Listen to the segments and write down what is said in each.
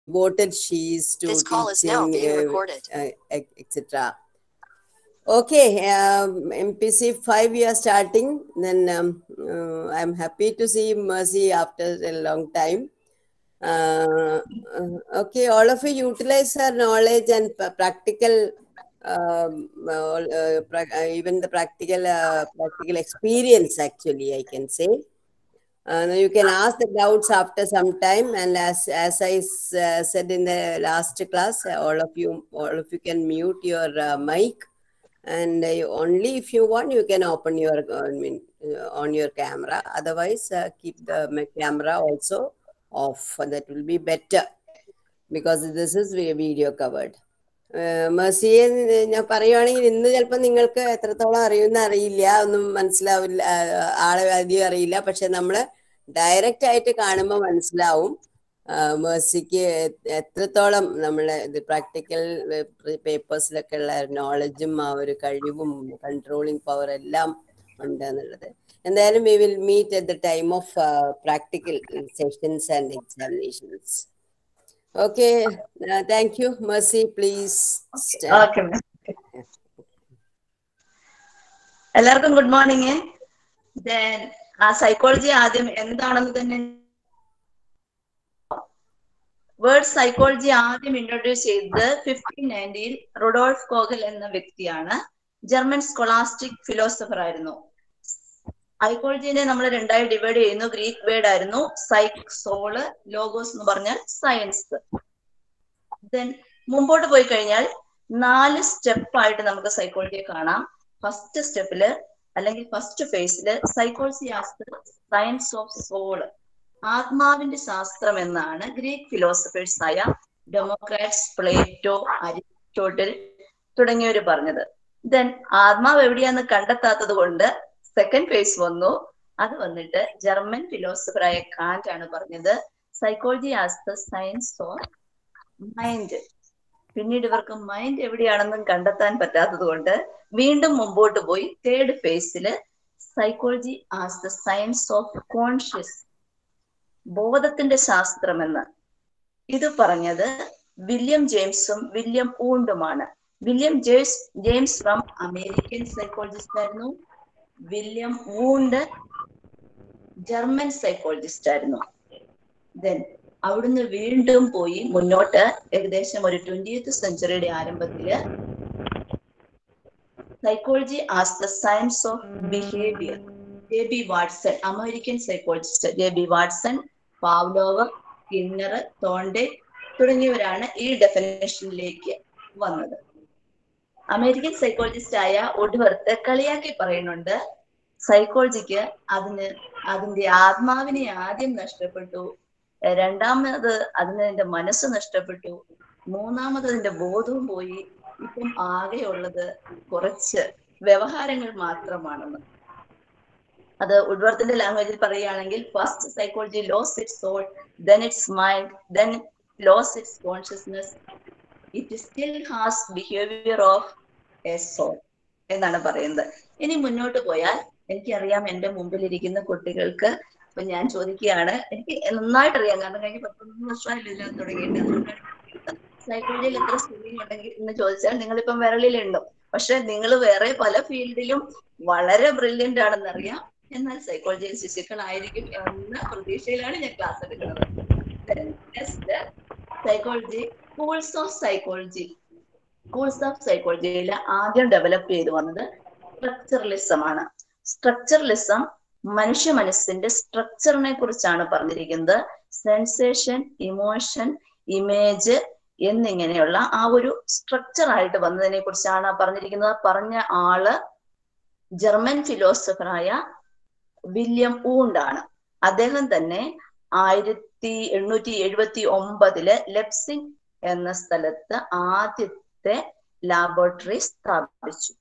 devoted she is to This call is now teaching, being uh, recorded. uh, ec- etc. Okay, um, MPC 5 we are starting. Then um, uh, I'm happy to see Mercy after a long time. Uh, uh, okay, all of you utilize her knowledge and pa- practical, um, uh, uh, pra- uh, even the practical uh, practical experience. Actually, I can say. Uh, now you can ask the doubts after some time, and as as I s- uh, said in the last class, uh, all of you all of you can mute your uh, mic, and uh, you- only if you want you can open your uh, I mean uh, on your camera. Otherwise, uh, keep the ma- camera also off. That will be better because this is vi- video covered. മെസ്സിയെ ഞാൻ പറയുവാണെങ്കിൽ ഇന്ന് ചിലപ്പോൾ നിങ്ങൾക്ക് എത്രത്തോളം അറിയുമെന്ന് അറിയില്ല ഒന്നും മനസ്സിലാവില്ല ആ, ആളെ അധികം അറിയില്ല പക്ഷെ നമ്മൾ ഡയറക്റ്റ് ആയിട്ട് കാണുമ്പോൾ മനസ്സിലാവും ആ, മേഴ്സിക്ക് എത്രത്തോളം നമ്മളെ ഇത് പ്രാക്ടിക്കൽ പേപ്പേഴ്സിലൊക്കെ ഉള്ള നോളജും ആ ഒരു കഴിവും കൺട്രോളിങ് പവർ എല്ലാം ഉണ്ട് എന്നുള്ളത് എന്തായാലും we will meet at the time of practical sessions and examinations okay thank you mercy please okay എല്ലാവർക്കും good morning then ah psychology ആദ്യം എന്താണെന്ന് തന്നെ വേർഡ് സൈക്കോളജി ആദ്യം ഇൻട്രൊഡ്യൂസ് ചെയ്തത് ഫിഫ്റ്റീൻ നയൻറ്റിയിൽ റൊഡോൾഫ് കോഗൽ എന്ന വ്യക്തിയാണ് ജർമ്മൻ സ്കോളാസ്റ്റിക് ഫിലോസഫർ ആയിരുന്നു സൈക്കോളജിനെ നമ്മൾ രണ്ടായി ഡിവൈഡ് ചെയ്യുന്നു ഗ്രീക്ക് വേർഡ് ആയിരുന്നു സൈക് സോള് ലോഗോസ് എന്ന് പറഞ്ഞാൽ സയൻസ് ദെൻ മുമ്പോട്ട് പോയി കഴിഞ്ഞാൽ നാല് സ്റ്റെപ്പ് ആയിട്ട് നമുക്ക് സൈക്കോളജിയെ കാണാം ഫസ്റ്റ് സ്റ്റെപ്പില് അല്ലെങ്കിൽ ഫസ്റ്റ് ഫേസില് psychology as science of soul ആത്മാവിന്റെ ശാസ്ത്രം എന്നാണ് ഗ്രീക്ക് ഫിലോസഫേഴ്സ് ആയ ഡെമോക്രാറ്റ്സ് പ്ലേറ്റോ അരിസ്റ്റോട്ടിൽ തുടങ്ങിയവർ പറഞ്ഞത് ദെൻ ആത്മാവ് എവിടെയാന്ന് കണ്ടെത്താത്തത് കൊണ്ട് സെക്കൻഡ് ഫേസ് വന്നു അത് വന്നിട്ട് ജർമ്മൻ ഫിലോസഫറായ കാന്റ് ആണ് പറഞ്ഞത് psychology as the science of mind പിന്നീട് ഇവർക്ക് മൈൻഡ് എവിടെയാണെന്നും കണ്ടെത്താൻ പറ്റാത്തത് കൊണ്ട് വീണ്ടും മുമ്പോട്ട് പോയി തേർഡ് ഫേസില് psychology as the science of conscious ബോധത്തിന്റെ ശാസ്ത്രമെന്ന് ഇത് പറഞ്ഞത് വില്യം ജെയിംസും വില്യം ഊണ്ടുമാണ് William James James from American psychologist ആയിരുന്നു വില്യം ഊണ്ട് ജർമ്മൻ സൈക്കോളജിസ്റ്റ് ആയിരുന്നു ദെൻ അവിടുന്ന് വീണ്ടും പോയി മുന്നോട്ട് ഏകദേശം ഒരു ട്വന്റിയത്ത് സെഞ്ചുറിയുടെ ആരംഭത്തില് psychology as the science of behaviour J B Watson American psychologist J B Watson Pavlov Skinner Thorndike തുടങ്ങിയവരാണ് ഈ ഡെഫിനേഷനിലേക്ക് വന്നത് അമേരിക്കൻ സൈക്കോളജിസ്റ്റ് ആയ ഒഡ്വർത്ത് കളിയാക്കി പറയുന്നുണ്ട് സൈക്കോളജിക്ക് അതിന് അതിന്റെ ആത്മാവിനെ ആദ്യം നഷ്ടപ്പെട്ടു രണ്ടാമത് അതിന് അതിന്റെ മനസ്സ് നഷ്ടപ്പെട്ടു മൂന്നാമത് അതിന്റെ ബോധവും പോയി ഇപ്പം ആകെയുള്ളത് കുറച്ച് വ്യവഹാരങ്ങൾ മാത്രമാണെന്ന് അത് ഉഡ്വർത്തിന്റെ ലാംഗ്വേജിൽ പറയുകയാണെങ്കിൽ first psychology lost its soul then its mind then lost its consciousness it still has behaviour of a soul എന്നാണ് പറയുന്നത് ഇനി മുന്നോട്ട് പോയാൽ എനിക്കറിയാം എന്റെ മുമ്പിലിരിക്കുന്ന കുട്ടികൾക്ക് ഇപ്പൊ ഞാൻ ചോദിക്കുകയാണ് എനിക്ക് നന്നായിട്ട് അറിയാം കാരണം കഴിഞ്ഞ പത്തൊമ്പത് വർഷമായില്ല ഇതിനകത്ത് തുടങ്ങിയിട്ട് അതുകൊണ്ടാണ് സൈക്കോളജിയിൽ എത്ര സ്റ്റുഡിങ് ഉണ്ടെങ്കിൽ എന്ന് ചോദിച്ചാൽ നിങ്ങളിപ്പം വിരളിലുണ്ടോ പക്ഷെ നിങ്ങൾ വേറെ പല ഫീൽഡിലും വളരെ ബ്രില്യന്റ് ആണെന്നറിയാം എന്നാൽ സൈക്കോളജിയിൽ ശിശുക്കളായിരിക്കും എന്ന പ്രതീക്ഷയിലാണ് ഞാൻ ക്ലാസ് എടുക്കുന്നത് next psychology schools of psychology schools of സൈക്കോളജിയിൽ ആദ്യം ഡെവലപ്പ് ചെയ്തു വന്നത് സ്ട്രക്ചറലിസം ആണ് സ്ട്രക്ചറലിസം മനുഷ്യ മനസ്സിന്റെ സ്ട്രക്ചറിനെ കുറിച്ചാണ് പറഞ്ഞിരിക്കുന്നത് സെൻസേഷൻ ഇമോഷൻ ഇമേജ് എന്നിങ്ങനെയുള്ള ആ ഒരു സ്ട്രക്ചർ ആയിട്ട് വന്നതിനെ കുറിച്ചാണ് പറഞ്ഞിരിക്കുന്നത് പറഞ്ഞ ആള് ജർമ്മൻ ഫിലോസഫറായ വില്യം ഊണ്ടാണ് അദ്ദേഹം തന്നെ ആയിരത്തി എണ്ണൂറ്റി എഴുപത്തി ഒമ്പതില് ലെപ്സിംഗ് എന്ന സ്ഥലത്ത് ആദ്യത്തെ ലാബോറട്ടറി സ്ഥാപിച്ചു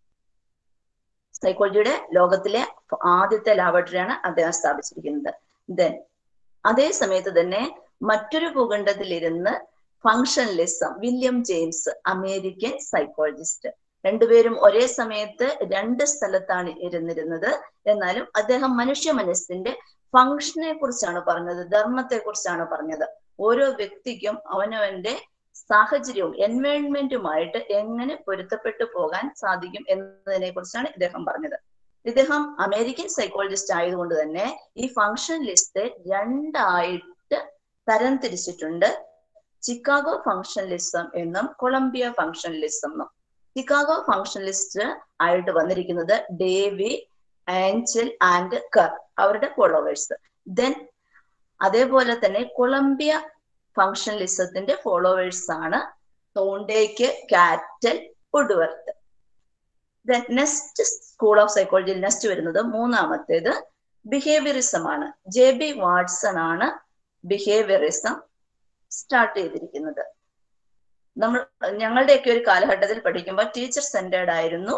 സൈക്കോളജിയുടെ ലോകത്തിലെ ആദ്യത്തെ ലാബോറട്ടറിയാണ് അദ്ദേഹം സ്ഥാപിച്ചിരിക്കുന്നത് ദെൻ അതേ സമയത്ത് തന്നെ മറ്റൊരു ഭൂഖണ്ഡത്തിലിരുന്ന് functionalism William James American psychologist രണ്ടുപേരും ഒരേ സമയത്ത് രണ്ട് സ്ഥലത്താണ് ഇരുന്നിരുന്നത് എന്നാലും അദ്ദേഹം മനുഷ്യ മനസ്സിന്റെ ഫങ്ഷനെ കുറിച്ചാണ് പറഞ്ഞത് ധർമ്മത്തെ കുറിച്ചാണ് പറഞ്ഞത് ഓരോ വ്യക്തിക്കും അവനവന്റെ സാഹചര്യവും എൻവയോൺമെന്റുമായിട്ട് എങ്ങനെ പൊരുത്തപ്പെട്ടു പോകാൻ സാധിക്കും എന്നതിനെ കുറിച്ചാണ് ഇദ്ദേഹം പറഞ്ഞത് ഇദ്ദേഹം അമേരിക്കൻ സൈക്കോളജിസ്റ്റ് ആയതുകൊണ്ട് തന്നെ ഈ ഫങ്ഷൻ ലിസ്റ്റ് രണ്ടായിട്ട് തരം തിരിച്ചിട്ടുണ്ട് ചിക്കാഗോ ഫങ്ഷണലിസം എന്നും കൊളംബിയ ഫങ്ഷണലിസം എന്നും ചിക്കാഗോ ഫങ്ഷണലിസ്റ്റ് ആയിട്ട് വന്നിരിക്കുന്നത് ഡേവി ആഞ്ചൽ ആൻഡ് കർ അവരുടെ ഫോളോവേഴ്സ് ദെൻ അതേപോലെ തന്നെ കൊളംബിയ ഫങ്ഷണലിസത്തിന്റെ ഫോളോവേഴ്സ് ആണ് Thorndike Cattell Woodworth then next school of സൈക്കോളജിയിൽ നെക്സ്റ്റ് വരുന്നത് മൂന്നാമത്തേത് ബിഹേവിയറിസം ആണ് ജെ ബി വാട്സൺ ആണ് ബിഹേവിയറിസം സ്റ്റാർട്ട് ചെയ്തിരിക്കുന്നത് നമ്മൾ ഞങ്ങളുടെയൊക്കെ ഒരു കാലഘട്ടത്തിൽ പഠിക്കുമ്പോൾ ടീച്ചർ സെന്റേർഡ് ആയിരുന്നു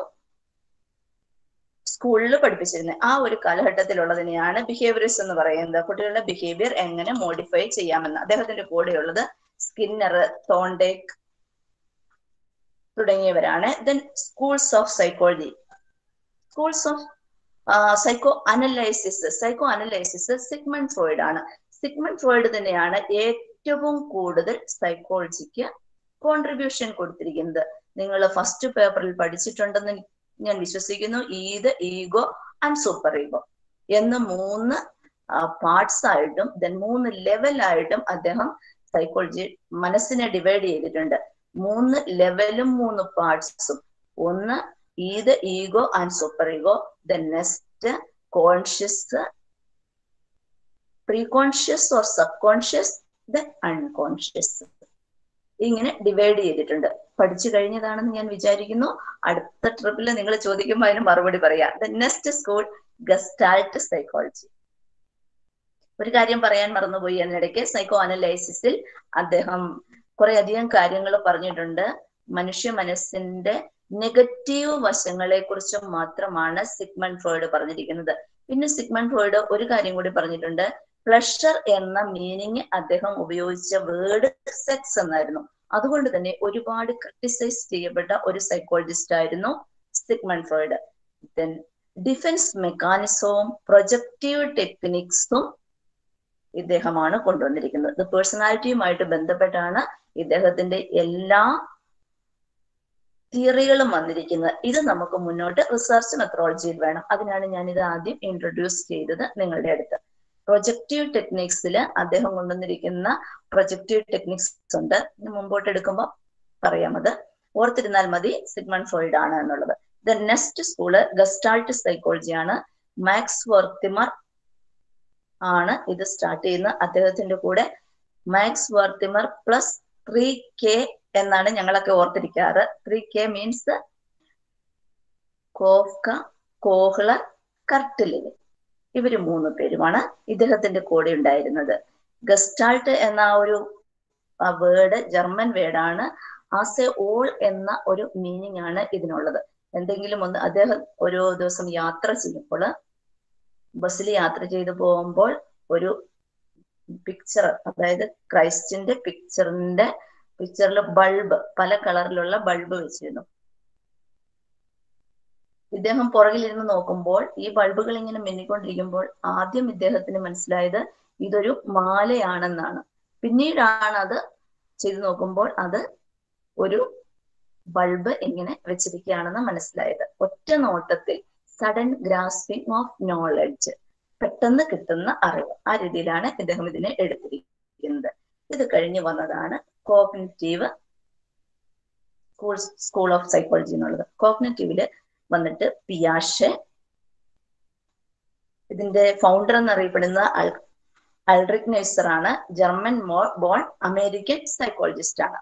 സ്കൂളിൽ പഠിപ്പിച്ചിരുന്നത് ആ ഒരു കാലഘട്ടത്തിലുള്ളതിനെയാണ് ബിഹേവിയറിസം എന്ന് പറയുന്നത് കുട്ടികളുടെ ബിഹേവിയർ എങ്ങനെ മോഡിഫൈ ചെയ്യാമെന്ന് അദ്ദേഹത്തിന്റെ കൂടെയുള്ളത് സ്കിന്നർ തോണ്ടേക്ക് തുടങ്ങിയവരാണ് then schools of psychology schools of psychoanalysis psychoanalysis Sigmund Freud ആണ് സിഗ്മണ്ട് ഫ്രോയിഡ് തന്നെയാണ് ഏറ്റവും കൂടുതൽ സൈക്കോളജിക്ക് കോൺട്രിബ്യൂഷൻ കൊടുത്തിരിക്കുന്നത് നിങ്ങൾ ഫസ്റ്റ് പേപ്പറിൽ പഠിച്ചിട്ടുണ്ടെന്ന് ഞാൻ വിശ്വസിക്കുന്നു id ego and superego എന്ന മൂന്ന് പാർട്സ് ആയിട്ടും ദെൻ മൂന്ന് ലെവലായിട്ടും അദ്ദേഹം സൈക്കോളജി മനസ്സിനെ ഡിവൈഡ് ചെയ്തിട്ടുണ്ട് മൂന്ന് ലെവലും മൂന്ന് പാർട്സും ഒന്ന് id ego and superego then next conscious preconscious or subconscious then unconscious ഇങ്ങനെ ഡിവൈഡ് ചെയ്തിട്ടുണ്ട് പഠിച്ചു കഴിഞ്ഞതാണെന്ന് ഞാൻ വിചാരിക്കുന്നു അടുത്ത ട്രിപ്പിൽ നിങ്ങൾ ചോദിക്കുമ്പോൾ അതിന് മറുപടി പറയാം the next school gestalt psychology ഒരു കാര്യം പറയാൻ മറന്നുപോയി അതിനിടയ്ക്ക് സൈക്കോ അനലൈസിസിൽ അദ്ദേഹം കുറെ അധികം കാര്യങ്ങൾ പറഞ്ഞിട്ടുണ്ട് മനുഷ്യ മനസ്സിന്റെ നെഗറ്റീവ് വശങ്ങളെ കുറിച്ച് മാത്രമാണ് സിഗ്മൺ ഫ്രോയിഡ് പറഞ്ഞിരിക്കുന്നത് പിന്നെ സിഗ്മൺ ഫ്രോയിഡ് ഒരു കാര്യം കൂടി പറഞ്ഞിട്ടുണ്ട് പ്ലഷർ എന്ന മീനിങ് അദ്ദേഹം ഉപയോഗിച്ച വേർഡ് സെക്സ് എന്നായിരുന്നു അതുകൊണ്ട് തന്നെ ഒരുപാട് ക്രിട്ടിസൈസ് ചെയ്യപ്പെട്ട ഒരു സൈക്കോളജിസ്റ്റ് ആയിരുന്നു സിഗ്മൺ ഫ്രോയിഡ് ദെൻ ഡിഫൻസ് മെക്കാനിസവും പ്രൊജക്റ്റീവ് ടെക്നിക്സും ഇദ്ദേഹമാണ് കൊണ്ടുവന്നിരിക്കുന്നത് ഇത് പേഴ്സണാലിറ്റിയുമായിട്ട് ബന്ധപ്പെട്ടാണ് ഇദ്ദേഹത്തിന്റെ എല്ലാ തിയറികളും വന്നിരിക്കുന്നത് ഇത് നമുക്ക് മുന്നോട്ട് റിസർച്ച് മെത്തഡോളജിയിൽ വേണം അതിനാണ് ഞാൻ ഇത് ആദ്യം ഇൻട്രൊഡ്യൂസ് ചെയ്തത് നിങ്ങളുടെ അടുത്ത് പ്രൊജക്റ്റീവ് ടെക്നിക്സിൽ അദ്ദേഹം കൊണ്ടുവന്നിരിക്കുന്ന പ്രൊജക്റ്റീവ് ടെക്നിക്സ് ഉണ്ട് മുമ്പോട്ട് എടുക്കുമ്പോൾ പറയാം അത് ഓർത്തിരുന്നാൽ മതി സിഗ്മൺ ഫ്രോയിഡ് ആണ് എന്നുള്ളത് the next school gestalt psychology ആണ് മാക്സ് വർത്തിമർ ആണ് ഇത് സ്റ്റാർട്ട് ചെയ്യുന്ന അദ്ദേഹത്തിന്റെ കൂടെ Max Wertheimer plus three K എന്നാണ് ഞങ്ങളൊക്കെ ഓർത്തിരിക്കാറ് three K means Koffka Kohler കർട്ടിലിന് ഇവര് മൂന്ന് പേരുമാണ് ഇദ്ദേഹത്തിന്റെ കൂടെ ഉണ്ടായിരുന്നത് ഗസ്റ്റാൾട്ട് എന്ന ഒരു വേർഡ് ജർമ്മൻ വേർഡാണ് ആസ് എ ഓൾ എന്ന ഒരു മീനിങ് ആണ് ഇതിനുള്ളത് എന്തെങ്കിലും ഒന്ന് അദ്ദേഹം ഓരോ ദിവസം യാത്ര ചെയ്യുമ്പോൾ ബസ്സിൽ യാത്ര ചെയ്തു പോകുമ്പോൾ ഒരു പിക്ചർ അതായത് ക്രൈസ്റ്റിന്റെ പിക്ചറിന്റെ പിക്ചറിൽ ബൾബ് പല കളറിലുള്ള ബൾബ് വെച്ചിരുന്നു ഇദ്ദേഹം പുറകിലിരുന്ന് നോക്കുമ്പോൾ ഈ ബൾബുകൾ ഇങ്ങനെ മിന്നിക്കൊണ്ടിരിക്കുമ്പോൾ ആദ്യം ഇദ്ദേഹത്തിന് മനസ്സിലായത് ഇതൊരു മാലയാണെന്നാണ് പിന്നീടാണ് അത് ചെയ്തു നോക്കുമ്പോൾ അത് ഒരു ബൾബ് ഇങ്ങനെ വെച്ചിരിക്കുകയാണെന്ന് മനസ്സിലായത് ഒറ്റ നോട്ടത്തിൽ സഡൻ ഗ്രാസ്പിംഗ് ഓഫ് നോളജ് പെട്ടെന്ന് കിട്ടുന്ന അറിവ് ആ രീതിയിലാണ് ഇദ്ദേഹം ഇതിനെ എടുത്തിരിക്കുന്നത് ഇത് കഴിഞ്ഞു വന്നതാണ് cognitive school school of psychology എന്നുള്ളത് കോഗ്നറ്റീവില് വന്നിട്ട് പിയാഷെ ഇതിന്റെ ഫൗണ്ടർ എന്നറിയപ്പെടുന്ന അൽ അൾറിക് നെയ്സർ ആണ് ജർമ്മൻ മോ ബോൺ അമേരിക്കൻ സൈക്കോളജിസ്റ്റ് ആണ്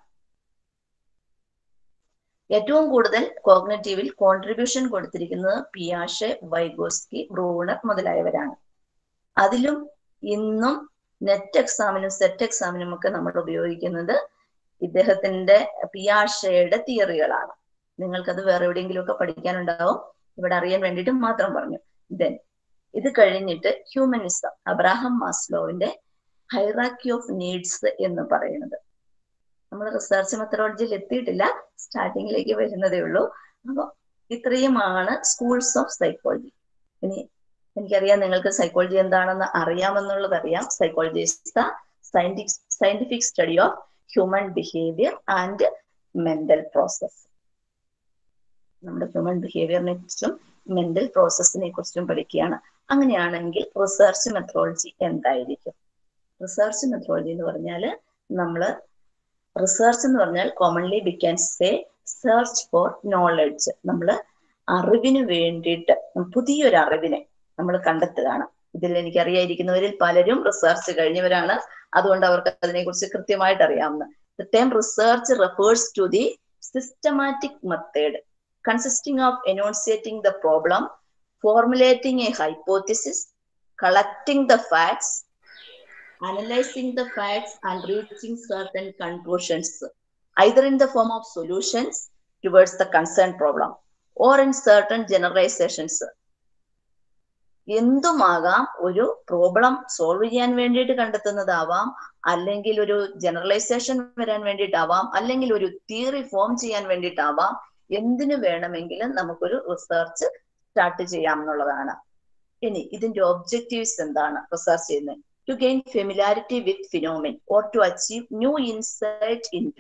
ഏറ്റവും കൂടുതൽ കോഗ്നറ്റീവിൽ കോൺട്രിബ്യൂഷൻ കൊടുത്തിരിക്കുന്നത് പിയാഷെ വൈഗോസ്കി ബ്രൂണർ മുതലായവരാണ് അതിലും ഇന്നും നെറ്റ് എക്സാമിനും സെറ്റ് എക്സാമിനും ഒക്കെ നമ്മൾ ഉപയോഗിക്കുന്നത് ഇദ്ദേഹത്തിന്റെ പിയാഷയുടെ തിയറികളാണ് നിങ്ങൾക്കത് വേറെ എവിടെയെങ്കിലും ഒക്കെ പഠിക്കാനുണ്ടാവും ഇവിടെ അറിയാൻ വേണ്ടിയിട്ട് മാത്രം പറഞ്ഞു ദെൻ ഇത് കഴിഞ്ഞിട്ട് ഹ്യൂമനിസം അബ്രാഹം മാസ്ലോവിന്റെ ഹൈറാക്കി ഓഫ് നീഡ്സ് എന്ന് പറയുന്നത് നമ്മൾ റിസർച്ച് മെത്തഡോളജിയിൽ എത്തിയിട്ടില്ല സ്റ്റാർട്ടിങ്ങിലേക്ക് വരുന്നതേ ഉള്ളൂ അപ്പൊ ഇത്രയുമാണ് സ്കൂൾസ് ഓഫ് സൈക്കോളജി ഇനി എനിക്കറിയാം നിങ്ങൾക്ക് സൈക്കോളജി എന്താണെന്ന് അറിയാമെന്നുള്ളത് അറിയാം psychology is the scientific scientific study of human behavior and mental process നമ്മുടെ ഹ്യൂമൻ ബിഹേവിയറിനെ കുറിച്ചും മെന്റൽ പ്രോസസ്സിനെ കുറിച്ചും പഠിക്കുകയാണ് അങ്ങനെയാണെങ്കിൽ റിസർച്ച് മെത്തഡോളജി എന്തായിരിക്കും റിസർച്ച് മെത്തഡോളജി എന്ന് പറഞ്ഞാൽ നമ്മൾ റിസർച്ച് എന്ന് പറഞ്ഞാൽ commonly we can say search for knowledge നമ്മൾ അറിവിന് വേണ്ടിയിട്ട് പുതിയൊരു അറിവിനെ നമ്മൾ കണ്ടെത്തുകയാണ് ഇതിൽ എനിക്കറിയാതിരിക്കുന്നവരിൽ പലരും റിസർച്ച് കഴിഞ്ഞവരാണ് അതുകൊണ്ട് അവർക്ക് അതിനെക്കുറിച്ച് കൃത്യമായിട്ട് അറിയാവുന്ന the time research refers to the systematic method consisting of enunciating the problem formulating a hypothesis collecting the facts analyzing the facts and reaching certain conclusions, either in the form of solutions towards the concerned problem or in certain generalizations. എന്തുമാകാം ഒരു problem solve ചെയ്യാൻ വേണ്ടിയിട്ട് കണ്ടെത്തുന്നതാവാം അല്ലെങ്കിൽ ഒരു generalisation വരാൻ വേണ്ടിയിട്ടാവാം അല്ലെങ്കിൽ ഒരു theory form ചെയ്യാൻ വേണ്ടിയിട്ടാവാം എന്തിനു വേണമെങ്കിലും നമുക്കൊരു റിസർച്ച് സ്റ്റാർട്ട് ചെയ്യാം എന്നുള്ളതാണ് ഇനി ഇതിന്റെ ഒബ്ജക്റ്റീവ്സ് എന്താണ് റിസർച്ച് ചെയ്യുന്നത് to gain familiarity with phenomenon or to achieve new insight into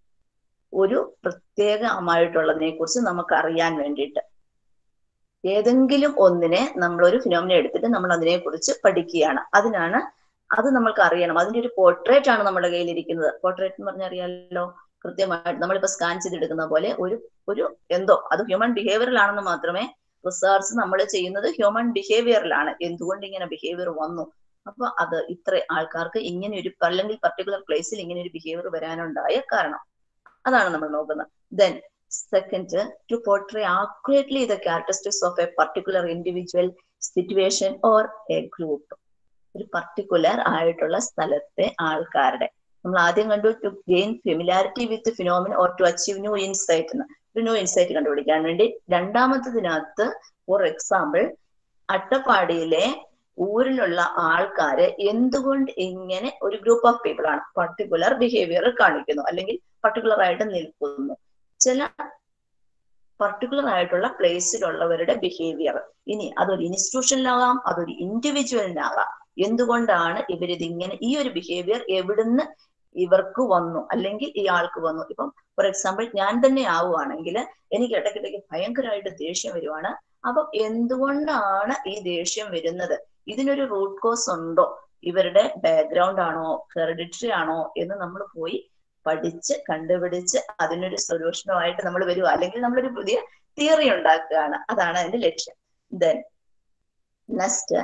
ഒരു പ്രത്യേകമായിട്ടുള്ളതിനെ കുറിച്ച് നമുക്ക് അറിയാൻ വേണ്ടിയിട്ട് ഏതെങ്കിലും ഒന്നിനെ നമ്മൾ ഒരു ഫിനോമിന എടുത്തിട്ട് നമ്മൾ അതിനെ കുറിച്ച് പഠിക്കുകയാണ് അതിനാണ് അത് നമ്മൾക്ക് അറിയണം അതിന്റെ ഒരു പോർട്രേറ്റ് ആണ് നമ്മുടെ കയ്യിൽ ഇരിക്കുന്നത് പോർട്രേറ്റ് എന്ന് പറഞ്ഞാൽ അറിയാലോ കൃത്യമായിട്ട് നമ്മളിപ്പോ സ്കാൻ ചെയ്തെടുക്കുന്ന പോലെ ഒരു ഒരു എന്തോ അത് ഹ്യൂമൻ ബിഹേവിയറിലാണെന്ന് മാത്രമേ റിസർച്ച് നമ്മൾ ചെയ്യുന്നത് ഹ്യൂമൻ ബിഹേവിയറിലാണ് എന്തുകൊണ്ട് ഇങ്ങനെ ബിഹേവിയർ വന്നു അപ്പൊ അത് ഇത്ര ആൾക്കാർക്ക് ഇങ്ങനെ ഒരു അല്ലെങ്കിൽ പർട്ടിക്കുലർ പ്ലേസിൽ ഇങ്ങനെ ഒരു ബിഹേവിയർ വരാനുണ്ടായ കാരണം അതാണ് നമ്മൾ നോക്കുന്നത് then second to portray accurately the characteristics of a particular individual situation or a group ഒരു പർട്ടിക്കുലർ ആയിട്ടുള്ള സ്ഥലത്തെ ആൾക്കാരുടെ നമ്മൾ ആദ്യം കണ്ടു to gain familiarity with phenomenon or to achieve new insight എന്ന് ഒരു ന്യൂ ഇൻസൈറ്റ് കണ്ടുപിടിക്കാൻ വേണ്ടി രണ്ടാമത്തതിനകത്ത് ഫോർ എക്സാമ്പിൾ അട്ടപ്പാടിയിലെ ഊരിലുള്ള ആൾക്കാര് എന്തുകൊണ്ട് ഇങ്ങനെ ഒരു ഗ്രൂപ്പ് ഓഫ് പീപ്പിൾ ആണ് പർട്ടിക്കുലർ ബിഹേവിയർ കാണിക്കുന്നു അല്ലെങ്കിൽ പർട്ടിക്കുലർ ആയിട്ട് നിൽക്കുന്നു ചില പർട്ടിക്കുലർ ആയിട്ടുള്ള പ്ലേസിലുള്ളവരുടെ ബിഹേവിയർ ഇനി അതൊരു ഇൻസ്റ്റിറ്റ്യൂഷനിലാകാം അതൊരു ഇൻഡിവിജ്വലിനാകാം എന്തുകൊണ്ടാണ് ഇവരിത് ഇങ്ങനെ ഈ ഒരു ബിഹേവിയർ എവിടുന്ന് ഇവർക്ക് വന്നു അല്ലെങ്കിൽ ഈ ആൾക്ക് വന്നു ഇപ്പം ഫോർ എക്സാമ്പിൾ ഞാൻ തന്നെ ആവുകയാണെങ്കിൽ എനിക്ക് ഇടയ്ക്കിടയ്ക്ക് ഭയങ്കരമായിട്ട് ദേഷ്യം വരുവാണ് അപ്പം എന്തുകൊണ്ടാണ് ഈ ദേഷ്യം വരുന്നത് ഇതിനൊരു റൂട്ട് കോസ് ഉണ്ടോ ഇവരുടെ ബാക്ക്ഗ്രൗണ്ട് ആണോ ഹെറിഡിറ്ററി ആണോ എന്ന് നമ്മൾ പോയി പഠിച്ച് കണ്ടുപിടിച്ച് അതിനൊരു സൊല്യൂഷനുമായിട്ട് നമ്മൾ വരുക അല്ലെങ്കിൽ നമ്മളൊരു പുതിയ തിയറി ഉണ്ടാക്കുകയാണ് അതാണ് അതിന്റെ ലക്ഷ്യം then next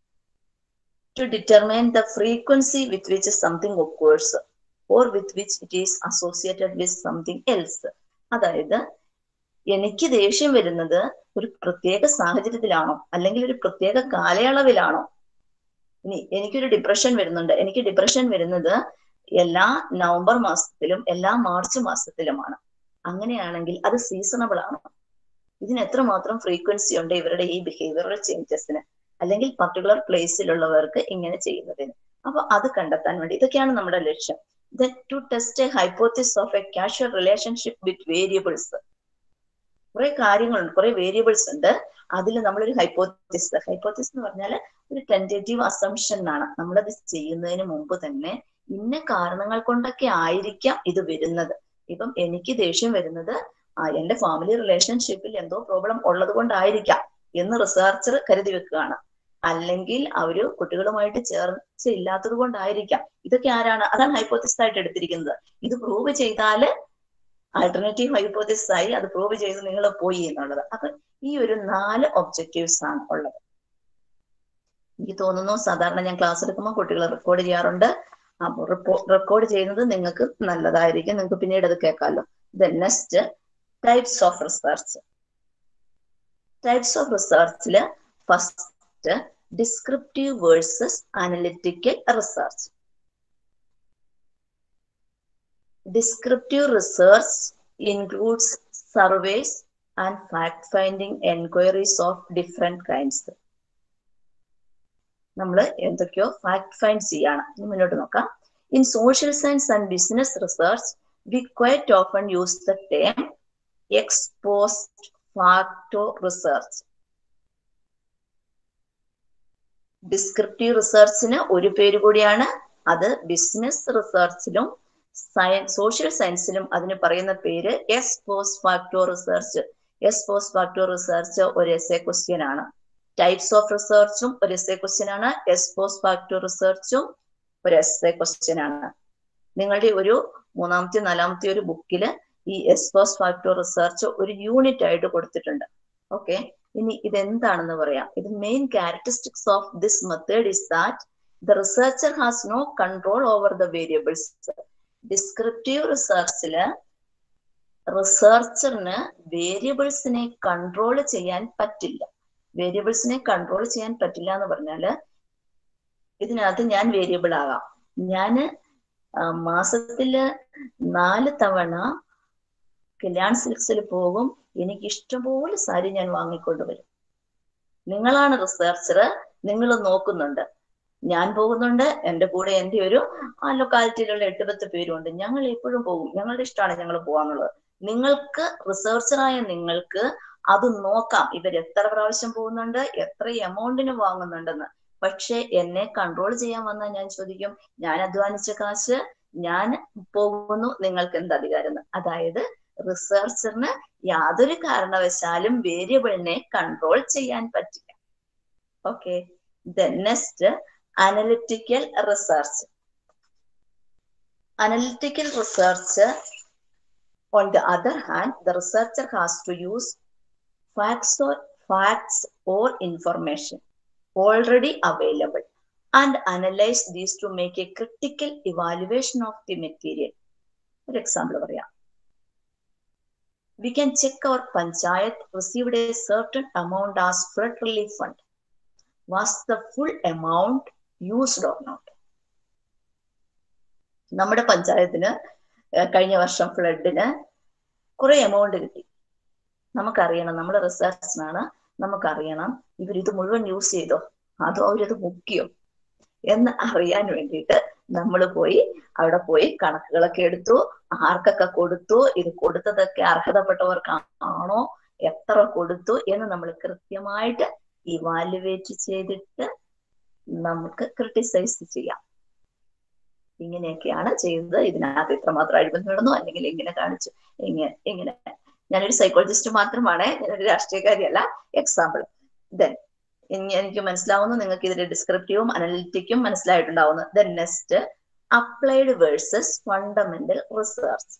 to determine the frequency with which something occurs or with which it is associated with something else അതായത് എനിക്ക് ദേഷ്യം വരുന്നത് ഒരു പ്രത്യേക സാഹചര്യത്തിലാണോ അല്ലെങ്കിൽ ഒരു പ്രത്യേക കാലയളവിലാണോ ഇനി എനിക്കൊരു ഡിപ്രഷൻ വരുന്നുണ്ട് എനിക്ക് ഡിപ്രഷൻ വരുന്നത് എല്ലാ നവംബർ മാസത്തിലും എല്ലാ മാർച്ച് മാസത്തിലുമാണ് അങ്ങനെയാണെങ്കിൽ അത് സീസണബിൾ ആണോ ഇതിന് എത്രമാത്രം ഫ്രീക്വൻസി ഉണ്ട് ഇവരുടെ ഈ ബിഹേവിയറൽ ചേഞ്ചസിന് അല്ലെങ്കിൽ പർട്ടിക്കുലർ പ്ലേസിലുള്ളവർക്ക് ഇങ്ങനെ ചെയ്യുന്നതിന് അപ്പൊ അത് കണ്ടെത്താൻ വേണ്ടി ഇതൊക്കെയാണ് നമ്മുടെ ലക്ഷ്യം to test a hypothesis of a casual relationship with variables കുറെ കാര്യങ്ങളുണ്ട് കുറെ വേരിയബിൾസ് ഉണ്ട് അതിൽ നമ്മളൊരു ഹൈപ്പോത്തിസ് ഹൈപ്പോത്തിസ് എന്ന് പറഞ്ഞാൽ ഒരു ടെൻറ്റേറ്റീവ് അസംഷൻ ആണ് നമ്മളത് ചെയ്യുന്നതിന് മുമ്പ് തന്നെ ഇന്ന കാരണങ്ങൾ കൊണ്ടൊക്കെ ആയിരിക്കാം ഇത് വരുന്നത് ഇപ്പം എനിക്ക് ദേഷ്യം വരുന്നത് എന്റെ ഫാമിലി റിലേഷൻഷിപ്പിൽ എന്തോ പ്രോബ്ലം ഉള്ളത് കൊണ്ടായിരിക്കാം എന്ന് റിസർച്ചർ കരുതി വെക്കുകയാണ് അല്ലെങ്കിൽ അവര് കുട്ടികളുമായിട്ട് ചേർച്ച ഇല്ലാത്തത് കൊണ്ടായിരിക്കാം ഇതൊക്കെ ആരാണ് അതാണ് ഹൈപ്പോത്തിസ് ആയിട്ട് എടുത്തിരിക്കുന്നത് ഇത് പ്രൂവ് ചെയ്താല് ആൾട്ടർനേറ്റീവ് ഹൈപ്പോത്തിസ് ആയി അത് പ്രൂവ് ചെയ്ത് നിങ്ങൾ പോയി എന്നുള്ളത് അപ്പൊ ഈ ഒരു നാല് ഒബ്ജക്റ്റീവ്സ് ആണ് ഉള്ളത് എനിക്ക് തോന്നുന്നു സാധാരണ ഞാൻ ക്ലാസ് എടുക്കുമ്പോൾ കുട്ടികൾ റെക്കോർഡ് ചെയ്യാറുണ്ട് അപ്പോൾ റെക്കോർഡ് ചെയ്യുന്നത് നിങ്ങൾക്ക് നല്ലതായിരിക്കും നിങ്ങൾക്ക് പിന്നീട് അത് കേൾക്കാമല്ലോ the next types of research types of റിസർച്ചില് first descriptive versus analytical research Descriptive research includes surveys and fact-finding enquiries of different kinds. നമ്മൾ എന്തൊക്കെയോ ഫാക്ട് ഫൈൻഡ് ചെയ്യാണ് ഇനി മുന്നോട്ട് നോക്കാം in social science and business research we quite often use the term ex post facto research descriptive റിസർച്ചിന് ഒരു പേര് കൂടിയാണ് അത് ബിസിനസ് റിസർച്ചിലും സയൻസ് സോഷ്യൽ സയൻസിലും അതിന് പറയുന്ന പേര് ex post facto research ex post facto research ഒരു എസ് എ ക്വസ്റ്റ്യൻ ആണ് ടൈപ്സ് ഓഫ് റിസർച്ചും ഒരു എസ് എ ക്വസ്റ്റ്യൻ ആണ് എസ് പോസ്റ്റ് ഫാക്ടോ റിസർച്ചും ഒരു എസ് എ ക്വസ്റ്റ്യൻ ആണ് നിങ്ങളുടെ ഒരു മൂന്നാമത്തെ നാലാമത്തെ ഒരു ബുക്കിൽ ഈ എസ് പോസ്റ്റ് ഫാക്ടോ റിസർച്ച് ഒരു യൂണിറ്റ് ആയിട്ട് കൊടുത്തിട്ടുണ്ട് ഓക്കെ ഇനി ഇതെന്താണെന്ന് പറയാം ഇത് main characteristics of this method is that the researcher has no control over the variables descriptive റിസർച്ചില് റിസർച്ചറിന് വേരിയബിൾസിനെ കൺട്രോൾ ചെയ്യാൻ പറ്റില്ല വേരിയബിൾസിനെ കൺട്രോൾ ചെയ്യാൻ പറ്റില്ല എന്ന് പറഞ്ഞാല് ഇതിനകത്ത് ഞാൻ വേരിയബിൾ ആകാം ഞാന് മാസത്തില് നാല് തവണ കല്യാൺ സിൽക്സിൽ പോകും എനിക്ക് ഇഷ്ടംപോലെ സാരി ഞാൻ വാങ്ങിക്കൊണ്ട് വരും നിങ്ങളാണ് റിസർച്ചർ നിങ്ങൾ നോക്കുന്നുണ്ട് ഞാൻ പോകുന്നുണ്ട് എൻ്റെ കൂടെ എൻ്റെ ഒരു ആ ലൊക്കാലിറ്റിയിലുള്ള എട്ട് പത്ത് പേരുണ്ട് ഞങ്ങൾ എപ്പോഴും പോകും ഞങ്ങളുടെ ഇഷ്ടമാണ് ഞങ്ങൾ പോകാന്നുള്ളത് നിങ്ങൾക്ക് റിസർച്ചറായ നിങ്ങൾക്ക് അത് നോക്കാം ഇവർ എത്ര പ്രാവശ്യം പോകുന്നുണ്ട് എത്ര എമൗണ്ടിന് വാങ്ങുന്നുണ്ടെന്ന് പക്ഷെ എന്നെ കൺട്രോൾ ചെയ്യാൻ വന്നാൽ ഞാൻ ചോദിക്കും ഞാൻ അധ്വാനിച്ച കാശ് ഞാൻ പോകുന്നു നിങ്ങൾക്ക് എന്ത് അധികാരം അതായത് റിസർച്ചറിന് യാതൊരു കാരണവശാലും വേരിയബിളിനെ കൺട്രോൾ ചെയ്യാൻ പറ്റില്ല okay next analytical research analytical research on the other hand the researcher has to use facts or facts or information already available and analyze these to make a critical evaluation of the material ഒരു example പറയാം we can check our panchayat received a certain amount as flood relief fund was the full amount used or not നമ്മുടെ പഞ്ചായത്തിന് കഴിഞ്ഞ വർഷം ഫ്ലഡിന് കുറെ amount കിട്ടി നമുക്കറിയണം നമ്മുടെ റിസർച്ചിനാണ് നമുക്കറിയണം ഇവർ ഇത് മുഴുവൻ യൂസ് ചെയ്തോ അതോ അവരത് മുക്കിയോ എന്ന് അറിയാൻ വേണ്ടിയിട്ട് നമ്മൾ പോയി അവിടെ പോയി കണക്കുകളൊക്കെ എടുത്തു ആർക്കൊക്കെ കൊടുത്തു ഇത് കൊടുത്തതൊക്കെ അർഹതപ്പെട്ടവർക്കാണോ എത്ര കൊടുത്തു എന്ന് നമ്മൾ കൃത്യമായിട്ട് ഇവാലുവേറ്റ് ചെയ്തിട്ട് നമുക്ക് ക്രിട്ടിസൈസ് ചെയ്യാം ഇങ്ങനെയൊക്കെയാണ് ചെയ്തത് ഇതിനകത്ത് ഇത്രമാത്രം അഴിമതി നടന്നു അല്ലെങ്കിൽ ഇങ്ങനെ കാണിച്ചു ഇങ്ങനെ ഇങ്ങനെ ഞാനൊരു സൈക്കോളജിസ്റ്റ് മാത്രമാണ് ഞാനൊരു രാഷ്ട്രീയക്കാരിയല്ല എക്സാമ്പിൾ ദെൻ എനിക്ക് മനസ്സിലാവുന്നു നിങ്ങൾക്ക് ഇതിന്റെ ഡിസ്ക്രിപ്റ്റീവും അനലിറ്റിക്കും മനസ്സിലായിട്ടുണ്ടാവുന്നു then next applied versus fundamental research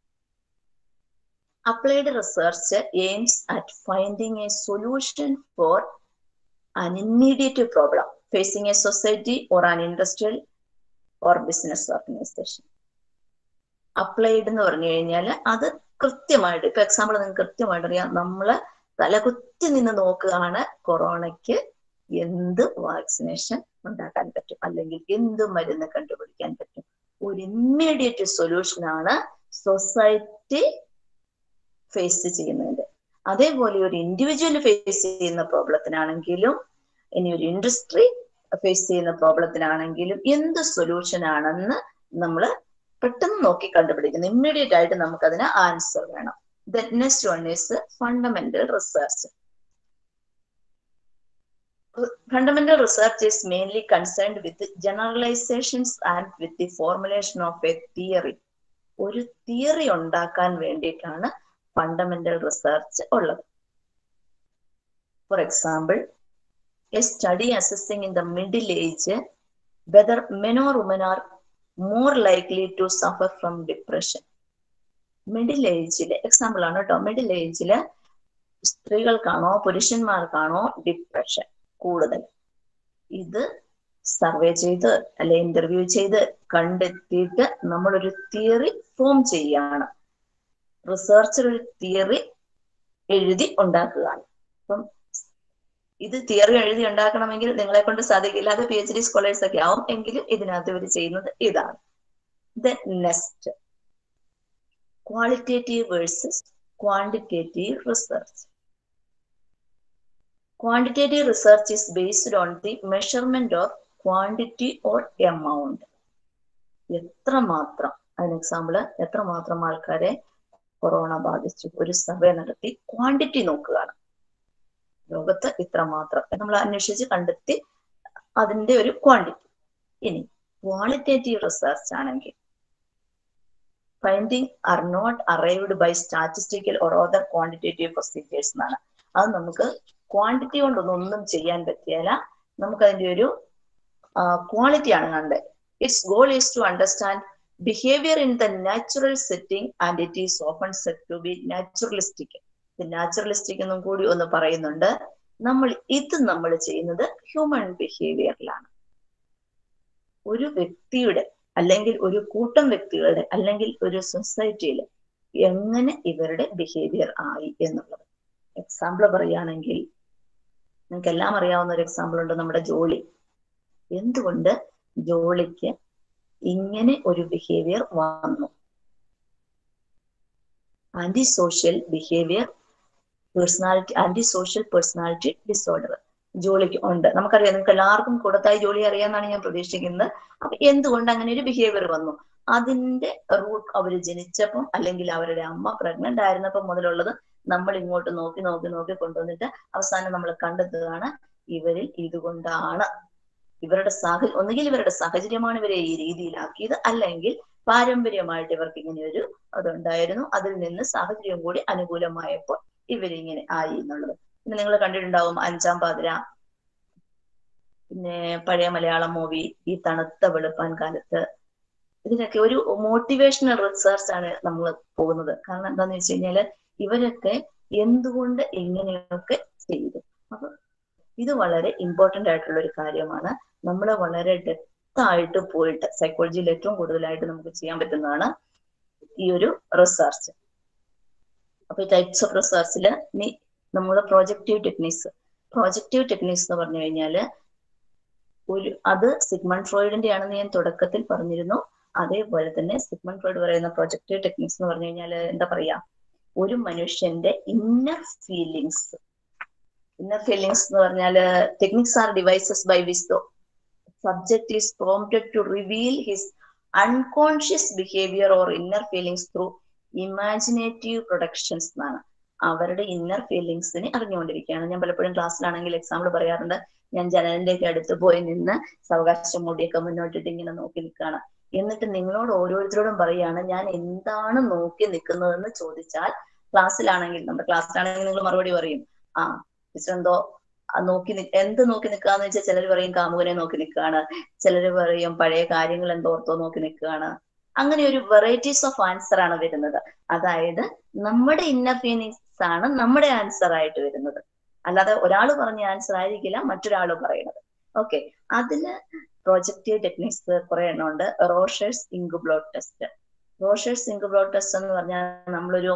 applied research aims at finding a solution for an immediate problem facing a society or an industrial or business organization. Applied എന്ന് പറഞ്ഞു കഴിഞ്ഞാൽ അത് കൃത്യമായിട്ട് ഇപ്പൊ എക്സാമ്പിൾ നിങ്ങൾക്ക് കൃത്യമായിട്ട് അറിയാം നമ്മള് തലകുത്തി നിന്ന് നോക്കുകയാണ് കൊറോണയ്ക്ക് എന്ത് വാക്സിനേഷൻ ഉണ്ടാക്കാൻ പറ്റും അല്ലെങ്കിൽ എന്ത് മരുന്ന് കണ്ടുപിടിക്കാൻ പറ്റും ഒരു ഇമ്മീഡിയറ്റ് സൊല്യൂഷൻ ആണ് സൊസൈറ്റി ഫേസ് ചെയ്യുന്നത് അതേപോലെ ഒരു ഇൻഡിവിജ്വൽ ഫേസ് ചെയ്യുന്ന പ്രോബ്ലത്തിനാണെങ്കിലും ഇനി ഒരു ഇൻഡസ്ട്രി ഫേസ് ചെയ്യുന്ന പ്രോബ്ലത്തിനാണെങ്കിലും എന്ത് സൊല്യൂഷൻ ആണെന്ന് നമ്മൾ പെട്ടെന്ന് നോക്കി കണ്ടുപിടിക്കുന്നു ഇമ്മീഡിയറ്റ് ആയിട്ട് നമുക്ക് അതിന് ആൻസർ വേണം the next one is fundamental research fundamental research is mainly concerned with generalisations and with the formulation of a theory ഒരു തിയറി ഉണ്ടാക്കാൻ വേണ്ടിയിട്ടാണ് ഫണ്ടമെന്റൽ റിസർച്ച് ഉള്ളത് for example a study assessing in the middle age whether men or women are more likely to suffer from depression middle ഏജില് example ആണ് കേട്ടോ middle ഏജില് സ്ത്രീകൾക്കാണോ പുരുഷന്മാർക്കാണോ depression കൂടുതൽ ഇത് survey ചെയ്ത് അല്ലെ ഇന്റർവ്യൂ ചെയ്ത് കണ്ടെത്തിയിട്ട് നമ്മളൊരു തിയറി ഫോം ചെയ്യാണ് റിസർച്ചർ ഒരു തിയറി എഴുതി ഉണ്ടാക്കുകയാണ് അപ്പം ഇത് തിയറി എഴുതി ഉണ്ടാക്കണമെങ്കിൽ നിങ്ങളെ കൊണ്ട് സാധിക്കില്ല അത് പി എച്ച് ഡി സ്കോളേഴ്സ് ഒക്കെ ആവും എങ്കിലും ഇതിനകത്ത് ഇവർ ചെയ്യുന്നത് ഇതാണ് the next qualitative versus quantitative research quantitative research is based on the measurement of quantity or amount എത്രമാത്രം അതിന് എക്സാമ്പിള് എത്രമാത്രം ആൾക്കാരെ കൊറോണ ബാധിച്ചു ഒരു സർവേ നടത്തി ക്വാണ്ടിറ്റി നോക്കുകയാണ് ലോകത്ത് ഇത്ര മാത്രം നമ്മൾ അന്വേഷിച്ച് കണ്ടെത്തി അതിന്റെ ഒരു ക്വാണ്ടിറ്റി ഇനി ക്വാളിറ്റേറ്റീവ് റിസർച്ച് ആണെങ്കിൽ finding are not arrived by statistical or other quantitative procedures എന്നാണ് അത് നമുക്ക് ക്വാണ്ടിറ്റി കൊണ്ടൊന്നും ഒന്നും ചെയ്യാൻ പറ്റിയല്ല നമുക്ക് അതിന്റെ ഒരു ക്വാളിറ്റി ആണ് കണ്ടത് its goal is to understand behaviour in the natural setting and it is open set to be naturalistic naturalistic എന്നും കൂടി ഒന്ന് പറയുന്നുണ്ട് നമ്മൾ ഇത് നമ്മൾ ചെയ്യുന്നത് ഹ്യൂമൻ ബിഹേവിയറിലാണ് ഒരു വ്യക്തിയുടെ അല്ലെങ്കിൽ ഒരു കൂട്ടം വ്യക്തികളുടെ അല്ലെങ്കിൽ ഒരു സൊസൈറ്റിയിൽ എങ്ങനെ ഇവരുടെ ബിഹേവിയർ ആയി എന്നുള്ളത് എക്സാമ്പിൾ പറയുകയാണെങ്കിൽ നിങ്ങൾക്ക് എല്ലാം അറിയാവുന്ന ഒരു എക്സാമ്പിൾ ഉണ്ട് നമ്മുടെ ജോളി എന്തുകൊണ്ട് ജോളിക്ക് ഇങ്ങനെ ഒരു ബിഹേവിയർ വന്നു antisocial behaviour personality antisocial personality disorder ജോലിക്ക് ഉണ്ട് നമുക്കറിയാം നിങ്ങൾക്ക് എല്ലാവർക്കും കൂടത്തായി ജോലി അറിയാമെന്നാണ് ഞാൻ പ്രതീക്ഷിക്കുന്നത് അപ്പൊ എന്തുകൊണ്ട് അങ്ങനെ ഒരു ബിഹേവിയർ വന്നു അതിന്റെ റൂട്ട് അവർ ജനിച്ചപ്പം അല്ലെങ്കിൽ അവരുടെ അമ്മ പ്രഗ്നന്റ് ആയിരുന്നപ്പം മുതലുള്ളത് നമ്മൾ ഇങ്ങോട്ട് നോക്കി നോക്കി നോക്കി കൊണ്ടുവന്നിട്ട് അവസാനം നമ്മൾ കണ്ടെത്തുകയാണ് ഇവരിൽ ഇതുകൊണ്ടാണ് ഇവരുടെ സാഹചര്യം ഒന്നുകിൽ ഇവരുടെ സാഹചര്യമാണ് ഇവരെ ഈ രീതിയിലാക്കിയത് അല്ലെങ്കിൽ പാരമ്പര്യമായിട്ട് ഇവർക്ക് ഇങ്ങനെ ഒരു അതുണ്ടായിരുന്നു അതിൽ നിന്ന് സാഹചര്യം കൂടി അനുകൂലമായപ്പോൾ ഇവരിങ്ങനെ ആയി എന്നുള്ളത് പിന്നെ നിങ്ങൾ കണ്ടിട്ടുണ്ടാവും അഞ്ചാം പാതിര പിന്നെ പഴയ മലയാളം മൂവി ഈ തണുത്ത വെളുപ്പാൻ കാലത്ത് ഇതിനൊക്കെ ഒരു മോട്ടിവേഷണൽ റിസർച്ച് ആണ് നമ്മൾ പോകുന്നത് കാരണം എന്താന്ന് വെച്ച് കഴിഞ്ഞാല് ഇവരൊക്കെ എന്തുകൊണ്ട് എങ്ങനെയൊക്കെ ചെയ്തു അപ്പൊ ഇത് വളരെ ഇമ്പോർട്ടന്റ് ആയിട്ടുള്ള ഒരു കാര്യമാണ് നമ്മൾ വളരെ ഡെപ്ത് ആയിട്ട് പോയിട്ട് സൈക്കോളജിയിൽ ഏറ്റവും കൂടുതലായിട്ട് നമുക്ക് ചെയ്യാൻ പറ്റുന്നതാണ് ഈ ഒരു റിസർച്ച് അപ്പൊ ഈ ടൈപ്സ് ഓഫ് റിസർച്ചിൽ ഇനി നമ്മുടെ പ്രോജക്റ്റീവ് ടെക്നിക്സ് പ്രോജക്റ്റീവ് ടെക്നിക്സ് എന്ന് പറഞ്ഞു കഴിഞ്ഞാല് ഒരു അത് സിഗ്മൺ ഫ്രോയിഡിന്റെ ആണെന്ന് ഞാൻ തുടക്കത്തിൽ പറഞ്ഞിരുന്നു അതേപോലെ തന്നെ സിഗ്മൺ ഫ്രോയിഡ് പറയുന്ന പ്രൊജക്റ്റീവ് ടെക്നിക്സ് എന്ന് പറഞ്ഞു കഴിഞ്ഞാൽ എന്താ പറയാ ഒരു മനുഷ്യന്റെ ഇന്നർ ഫീലിങ്സ് ഇന്നർ ഫീലിങ്സ് എന്ന് പറഞ്ഞാൽ techniques are devices by which the subject is prompted to reveal his unconscious behaviour or inner feelings through imaginative productions എന്നാണ് അവരുടെ ഇന്നർ ഫീലിങ്സിനെ അറിഞ്ഞുകൊണ്ടിരിക്കുകയാണ് ഞാൻ പലപ്പോഴും ക്ലാസ്സിലാണെങ്കിൽ എക്സാമ്പിൾ പറയാറുണ്ട് ഞാൻ ജനലിന്റെ ഒക്കെ അടുത്ത് പോയി നിന്ന് സാവകാശം മുടിയൊക്കെ മുന്നോട്ടിട്ട് ഇങ്ങനെ നോക്കി നിൽക്കുകയാണ് എന്നിട്ട് നിങ്ങളോട് ഓരോരുത്തരോടും പറയാണ് ഞാൻ എന്താണ് നോക്കി നിൽക്കുന്നതെന്ന് ചോദിച്ചാൽ ക്ലാസ്സിലാണെങ്കിൽ നമ്മുടെ ക്ലാസ്സിലാണെങ്കിൽ നിങ്ങൾ മറുപടി പറയും ആ ടീച്ചർ എന്തോ നോക്കി എന്ത് നോക്കി നിൽക്കാന്ന് വെച്ചാൽ ചിലർ പറയും കാമുകനെ നോക്കി നിൽക്കുകയാണ് ചിലർ പറയും പഴയ കാര്യങ്ങൾ എന്തോർത്തോ നോക്കി നിൽക്കുകയാണ് അങ്ങനെ ഒരു വെറൈറ്റീസ് ഓഫ് ആൻസർ ആണ് വരുന്നത് അതായത് നമ്മുടെ ഇന്നർ ഫീലിങ്സ് ആണ് നമ്മുടെ ആൻസർ ആയിട്ട് വരുന്നത് അല്ലാതെ ഒരാൾ പറഞ്ഞ ആൻസർ ആയിരിക്കില്ല മറ്റൊരാൾ പറയുന്നത് ഓക്കെ അതില് പ്രോജക്റ്റീവ് ടെക്നിക്സ് കുറെ എണ്ണം ഉണ്ട് Rorschach's inkblot test Rorschach's inkblot test എന്ന് പറഞ്ഞാൽ നമ്മളൊരു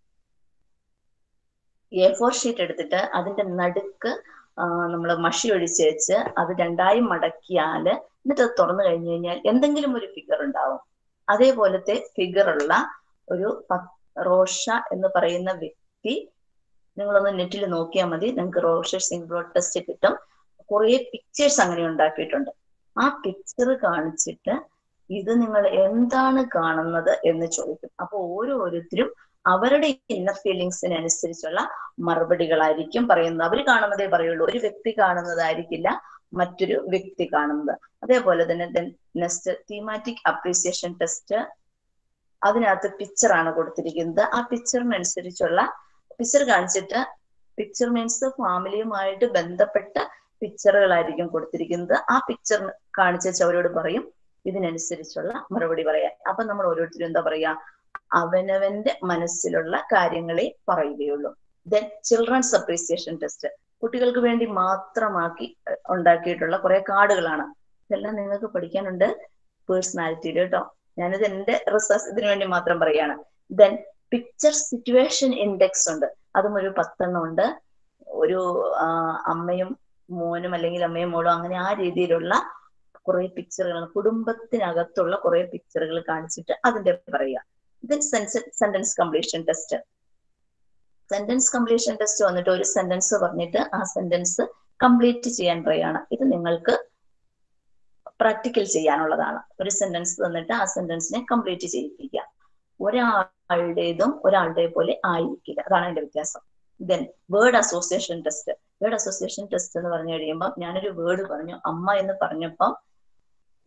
എ ഫോർ ഷീറ്റ് എടുത്തിട്ട് അതിന്റെ നടുക്ക് നമ്മൾ മഷി ഒഴിച്ച് വെച്ച് അത് രണ്ടായി മടക്കിയാല് എന്നിട്ട് അത് തുറന്നു കഴിഞ്ഞു കഴിഞ്ഞാൽ എന്തെങ്കിലും ഒരു ഫിഗർ ഉണ്ടാവും അതേപോലത്തെ ഫിഗർ ഉള്ള ഒരു റോഷ എന്ന് പറയുന്ന വ്യക്തി നിങ്ങളൊന്ന് നെറ്റിൽ നോക്കിയാൽ മതി നിങ്ങൾക്ക് റോഷർ സിംഗ്ലോട്ട് ടെസ്റ്റ് കിട്ടും കുറെ പിക്ചേഴ്സ് അങ്ങനെ ഉണ്ടാക്കിയിട്ടുണ്ട് ആ പിക്ചർ കാണിച്ചിട്ട് ഇത് നിങ്ങൾ എന്താണ് കാണുന്നത് എന്ന് ചോദിക്കും അപ്പൊ ഓരോരുത്തരും അവരുടെ ഇന്നർ ഫീലിങ്സിനനുസരിച്ചുള്ള മറുപടികളായിരിക്കും പറയുന്നത് അവർ കാണുന്നതേ പറയുള്ളൂ ഒരു വ്യക്തി കാണുന്നതായിരിക്കില്ല മറ്റൊരു വ്യക്തി കാണുന്നത് അതേപോലെ തന്നെ നെക്സ്റ്റ് തീമാറ്റിക് അപ്രീസിയേഷൻ ടെസ്റ്റ് അതിനകത്ത് പിക്ചർ ആണ് കൊടുത്തിരിക്കുന്നത് ആ പിക്ചറിനനുസരിച്ചുള്ള പിക്ചർ കാണിച്ചിട്ട് പിക്ചർ മീൻസ് ഫാമിലിയുമായിട്ട് ബന്ധപ്പെട്ട പിക്ചറുകളായിരിക്കും കൊടുത്തിരിക്കുന്നത് ആ പിക്ചർ കാണിച്ച അവരോട് പറയും ഇതിനനുസരിച്ചുള്ള മറുപടി പറയാൻ അപ്പൊ നമ്മൾ ഓരോരുത്തരും എന്താ പറയാ അവനവന്റെ മനസ്സിലുള്ള കാര്യങ്ങളെ പറയുകയുള്ളൂ ദെൻ ചിൽഡ്രൻസ് അപ്രീസിയേഷൻ ടെസ്റ്റ് കുട്ടികൾക്ക് വേണ്ടി മാത്രമാക്കി ഉണ്ടാക്കിയിട്ടുള്ള കുറെ കാർഡുകളാണ് ഇതെല്ലാം നിങ്ങൾക്ക് പഠിക്കാനുണ്ട് പേഴ്സണാലിറ്റിയിൽ കേട്ടോ ഞാനിത് എന്റെ റിസർച്ച് ഇതിനു വേണ്ടി മാത്രം പറയാണ് ദെൻ പിക്ചർ സിറ്റുവേഷൻ ഇൻഡെക്സ് ഉണ്ട് അതും ഒരു പത്തെണ്ണം ഉണ്ട് ഒരു അമ്മയും മോനും അല്ലെങ്കിൽ അമ്മയും മോളും അങ്ങനെ ആ രീതിയിലുള്ള കുറെ പിക്ചറുകൾ കുടുംബത്തിനകത്തുള്ള കുറെ പിക്ചറുകൾ കാണിച്ചിട്ട് അതിന്റെ പറയുക then sentence completion test sentence completion test വന്നിട്ട് ഒരു സെന്റൻസ് പറഞ്ഞിട്ട് ആ സെന്റൻസ് കംപ്ലീറ്റ് ചെയ്യാൻ പറയാണ് ഇത് നിങ്ങൾക്ക് പ്രാക്ടിക്കൽ ചെയ്യാനുള്ളതാണ് ഒരു സെന്റൻസ് തന്നിട്ട് ആ സെന്റൻസിനെ കംപ്ലീറ്റ് ചെയ്യിപ്പിക്കുക ഒരാളുടേതും ഒരാളുടെ പോലെ ആയിരിക്കില്ല അതാണ് അതിന്റെ വ്യത്യാസം then word association test word association test എന്ന് പറഞ്ഞു കഴിയുമ്പോൾ ഞാനൊരു വേർഡ് പറഞ്ഞു അമ്മ എന്ന് പറഞ്ഞപ്പം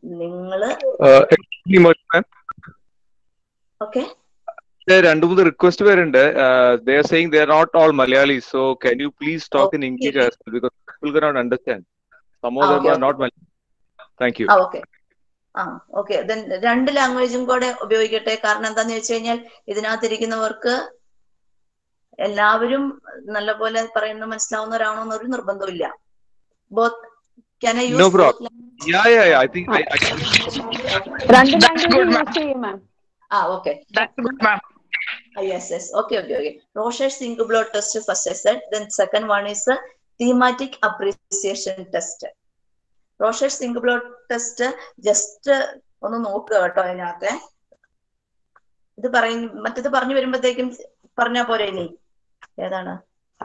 നിങ്ങള് Uh, excuse me, ma'am. Okay രണ്ട് മൂന്ന് റിക്വസ്റ്റ് വരുന്നുണ്ട് they are saying they are not all Malayali so can you please talk in English as well because people cannot understand some of Ah, them okay, are not Malayali thank you ah okay ah okay then രണ്ട് ലാംഗ്വേജും കൂടെ ഉപയോഗിക്കട്ടെ കാരണം എന്താന്ന് വെച്ച് കഴിഞ്ഞാൽ ഇതിനകത്തിരിക്കുന്നവർക്ക് എല്ലാവരും നല്ലപോലെ പറയുന്നത് മനസ്സിലാവുന്നവരാണോ എന്നൊരു നിർബന്ധമില്ല both can I No use problem. Yeah, yeah, yeah. I think I, I രണ്ട് ലാംഗ്വേജ് യൂസ് ചെയ്യും ma'am ah okay That's good, ma'am. yes yes okay okay okay Rorschach ink blot test first I said then second one is the thematic appreciation test Rorschach ink blot test just ഒന്ന് നോക്കുക കേട്ടോ അതിനകത്തെ ഇത് പറയും മറ്റത് പറഞ്ഞു വരുമ്പോഴത്തേക്കും പറഞ്ഞാ പോരെ ഇനി ഏതാണ്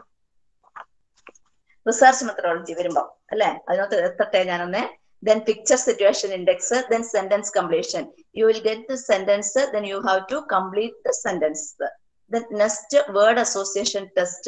റിസർച്ച് മെത്തഡോളജി വരുമ്പോ അല്ലെ അതിനകത്ത് എത്തട്ടെ ഞാനൊന്ന് then picture situation index then sentence completion you will get the sentence then you have to complete the sentence the next word association test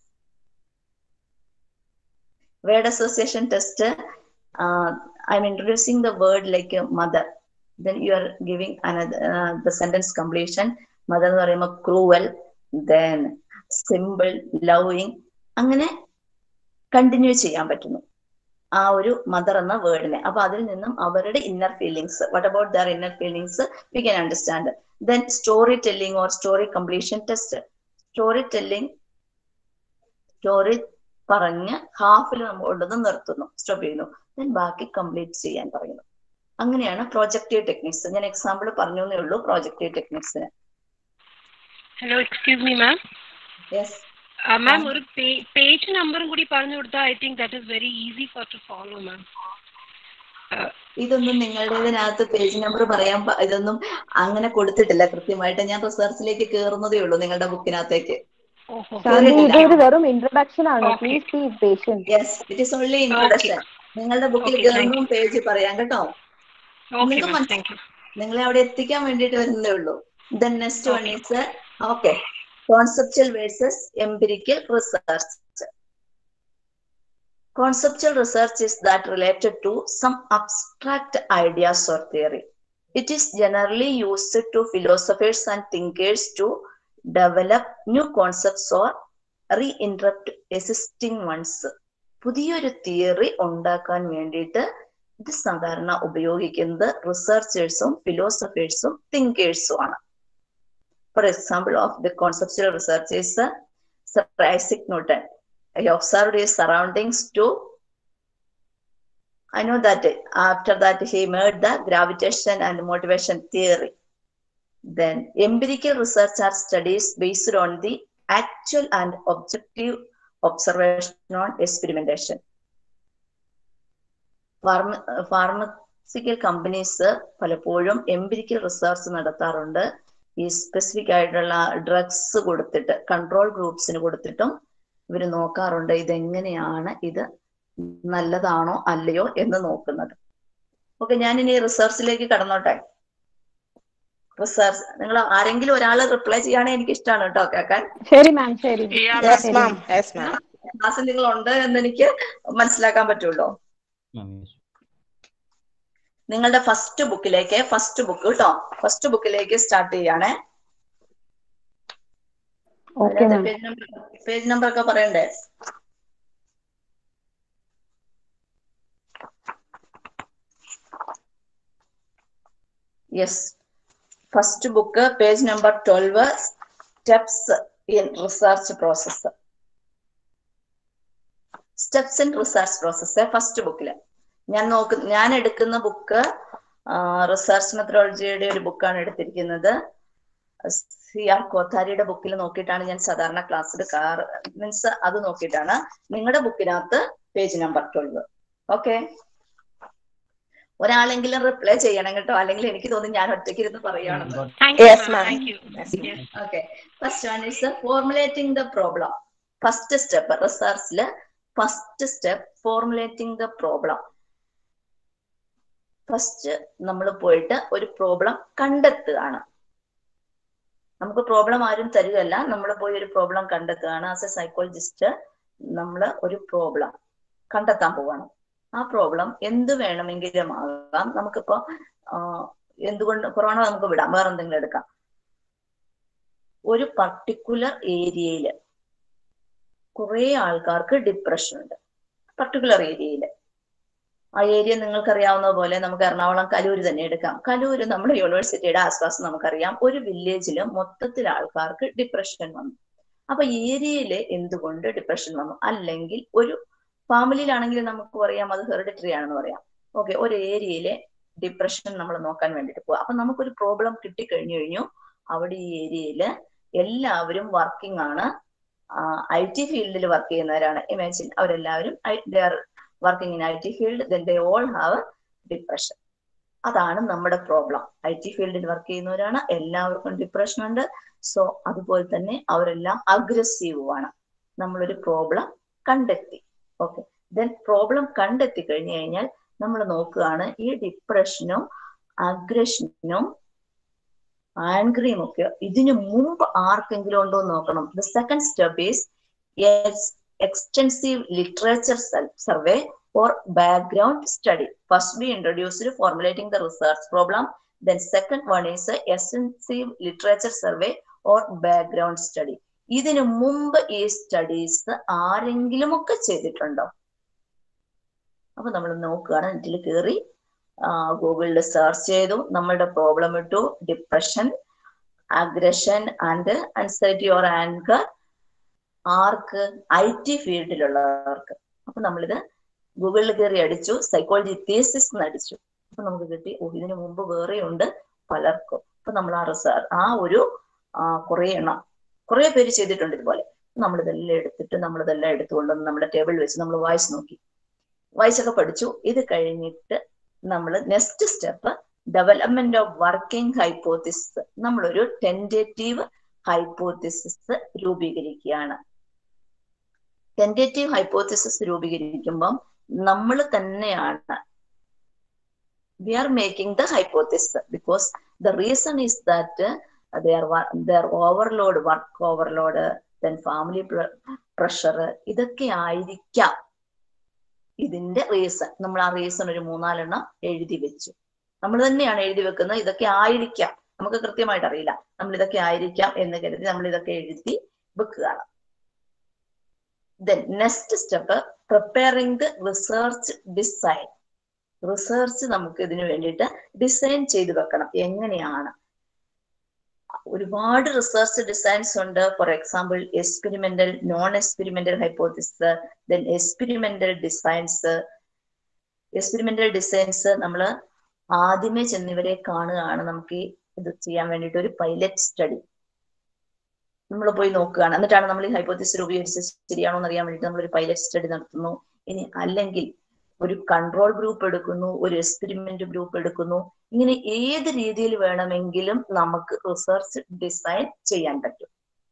word association test uh, i'm introducing the word like a mother then you are giving another uh, the sentence completion mother എന്ന് പറയുമ്പോൾ cruel then simple loving അങ്ങനെ continue ചെയ്യാൻ പറ്റുന്നു ആ ഒരു mother എന്ന വേർഡിനെ അപ്പൊ അതിൽ നിന്നും അവരുടെ inner feelings what about their inner feelings we can understand then storytelling or story completion test storytelling story പറഞ്ഞ് ഹാഫിൽ നമ്മൾ കൊണ്ടുവന്ന് നിർത്തുന്നു സ്റ്റോപ്പ് ചെയ്യുന്നു ദെൻ ബാക്കി കംപ്ലീറ്റ് ചെയ്യാൻ പറയുന്നു അങ്ങനെയാണ് പ്രോജക്റ്റീവ് ടെക്നിക്സ് ഞാൻ എക്സാമ്പിൾ പറഞ്ഞു എന്നേ ഉള്ളൂ പ്രോജക്റ്റീവ് ടെക്നിക്സിന് hello excuse me ma'am yes ma'am ഒരു പേജ് നമ്പറും കൂടി പറഞ്ഞു കൊടുത്താൽ I think that is very easy for to follow ma'am ഇതൊന്നും നിങ്ങളുടേതിനകത്ത് പേജ് നമ്പർ പറയാൻ പ- ഇതൊന്നും അങ്ങനെ കൊടുത്തിട്ടില്ല കൃത്യമായിട്ട് ഞാൻ റിസർച്ചിലേക്ക് കയറുന്നതേ ഉള്ളൂ നിങ്ങളുടെ ബുക്കിനകത്തേക്ക് ഓഹോ ശാന്തി ഇതൊരു വെറും ഇൻട്രൊഡക്ഷൻ ആണ് Okay. Please be patient yes it is only introduction നിങ്ങളുടെ ബുക്കിൽ Okay, thank കയറുമ്പോൾ പേജ് പറയാം കേട്ടോ ഓക്കെ നിങ്ങൾക്ക് മാം മനസ്സി- താങ്ക് യു നിങ്ങളെ അവിടെ എത്തിക്കാൻ വേണ്ടിയിട്ട് വരുന്നതേ ഉള്ളൂ then next one is okay conceptual versus empirical research Conceptual research is that related to some abstract ideas or theory. It is generally used to philosophers and thinkers to develop new concepts or reinterrupt existing ones. പുതിയൊരു തിയറി ഉണ്ടാക്കാൻ വേണ്ടിയിട്ട് ഇത് സാധാരണ ഉപയോഗിക്കുന്നത് റിസർച്ചേഴ്സും ഫിലോസഫേഴ്സും തിങ്കേഴ്സും ആണ് for example of the conceptual researchers sir Isaac Newton he observed his surroundings to i know that after that he made the gravitation and motivation theory then empirical research are studies based on the actual and objective observation on experimentation pharmaceutical companies പലപ്പോഴും empirical research നടത്താറുണ്ട് ഈ specific ആയിട്ടുള്ള drugs കൊടുത്തിട്ട് control ഗ്രൂപ്പ്സിന് കൊടുത്തിട്ടും ഇവർ നോക്കാറുണ്ട് ഇതെങ്ങനെയാണ് ഇത് നല്ലതാണോ അല്ലയോ എന്ന് നോക്കുന്നത് ഓക്കെ ഞാൻ ഇനി റിസർച്ചിലേക്ക് കടന്നോട്ടെ റിസർച്ച് നിങ്ങൾ ആരെങ്കിലും ഒരാൾ റിപ്ലൈ ചെയ്യുകയാണെങ്കിൽ എനിക്ക് ഇഷ്ടമാണ് കേട്ടോ കേൾക്കാൻ ശരി മാം ശരി Yes, ma'am. Yes, ma'am. ക്ലാസ്സിൽ നിങ്ങൾ ഉണ്ട് എന്ന് എനിക്ക് മനസ്സിലാക്കാൻ പറ്റുള്ളൂ നിങ്ങളുടെ ഫസ്റ്റ് ബുക്കിലേക്ക് ഫസ്റ്റ് ബുക്ക് കേട്ടോ ഫസ്റ്റ് ബുക്കിലേക്ക് സ്റ്റാർട്ട് ചെയ്യാണ് okay ma'am page number page number ഒക്കെ പറയണ്ടേ yes first book page number twelve steps in research process steps in research process first ബുക്കില് ഞാൻ നോക്കുന്ന ഞാൻ എടുക്കുന്ന ബുക്ക് റിസർച്ച് മെത്തഡോളജിയുടെ ഒരു ബുക്കാണ് എടുത്തിരിക്കുന്നത് സി ആർ കോത്താരിയുടെ ബുക്കിൽ നോക്കിയിട്ടാണ് ഞാൻ സാധാരണ ക്ലാസ് എടുക്കാറ് മീൻസ് അത് നോക്കിയിട്ടാണ് നിങ്ങളുടെ ബുക്കിനകത്ത് പേജ് നമ്പർ ട്വൽവ് ഓക്കെ ഒരാളെങ്കിലും റിപ്ലൈ ചെയ്യണം കേട്ടോ അല്ലെങ്കിൽ എനിക്ക് തോന്നി ഞാൻ ഒറ്റയ്ക്ക് ഇരുന്ന് പറയുകയാണെന്ന് thank you Yes, ma'am ma'am. Thank you Yes, ma'am. Okay first one is formulating the problem first step റിസർച്ചില് first step formulating the problem first നമ്മൾ പോയിട്ട് ഒരു പ്രോബ്ലം കണ്ടെത്തുകയാണ് നമുക്ക് പ്രോബ്ലം ആരും തരികയല്ല നമ്മൾ പോയി ഒരു പ്രോബ്ലം കണ്ടെത്തുകയാണ് ആസ് എ സൈക്കോളജിസ്റ്റ് നമ്മൾ ഒരു പ്രോബ്ലം കണ്ടെത്താൻ പോവാണ് ആ പ്രോബ്ലം എന്ത് വേണമെങ്കിലും ആകാം നമുക്കിപ്പോ ആ, എന്തുകൊണ്ട് കൊറോണ നമുക്ക് വിടാം വേറെ എന്തെങ്കിലും എടുക്കാം ഒരു പർട്ടിക്കുലർ ഏരിയയില് കുറെ ആൾക്കാർക്ക് ഡിപ്രഷൻ ഉണ്ട് പർട്ടിക്കുലർ ഏരിയയില് ആ ഏരിയ നിങ്ങൾക്കറിയാവുന്ന പോലെ നമുക്ക് എറണാകുളം കലൂര് തന്നെ എടുക്കാം കലൂര് നമ്മുടെ യൂണിവേഴ്സിറ്റിയുടെ ആസ്പാസ് നമുക്കറിയാം ഒരു വില്ലേജില് മൊത്തത്തിൽ ആൾക്കാർക്ക് ഡിപ്രഷൻ വന്നു അപ്പൊ ഏരിയയില് എന്തുകൊണ്ട് ഡിപ്രഷൻ വന്നു അല്ലെങ്കിൽ ഒരു ഫാമിലിയിലാണെങ്കിൽ നമുക്ക് പറയാം അത് ഹെറിഡിറ്ററി ആണെന്ന് പറയാം ഓക്കെ ഒരു ഏരിയയിലെ ഡിപ്രഷൻ നമ്മൾ നോക്കാൻ വേണ്ടിട്ട് പോവാം അപ്പൊ നമുക്കൊരു പ്രോബ്ലം കിട്ടിക്കഴിഞ്ഞു കഴിഞ്ഞു അവിടെ ഈ ഏരിയയില് എല്ലാവരും വർക്കിംഗ് ആണ് ഐ ടി ഫീൽഡിൽ വർക്ക് ചെയ്യുന്നവരാണ് ഇമാജിൻ അവരെല്ലാവരും they are working in I T field then they all have depression അതാണ് നമ്മുടെ പ്രോബ്ലം ഐ ടി ഫീൽഡിൽ വർക്ക് ചെയ്യുന്നവരാണ് എല്ലാവർക്കും ഡിപ്രഷൻ ഉണ്ട് സോ അതുപോലെ തന്നെ അവരെല്ലാം അഗ്രസീവും ആണ് നമ്മളൊരു പ്രോബ്ലം കണ്ടെത്തി ഓക്കെ ദെൻ പ്രോബ്ലം കണ്ടെത്തി കഴിഞ്ഞു കഴിഞ്ഞാൽ നമ്മൾ നോക്കുകയാണ് ഈ ഡിപ്രഷനും അഗ്രഷനും ആംഗ്രിയും ഒക്കെ ഇതിനു മുമ്പ് ആർക്കെങ്കിലും ഉണ്ടോ എന്ന് നോക്കണം the second step is extensive literature survey or background study. First, we introduced formulating the research problem. Then, second one is a extensive literature survey or background study. ഇതിനു മുമ്പ് ഈ സ്റ്റഡീസ് ആരെങ്കിലും ഒക്കെ ചെയ്തിട്ടുണ്ടോ അപ്പൊ നമ്മൾ നോക്കുകയാണ് നെറ്റിൽ കയറി ഗൂഗിളിൽ സെർച്ച് ചെയ്തു നമ്മളുടെ പ്രോബ്ലം ഇട്ടു depression aggression and anxiety or anger ആർക്ക് ഐ ടി ഫീൽഡിലുള്ളവർക്ക് അപ്പൊ നമ്മളിത് ഗൂഗിളിൽ കയറി അടിച്ചു സൈക്കോളജി തീസിസ് എന്ന് അടിച്ചു അപ്പൊ നമുക്ക് കിട്ടി ഓ ഇതിനു മുമ്പ് വേറെ ഉണ്ട് പലർക്കും അപ്പൊ നമ്മൾ ആ റിസർ ആ ഒരു കുറെ എണ്ണം കുറെ പേര് ചെയ്തിട്ടുണ്ട് ഇതുപോലെ നമ്മളിതെല്ലാം എടുത്തിട്ട് നമ്മളിതെല്ലാം എടുത്തുകൊണ്ടുവന്ന് നമ്മുടെ ടേബിളിൽ വെച്ച് നമ്മൾ വായിച്ചു നോക്കി വായിച്ചൊക്കെ പഠിച്ചു ഇത് കഴിഞ്ഞിട്ട് നമ്മൾ next step development of working hypothesis നമ്മളൊരു ടെൻറ്റേറ്റീവ് ഹൈപ്പോത്തിസിസ് രൂപീകരിക്കുകയാണ് ടെൻറ്റേറ്റീവ് ഹൈപ്പോത്തിസിസ് രൂപീകരിക്കുമ്പം നമ്മൾ തന്നെയാണ് we are making the hypothesis because the reason is that there overload work overload then family pressure ഇതൊക്കെ ആയിരിക്കാം ഇതിന്റെ റീസൺ നമ്മൾ ആ റീസൺ ഒരു മൂന്നാലെണ്ണം എഴുതി വെച്ചു നമ്മൾ തന്നെയാണ് എഴുതി വെക്കുന്നത് ഇതൊക്കെ ആയിരിക്കാം നമുക്ക് കൃത്യമായിട്ട് അറിയില്ല നമ്മൾ ഇതൊക്കെ ആയിരിക്കാം എന്ന് കരുതി നമ്മൾ ഇതൊക്കെ എഴുതി വെക്കുകയാണ് then next step preparing the research design research നമുക്ക് ഇതിനു വേണ്ടിയിട്ട് ഡിസൈൻ ചെയ്തു വെക്കണം എങ്ങനെയാണ് ഒരുപാട് റിസർച്ച് ഡിസൈൻസ് ഉണ്ട് for example experimental non experimental hypothesis then experimental designs experimental designs നമ്മൾ ആദ്യമേ ചെന്നിവരെ കാണുകയാണ് നമുക്ക് ഇത് ചെയ്യാൻ വേണ്ടിയിട്ട് ഒരു പൈലറ്റ് സ്റ്റഡി നമ്മൾ പോയി നോക്കുകയാണ് എന്നിട്ടാണ് നമ്മൾ ഈ ഹൈപ്പോത്തിസ് രൂപീകരിച്ച് ശരിയാണോ എന്ന് അറിയാൻ വേണ്ടിയിട്ട് നമ്മൾ ഒരു പൈലറ്റ് സ്റ്റഡി നടത്തുന്നു ഇനി അല്ലെങ്കിൽ ഒരു കൺട്രോൾ ഗ്രൂപ്പ് എടുക്കുന്നു ഒരു എക്സ്പെരിമെന്റ് ഗ്രൂപ്പ് എടുക്കുന്നു ഇങ്ങനെ ഏത് രീതിയിൽ വേണമെങ്കിലും നമുക്ക് റിസർച്ച് ഡിസൈൻ ചെയ്യാൻ പറ്റും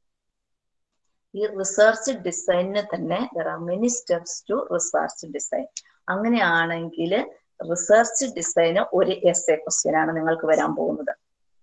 ഈ റിസർച്ച് ഡിസൈനിന് തന്നെ there are many steps to research design അങ്ങനെയാണെങ്കിൽ റിസർച്ച് ഡിസൈന് ഒരു എസ് എ ക്വസ്റ്റ്യൻ ആണ് നിങ്ങൾക്ക് വരാൻ പോകുന്നത്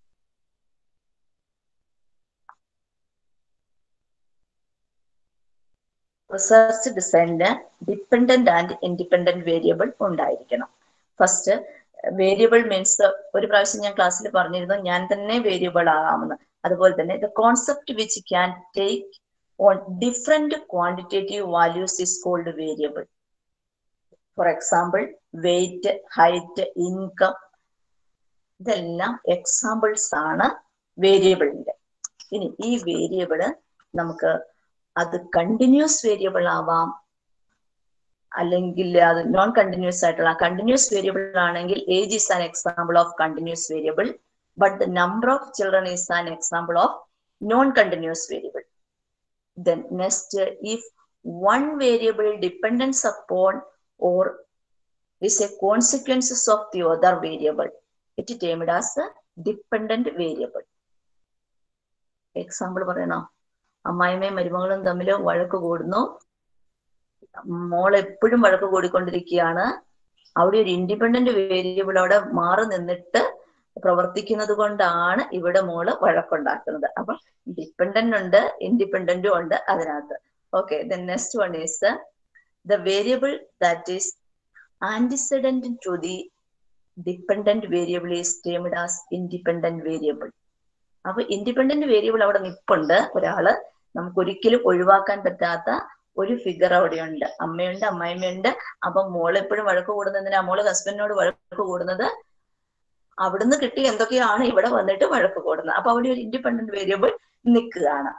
റിസർച്ച് ഡിസൈനിന് ഡിപ്പെൻഡന്റ് ആൻഡ് ഇൻഡിപെൻഡന്റ് വേരിയബിൾ ഉണ്ടായിരിക്കണം ഫസ്റ്റ് വേരിയബിൾ മീൻസ് ഒരു പ്രാവശ്യം ഞാൻ ക്ലാസ്സിൽ പറഞ്ഞിരുന്നു ഞാൻ തന്നെ വേരിയബിൾ ആകാമെന്ന് അതുപോലെ തന്നെ the concept which can take on different quantitative values is called variable for example weight height income ഇതെല്ലാം എക്സാമ്പിൾസ് ആണ് വേരിയബിളിന്റെ ഇനി ഈ വേരിയബിള് നമുക്ക് അത് കണ്ടിന്യൂസ് വേരിയബിൾ ആവാം അല്ലെങ്കിൽ അത് നോൺ കണ്ടിന്യൂസ് ആയിട്ടുള്ള കണ്ടിന്യൂസ് വേരിയബിൾ ആണെങ്കിൽ age is an example of continuous variable but the number of children is an example of non continuous variable then next if one variable depends upon or is a consequences of the other variable. It is termed as a dependent variable. Example പറയണോ അമ്മായിമ്മയും മരുമകളും തമ്മിൽ വഴക്ക് കൂടുന്നു മോൾ എപ്പോഴും വഴക്ക് കൂടിക്കൊണ്ടിരിക്കുകയാണ് അവിടെ ഒരു ഇൻഡിപെൻഡന്റ് വേരിയബിൾ അവിടെ മാറി നിന്നിട്ട് പ്രവർത്തിക്കുന്നത് കൊണ്ടാണ് ഇവിടെ മോള് വഴക്കുണ്ടാക്കുന്നത് അപ്പൊ ഡിപ്പെൻഡന്റ് ഉണ്ട് ഇൻഡിപെൻഡന്റും ഉണ്ട് അതിനകത്ത് okay the next one is the variable that is antecedent to the dependent variable is termed as independent variable അപ്പൊ ഇൻഡിപെൻഡന്റ് വേരിയബിൾ അവിടെ നിപ്പുണ്ട് ഒരാള് നമുക്ക് ഒരിക്കലും ഒഴിവാക്കാൻ പറ്റാത്ത ഒരു ഫിഗർ അവിടെയുണ്ട് അമ്മയുണ്ട് അമ്മായിമ്മയുണ്ട് അപ്പൊ മോള് എപ്പോഴും വഴക്ക് കൂടുന്നതിനാ മോള് ഹസ്ബൻഡിനോട് വഴക്ക് കൂടുന്നത് അവിടുന്ന് കിട്ടി എന്തൊക്കെയാണ് ഇവിടെ വന്നിട്ട് വഴക്ക് കൂടുന്നത് അപ്പൊ അവിടെ ഒരു ഇൻഡിപെൻഡന്റ് വേരിയബിൾ നിൽക്കുകയാണ്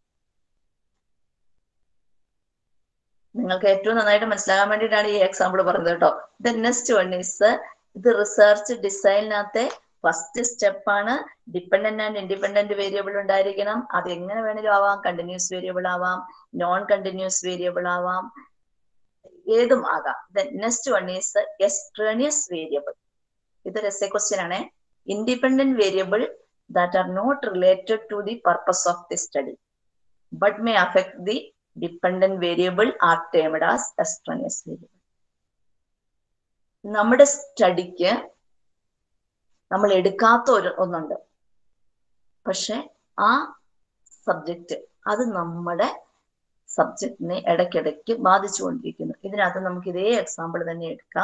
നിങ്ങൾക്ക് ഏറ്റവും നന്നായിട്ട് മനസ്സിലാകാൻ വേണ്ടിയിട്ടാണ് ഈ എക്സാമ്പിൾ പറഞ്ഞത് കേട്ടോ ദ നെക്സ്റ്റ് വൺ ഈസ് ഇത് റിസർച്ച് ഡിസൈനിനകത്തെ ഫസ്റ്റ് സ്റ്റെപ്പാണ് ഡിപ്പെൻഡന്റ് ആൻഡ് ഇൻഡിപെൻഡന്റ് വേരിയബിൾ ഉണ്ടായിരിക്കണം അത് എങ്ങനെ വേണേലും ആവാം കണ്ടിന്യൂസ് വേരിയബിൾ ആവാം നോൺ കണ്ടിന്യൂസ് വേരിയബിൾ ആവാം ഏതും ആകാം the next one is extraneous variable ഇതൊരു എസ് എ ക്വസ്റ്റ്യൻ ആണ് independent variable that are not related to the purpose of the study but may affect the dependent variable are termed as extraneous variable നമ്മുടെ സ്റ്റഡിക്ക് നമ്മൾ എടുക്കാത്ത ഒരു ഒന്നുണ്ട് പക്ഷെ ആ സബ്ജക്റ്റ് അത് നമ്മുടെ സബ്ജക്റ്റിനെ ഇടയ്ക്കിടയ്ക്ക് ബാധിച്ചുകൊണ്ടിരിക്കുന്നു ഇതിനകത്ത് നമുക്ക് ഇതേ എക്സാമ്പിൾ തന്നെ എടുക്കാം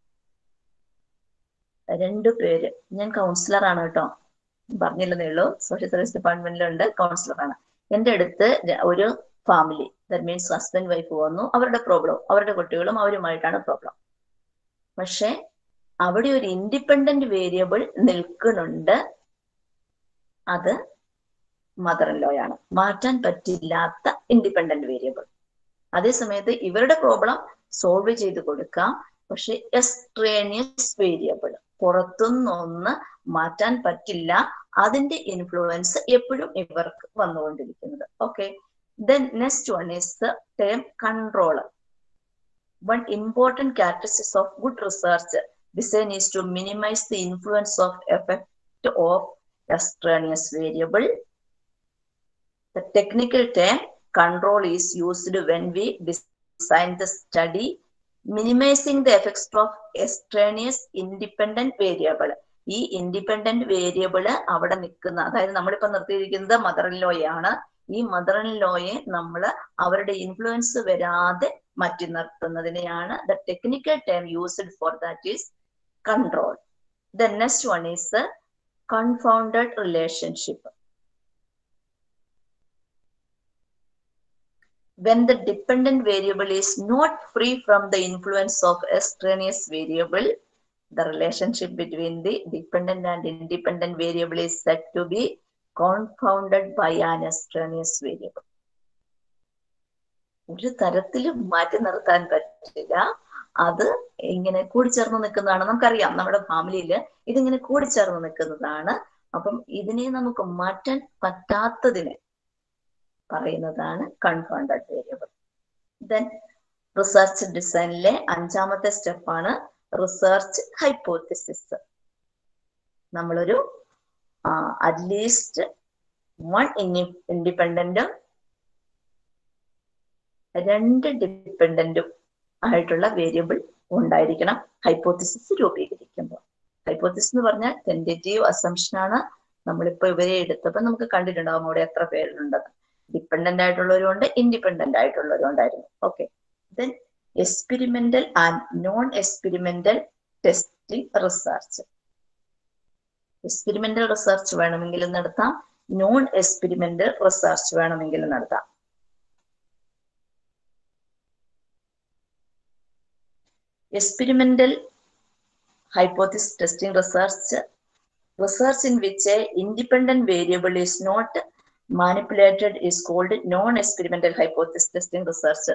രണ്ടു പേര് ഞാൻ കൗൺസിലർ ആണ് കേട്ടോ പറഞ്ഞില്ലെന്നേ ഉള്ളൂ സോഷ്യൽ സർവീസ് ഡിപ്പാർട്ട്മെന്റിലുണ്ട് കൗൺസിലർ ആണ് എന്റെ അടുത്ത് ഒരു family that means husband wife വന്നു അവരുടെ പ്രോബ്ലം അവരുടെ കുട്ടികളും അവരുമായിട്ടാണ് പ്രോബ്ലം പക്ഷെ അവിടെ ഒരു ഇൻഡിപെൻഡന്റ് വേരിയബിൾ നിൽക്കുന്നുണ്ട് അത് മദർ ഇൻ ലോയാണ് മാറ്റാൻ പറ്റില്ലാത്ത ഇൻഡിപെൻഡന്റ് വേരിയബിൾ അതേസമയത്ത് ഇവരുടെ പ്രോബ്ലം സോൾവ് ചെയ്ത് കൊടുക്കാം പക്ഷെ എക്സ്ട്രേനിയസ് വേരിയബിൾ പുറത്തുനിന്നൊന്ന് മാറ്റാൻ പറ്റില്ല അതിന്റെ ഇൻഫ്ലുവൻസ് എപ്പോഴും ഇവർക്ക് വന്നുകൊണ്ടിരിക്കുന്നത് okay then next one is the term control one important characteristics of good research design is to minimize the influence of effect of extraneous variable. The technical term control is used when we design the study, minimizing the effects of extraneous independent variable. ഈ independent variable അവിടെ നിൽക്കുന്ന അതായത് നമ്മളിപ്പോ നിർത്തിയിരിക്കുന്നത് mother in ലോയാണ് ഈ mother in ലോയെ നമ്മൾ അവരുടെ influence വരാതെ മാറ്റി നിർത്തുന്നതിനെയാണ് the technical term used for that is control. The next one is the confounded relationship. When the dependent variable is not free from the influence of extraneous variable, the relationship between the dependent and independent variable is said to be confounded by an extraneous variable. ഒരു തരത്തിലും മാറ്റി നിർത്താൻ പറ്റില്ല അത് ഇങ്ങനെ കൂടിച്ചേർന്ന് നിൽക്കുന്നതാണ് നമുക്കറിയാം നമ്മുടെ ഫാമിലിയിൽ ഇതിങ്ങനെ കൂടിച്ചേർന്ന് നിൽക്കുന്നതാണ് അപ്പം ഇതിനെ നമുക്ക് മാറ്റാൻ പറ്റാത്തതിന് പറയുന്നതാണ് കൺഫൗണ്ടഡ് വേരിയബിൾ ദെൻ റിസർച്ച് ഡിസൈനിലെ അഞ്ചാമത്തെ സ്റ്റെപ്പാണ് റിസർച്ച് ഹൈപ്പോത്തിസിസ് നമ്മളൊരു അറ്റ്ലീസ്റ്റ് വൺ ഇൻഡിപെൻഡന്റും രണ്ട് ഡിപ്പെൻഡന്റും ആയിട്ടുള്ള വേരിയബിൾ ഉണ്ടായിരിക്കണം ഹൈപ്പോത്തിസിസ് രൂപീകരിക്കുമ്പോൾ ഹൈപ്പോത്തിസിസ് എന്ന് പറഞ്ഞാൽ ടെൻറ്റേറ്റീവ് അസംഷൻ ആണ് നമ്മളിപ്പോ ഇവരെ എടുത്തപ്പോൾ നമുക്ക് കണ്ടിട്ടുണ്ടാവും അവിടെ എത്ര പേരുണ്ടെന്ന് ഡിപ്പെൻഡന്റ് ആയിട്ടുള്ളവരും ഉണ്ട് ഇൻഡിപെൻഡന്റ് ആയിട്ടുള്ളവരും ഉണ്ടായിരുന്നു okay then experimental and non experimental testing research experimental research വേണമെങ്കിലും നടത്താം നോൺ എക്സ്പെരിമെന്റൽ റിസർച്ച് വേണമെങ്കിലും നടത്താം experimental hypothesis testing research research in which a independent variable is not manipulated is called non-experimental hypothesis testing research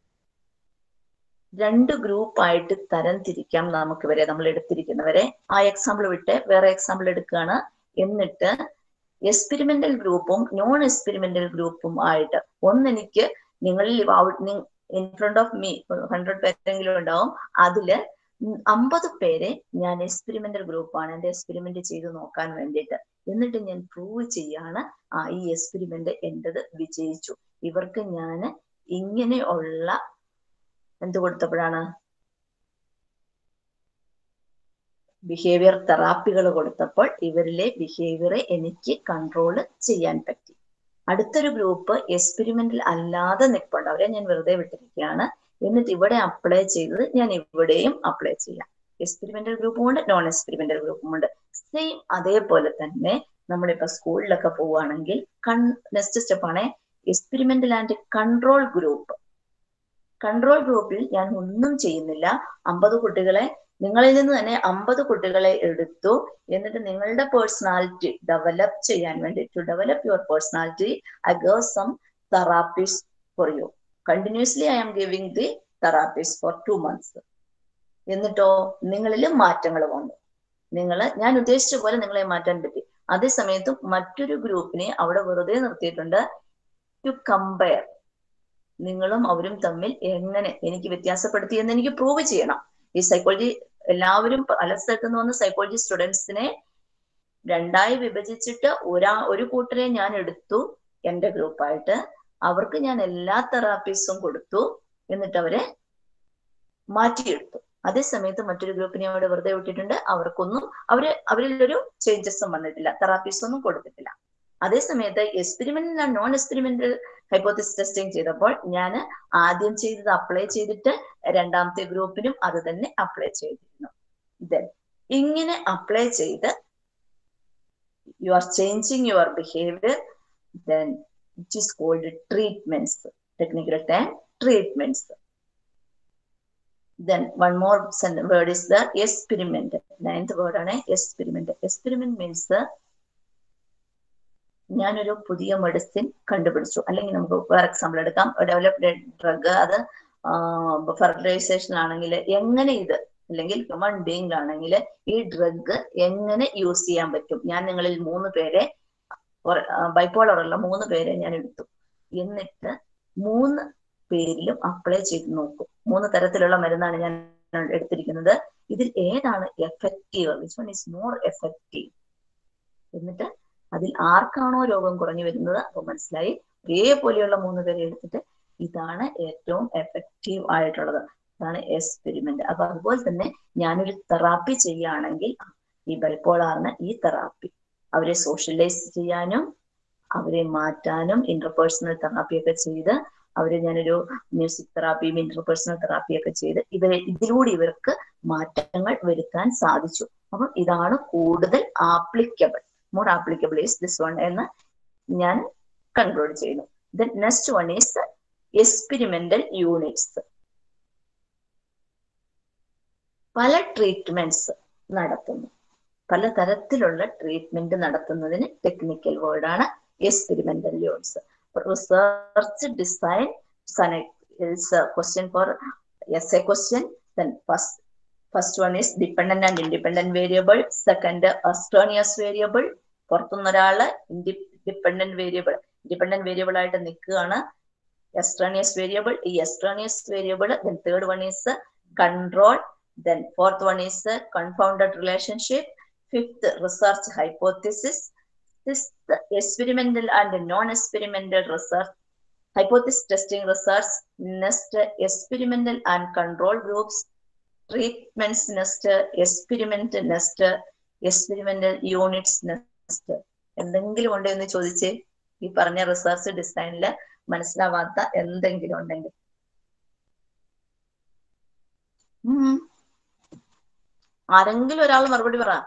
രണ്ട് ഗ്രൂപ്പായിട്ട് തരം തിരിക്കാം നമുക്ക് ഇവരെ നമ്മൾ എടുത്തിരിക്കുന്നവരെ ആ എക്സാമ്പിൾ വിട്ട് വേറെ എക്സാമ്പിൾ എടുക്കുകയാണ് എന്നിട്ട് എക്സ്പെരിമെന്റൽ ഗ്രൂപ്പും നോൺ എക്സ്പെരിമെന്റൽ ഗ്രൂപ്പും ആയിട്ട് ഒന്നെനിക്ക് നിങ്ങളിൽ in front of me hundred പേരെങ്കിലും ഉണ്ടാവും അതില് അമ്പത് പേരെ ഞാൻ എക്സ്പെരിമെന്റൽ ഗ്രൂപ്പാണ് എന്റെ എക്സ്പെരിമെന്റ് ചെയ്ത് നോക്കാൻ വേണ്ടിയിട്ട് എന്നിട്ട് ഞാൻ പ്രൂവ് ചെയ്യാണ് ആ ഈ എക്സ്പെരിമെന്റ് എന്റേത് വിജയിച്ചു ഇവർക്ക് ഞാൻ ഇങ്ങനെയുള്ള എന്ത് കൊടുത്തപ്പോഴാണ് ബിഹേവിയർ തെറാപ്പികൾ കൊടുത്തപ്പോൾ ഇവരിലെ ബിഹേവിയറെ എനിക്ക് കൺട്രോൾ ചെയ്യാൻ പറ്റി അടുത്തൊരു ഗ്രൂപ്പ് എക്സ്പെരിമെന്റിൽ അല്ലാതെ നിൽപ്പുണ്ട് അവരെ ഞാൻ വെറുതെ വിട്ടിരിക്കുകയാണ് എന്നിട്ട് ഇവിടെ അപ്ലൈ ചെയ്തത് ഞാൻ ഇവിടെയും അപ്ലൈ ചെയ്യാം എക്സ്പെരിമെന്റൽ ഗ്രൂപ്പും ഉണ്ട് നോൺ എക്സ്പെരിമെന്റൽ ഗ്രൂപ്പും ഉണ്ട് സെയിം അതേപോലെ തന്നെ നമ്മളിപ്പോ സ്കൂളിലൊക്കെ പോവുകയാണെങ്കിൽ കൺ നെക്സ്റ്റ് സ്റ്റെപ്പാണ് experimental and control group control ഗ്രൂപ്പിൽ ഞാൻ ഒന്നും ചെയ്യുന്നില്ല അമ്പത് കുട്ടികളെ നിങ്ങളിൽ നിന്ന് തന്നെ അമ്പത് കുട്ടികളെ എടുത്തു എന്നിട്ട് നിങ്ങളുടെ പേഴ്സണാലിറ്റി ഡെവലപ്പ് ചെയ്യാൻ വേണ്ടി to develop your personality I give some therapies for you continuously I am giving the therapies for two months എന്നിട്ടോ നിങ്ങളിൽ മാറ്റങ്ങൾ വന്നു നിങ്ങൾ ഞാൻ ഉദ്ദേശിച്ച പോലെ നിങ്ങളെ മാറ്റാൻ പറ്റി അതേ സമയത്തും മറ്റൊരു ഗ്രൂപ്പിനെ അവിടെ വെറുതെ നിർത്തിയിട്ടുണ്ട് ടു കമ്പയർ നിങ്ങളും അവരും തമ്മിൽ എങ്ങനെ എനിക്ക് വ്യത്യാസപ്പെടുത്തി എന്ന് എനിക്ക് പ്രൂവ് ചെയ്യണം ഈ സൈക്കോളജി എല്ലാവരും പല സ്ഥലത്തു നിന്ന് വന്ന സൈക്കോളജി സ്റ്റുഡൻസിനെ രണ്ടായി വിഭജിച്ചിട്ട് ഒരാ ഒരു കൂട്ടരെ ഞാൻ എടുത്തു എന്റെ ഗ്രൂപ്പായിട്ട് അവർക്ക് ഞാൻ എല്ലാ തെറാപ്പീസും കൊടുത്തു എന്നിട്ട് അവരെ മാറ്റിയെടുത്തു അതേ സമയത്ത് മറ്റൊരു ഗ്രൂപ്പിനെ അവിടെ വെറുതെ വിട്ടിട്ടുണ്ട് അവർക്കൊന്നും അവര് അവരിലൊരു ചേഞ്ചസും വന്നിട്ടില്ല തെറാപ്പീസ് ഒന്നും കൊടുത്തിട്ടില്ല അതേ സമയത്ത് experimental and non experimental hypothesis testing ചെയ്തപ്പോൾ ഞാൻ ആദ്യം ചെയ്തത് അപ്ലൈ ചെയ്തിട്ട് രണ്ടാമത്തെ ഗ്രൂപ്പിനും അത് തന്നെ അപ്ലൈ ചെയ്തിരുന്നു ദെൻ ഇങ്ങനെ അപ്ലൈ ചെയ്ത് you are changing your behaviour then it is called treatments technical time treatments then one more sen- word is the experiment ninth word ആണ് experiment experiment means ഞാനൊരു പുതിയ മെഡിസിൻ കണ്ടുപിടിച്ചു അല്ലെങ്കിൽ നമുക്ക് വേറെ എക്സാമ്പിൾ എടുക്കാം ഡെവലപ്ഡ് ഡ്രഗ് അത് ഫെർട്ടിലൈസേഷൻ ആണെങ്കിൽ എങ്ങനെ ഇത് അല്ലെങ്കിൽ ഹ്യൂമൻ ബീങ് ആണെങ്കിൽ ഈ ഡ്രഗ് എങ്ങനെ യൂസ് ചെയ്യാൻ പറ്റും ഞാൻ നിങ്ങളിൽ മൂന്ന് പേരെ ബൈപ്പോളർ ഉള്ള മൂന്ന് പേരെ ഞാൻ എടുത്തു എന്നിട്ട് മൂന്ന് പേരിലും അപ്ലൈ ചെയ്ത് നോക്കും മൂന്ന് തരത്തിലുള്ള മരുന്നാണ് ഞാൻ എടുത്തിരിക്കുന്നത് ഇതിൽ ഏതാണ് effective which one is more effective എന്നിട്ട് അതിൽ ആർക്കാണോ രോഗം കുറഞ്ഞു വരുന്നത് അപ്പൊ മനസ്സിലായി ഒരേപോലെയുള്ള മൂന്ന് പേരെ എടുത്തിട്ട് ഇതാണ് ഏറ്റവും എഫക്റ്റീവ് ആയിട്ടുള്ളത് അതാണ് എക്സ്പെരിമെന്റ് അപ്പൊ അതുപോലെ തന്നെ ഞാനൊരു തെറാപ്പി ചെയ്യുകയാണെങ്കിൽ ഈ ബൈപ്പോളാറിന് ഈ തെറാപ്പി അവരെ സോഷ്യലൈസ് ചെയ്യാനും അവരെ മാറ്റാനും ഇന്റർപേഴ്സണൽ തെറാപ്പിയൊക്കെ ചെയ്ത് അവരെ ഞാനൊരു മ്യൂസിക് തെറാപ്പിയും ഇന്റർപേഴ്സണൽ തെറാപ്പിയൊക്കെ ചെയ്ത് ഇവരെ ഇതിലൂടെ ഇവർക്ക് മാറ്റങ്ങൾ വരുത്താൻ സാധിച്ചു അപ്പം ഇതാണ് കൂടുതൽ applicable more applicable is this one എന്ന് ഞാൻ കൺക്ലൂഡ് ചെയ്യുന്നു then next one is experimental units പല ട്രീറ്റ്മെന്റ്സ് നടത്തുന്നു പല തരത്തിലുള്ള ട്രീറ്റ്മെന്റ് നടത്തുന്നതിന് ടെക്നിക്കൽ വേർഡാണ് experimental units research design is a question for essay question then first first one is dependent and independent variable second extraneous variable പുറത്തുനിന്ന് ഒരാള് dependent variable dependent variable ആയിട്ട് നിൽക്കുകയാണ് എക്സ്ട്രാനിയസ് വേരിയബിൾ ഈ extraneous variable then third one is control then fourth one is confounded relationship fifth research hypothesis Sixth, experimental and non-experimental research, hypothesis testing research, next experimental and control groups, treatments next, experiment next, experimental units next. എന്തെങ്കിലും ഉണ്ടോ എന്ന് ചോദിച്ചേ ഈ പറഞ്ഞ research ഡിസൈനിൽ മനസ്സിലാവാത്ത എന്തെങ്കിലും ഉണ്ടെങ്കിൽ ആരെങ്കിലും ഒരാൾ മറുപടി പറ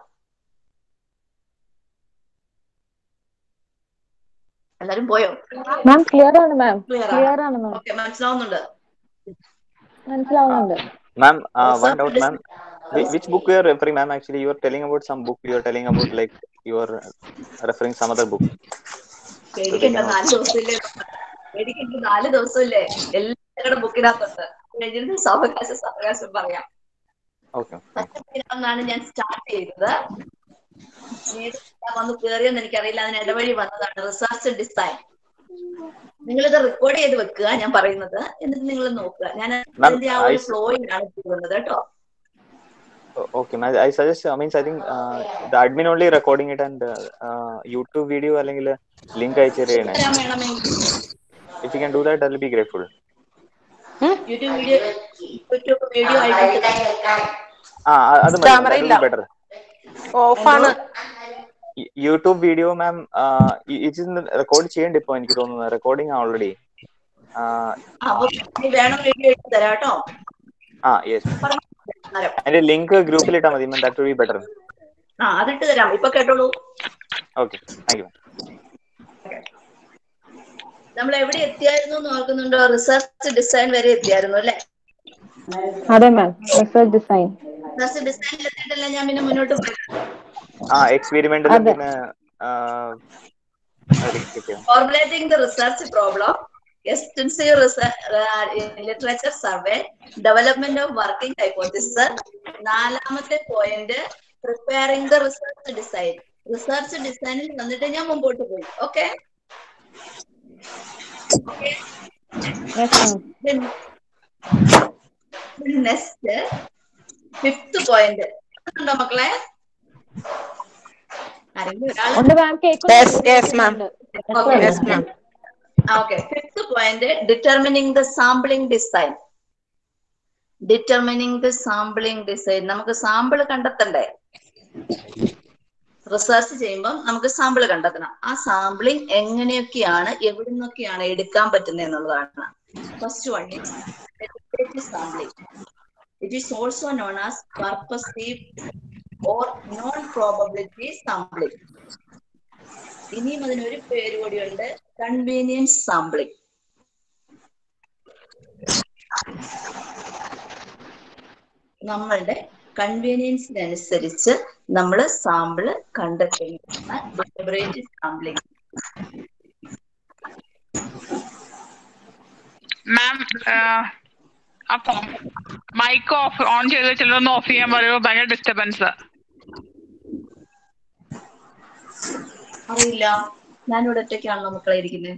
എല്ലാരും പോയോ മാം ക്ലിയർ ആണ് മാം Clear ആണ്. ക്ലിയർ ആണ് മാം ഓക്കെ മനസ്സിലാവുന്നുണ്ട് മനസ്സിലാവുന്നുണ്ട് Ma'am, uh, one Sir, doubt, please. ma'am. Whi- Which book you are referring, ma'am? Actually, you are telling about some book. You are telling about like you are referring some other book. പേടിക്കണ്ട നാല് ദിവസമില്ലേ പേടിക്കണ്ട നാല് ദിവസമില്ലേ എല്ലാവരുടെ ബുക്കിനകത്തുണ്ട് കഴിഞ്ഞിട്ട് സാവകാശം സാവകാശം പറയാം Okay. fine. അന്നാണ് ഞാൻ സ്റ്റാർട്ട് ചെയ്തത് ഏത് ഞാൻ വന്ന് കയറിയെന്ന് എനിക്കറിയില്ല അതിന് ഇടവഴി വന്നതാണ് റിസർച്ച് ഡിസൈൻ നിങ്ങളിത് റെക്കോർഡ് ചെയ്ത് വെക്കുക ഞാൻ പറയുന്നത് എന്നിട്ട് നിങ്ങൾ നോക്കുക ഞാൻ അതിന്റെ ആ ഒരു I- ഫ്ലോയിലാണ് പോകുന്നത് കേട്ടോ O- Okay, ma'am. I suggest. I mean, I think uh, the admin only recording it and uh, uh, YouTube video അല്ലെങ്കിൽ link അയച്ചു തരികയാണ്. തരാൻ വേണമെങ്കിൽ If you can do that, that will be grateful. YouTube video YouTube video ആയിട്ട് ആ അ- അത് മതി. Camera That will ഇല്ല. be better. ഓഫാണ് യൂട്യൂബ് വീഡിയോ മാം ഇത് റെക്കോർഡ് ചെയ്യണ്ട ഇപ്പൊ എനിക്ക് തോന്നുന്നത് റെക്കോർഡിംഗ് ഓൾറെഡി അപ്പൊ ഇനി വേണം വീഡിയോ ഇട്ട് തരാം കേട്ടോ ആ യെസ് പറഞ്ഞു തരാം. അതിന്റെ ലിങ്ക് ഗ്രൂപ്പിൽ ഇട്ടാൽ മതി ദാറ്റ് വിൽ ബി ബെറ്റർ ആ അതിട്ട് തരാം ഇപ്പൊ കേട്ടോളൂ ഓക്കെ താങ്ക് യു നമ്മൾ എവിടെ എത്തിയായിരുന്നു എന്ന് ഓർക്കുന്നുണ്ടോ റിസർച്ച് ഡിസൈൻ വരെ എത്തിയായിരുന്നു അല്ലെ അതെ മാം റിസർച്ച് ഡിസൈൻ റിസർച്ച് ഡിസൈനിൽ എത്തിയിട്ടല്ല ഞാൻ പിന്നെ മുന്നോട്ട് പോയത് ആ എക്സ്പെരിമെന്റിൽ അതെ. പിന്നെ ആ, link കിട്ടിയോ? formulating the research problem, extensive research, uh, literature survey, development of working hypothesis. നാലാമത്തെ point preparing the research design research ഡിസൈനിൽ വന്നിട്ട് ഞാൻ മുമ്പോട്ട് പോയി okay yes ma'am next fifth point ഉണ്ടോ മക്കളെ ആരെങ്കിലും ഒരാൾ ഉണ്ട് ma'am Yes, yes, ma'am. Okay. Yes, ma'am. Okay fifth point determining the sampling design determining the sampling design നമുക്ക് സാമ്പിൾ കണ്ടെത്തണ്ടേ റിസർച്ച് ചെയ്യുമ്പോൾ നമുക്ക് സാമ്പിൾ കണ്ടെത്തണം ആ സാമ്പിളിംഗ് എങ്ങനെയൊക്കെയാണ് എവിടെ നിന്നൊക്കെയാണ് എടുക്കാൻ പറ്റുന്നത് എന്നുള്ളതാണ് first one sampling it is also known as purposive or non probability sampling ഇനിയും അതിനൊരു പേര് കൂടിയുണ്ട് കൺവീനിയൻസ് സാമ്പിളിംഗ് നമ്മളുടെ കൺവീനിയൻസിനനുസരിച്ച് നമ്മൾ സാമ്പിള് കണ്ടെത്തുന്നതാണ് ഡെലിബറേറ്റ് സാമ്പിളിംഗ് മാം അപ്പൊ മൈക്ക് ഓഫ് ഓൺ ചെയ്ത് ചിലരൊന്ന് ഓഫ് ചെയ്യാൻ പറയുമോ ഭയങ്കര ഡിസ്റ്റർബൻസ് അറിയില്ല ഞാനിവിടെ ഒറ്റയ്ക്കാണല്ലോ മക്കളെ ഇരിക്കുന്നത്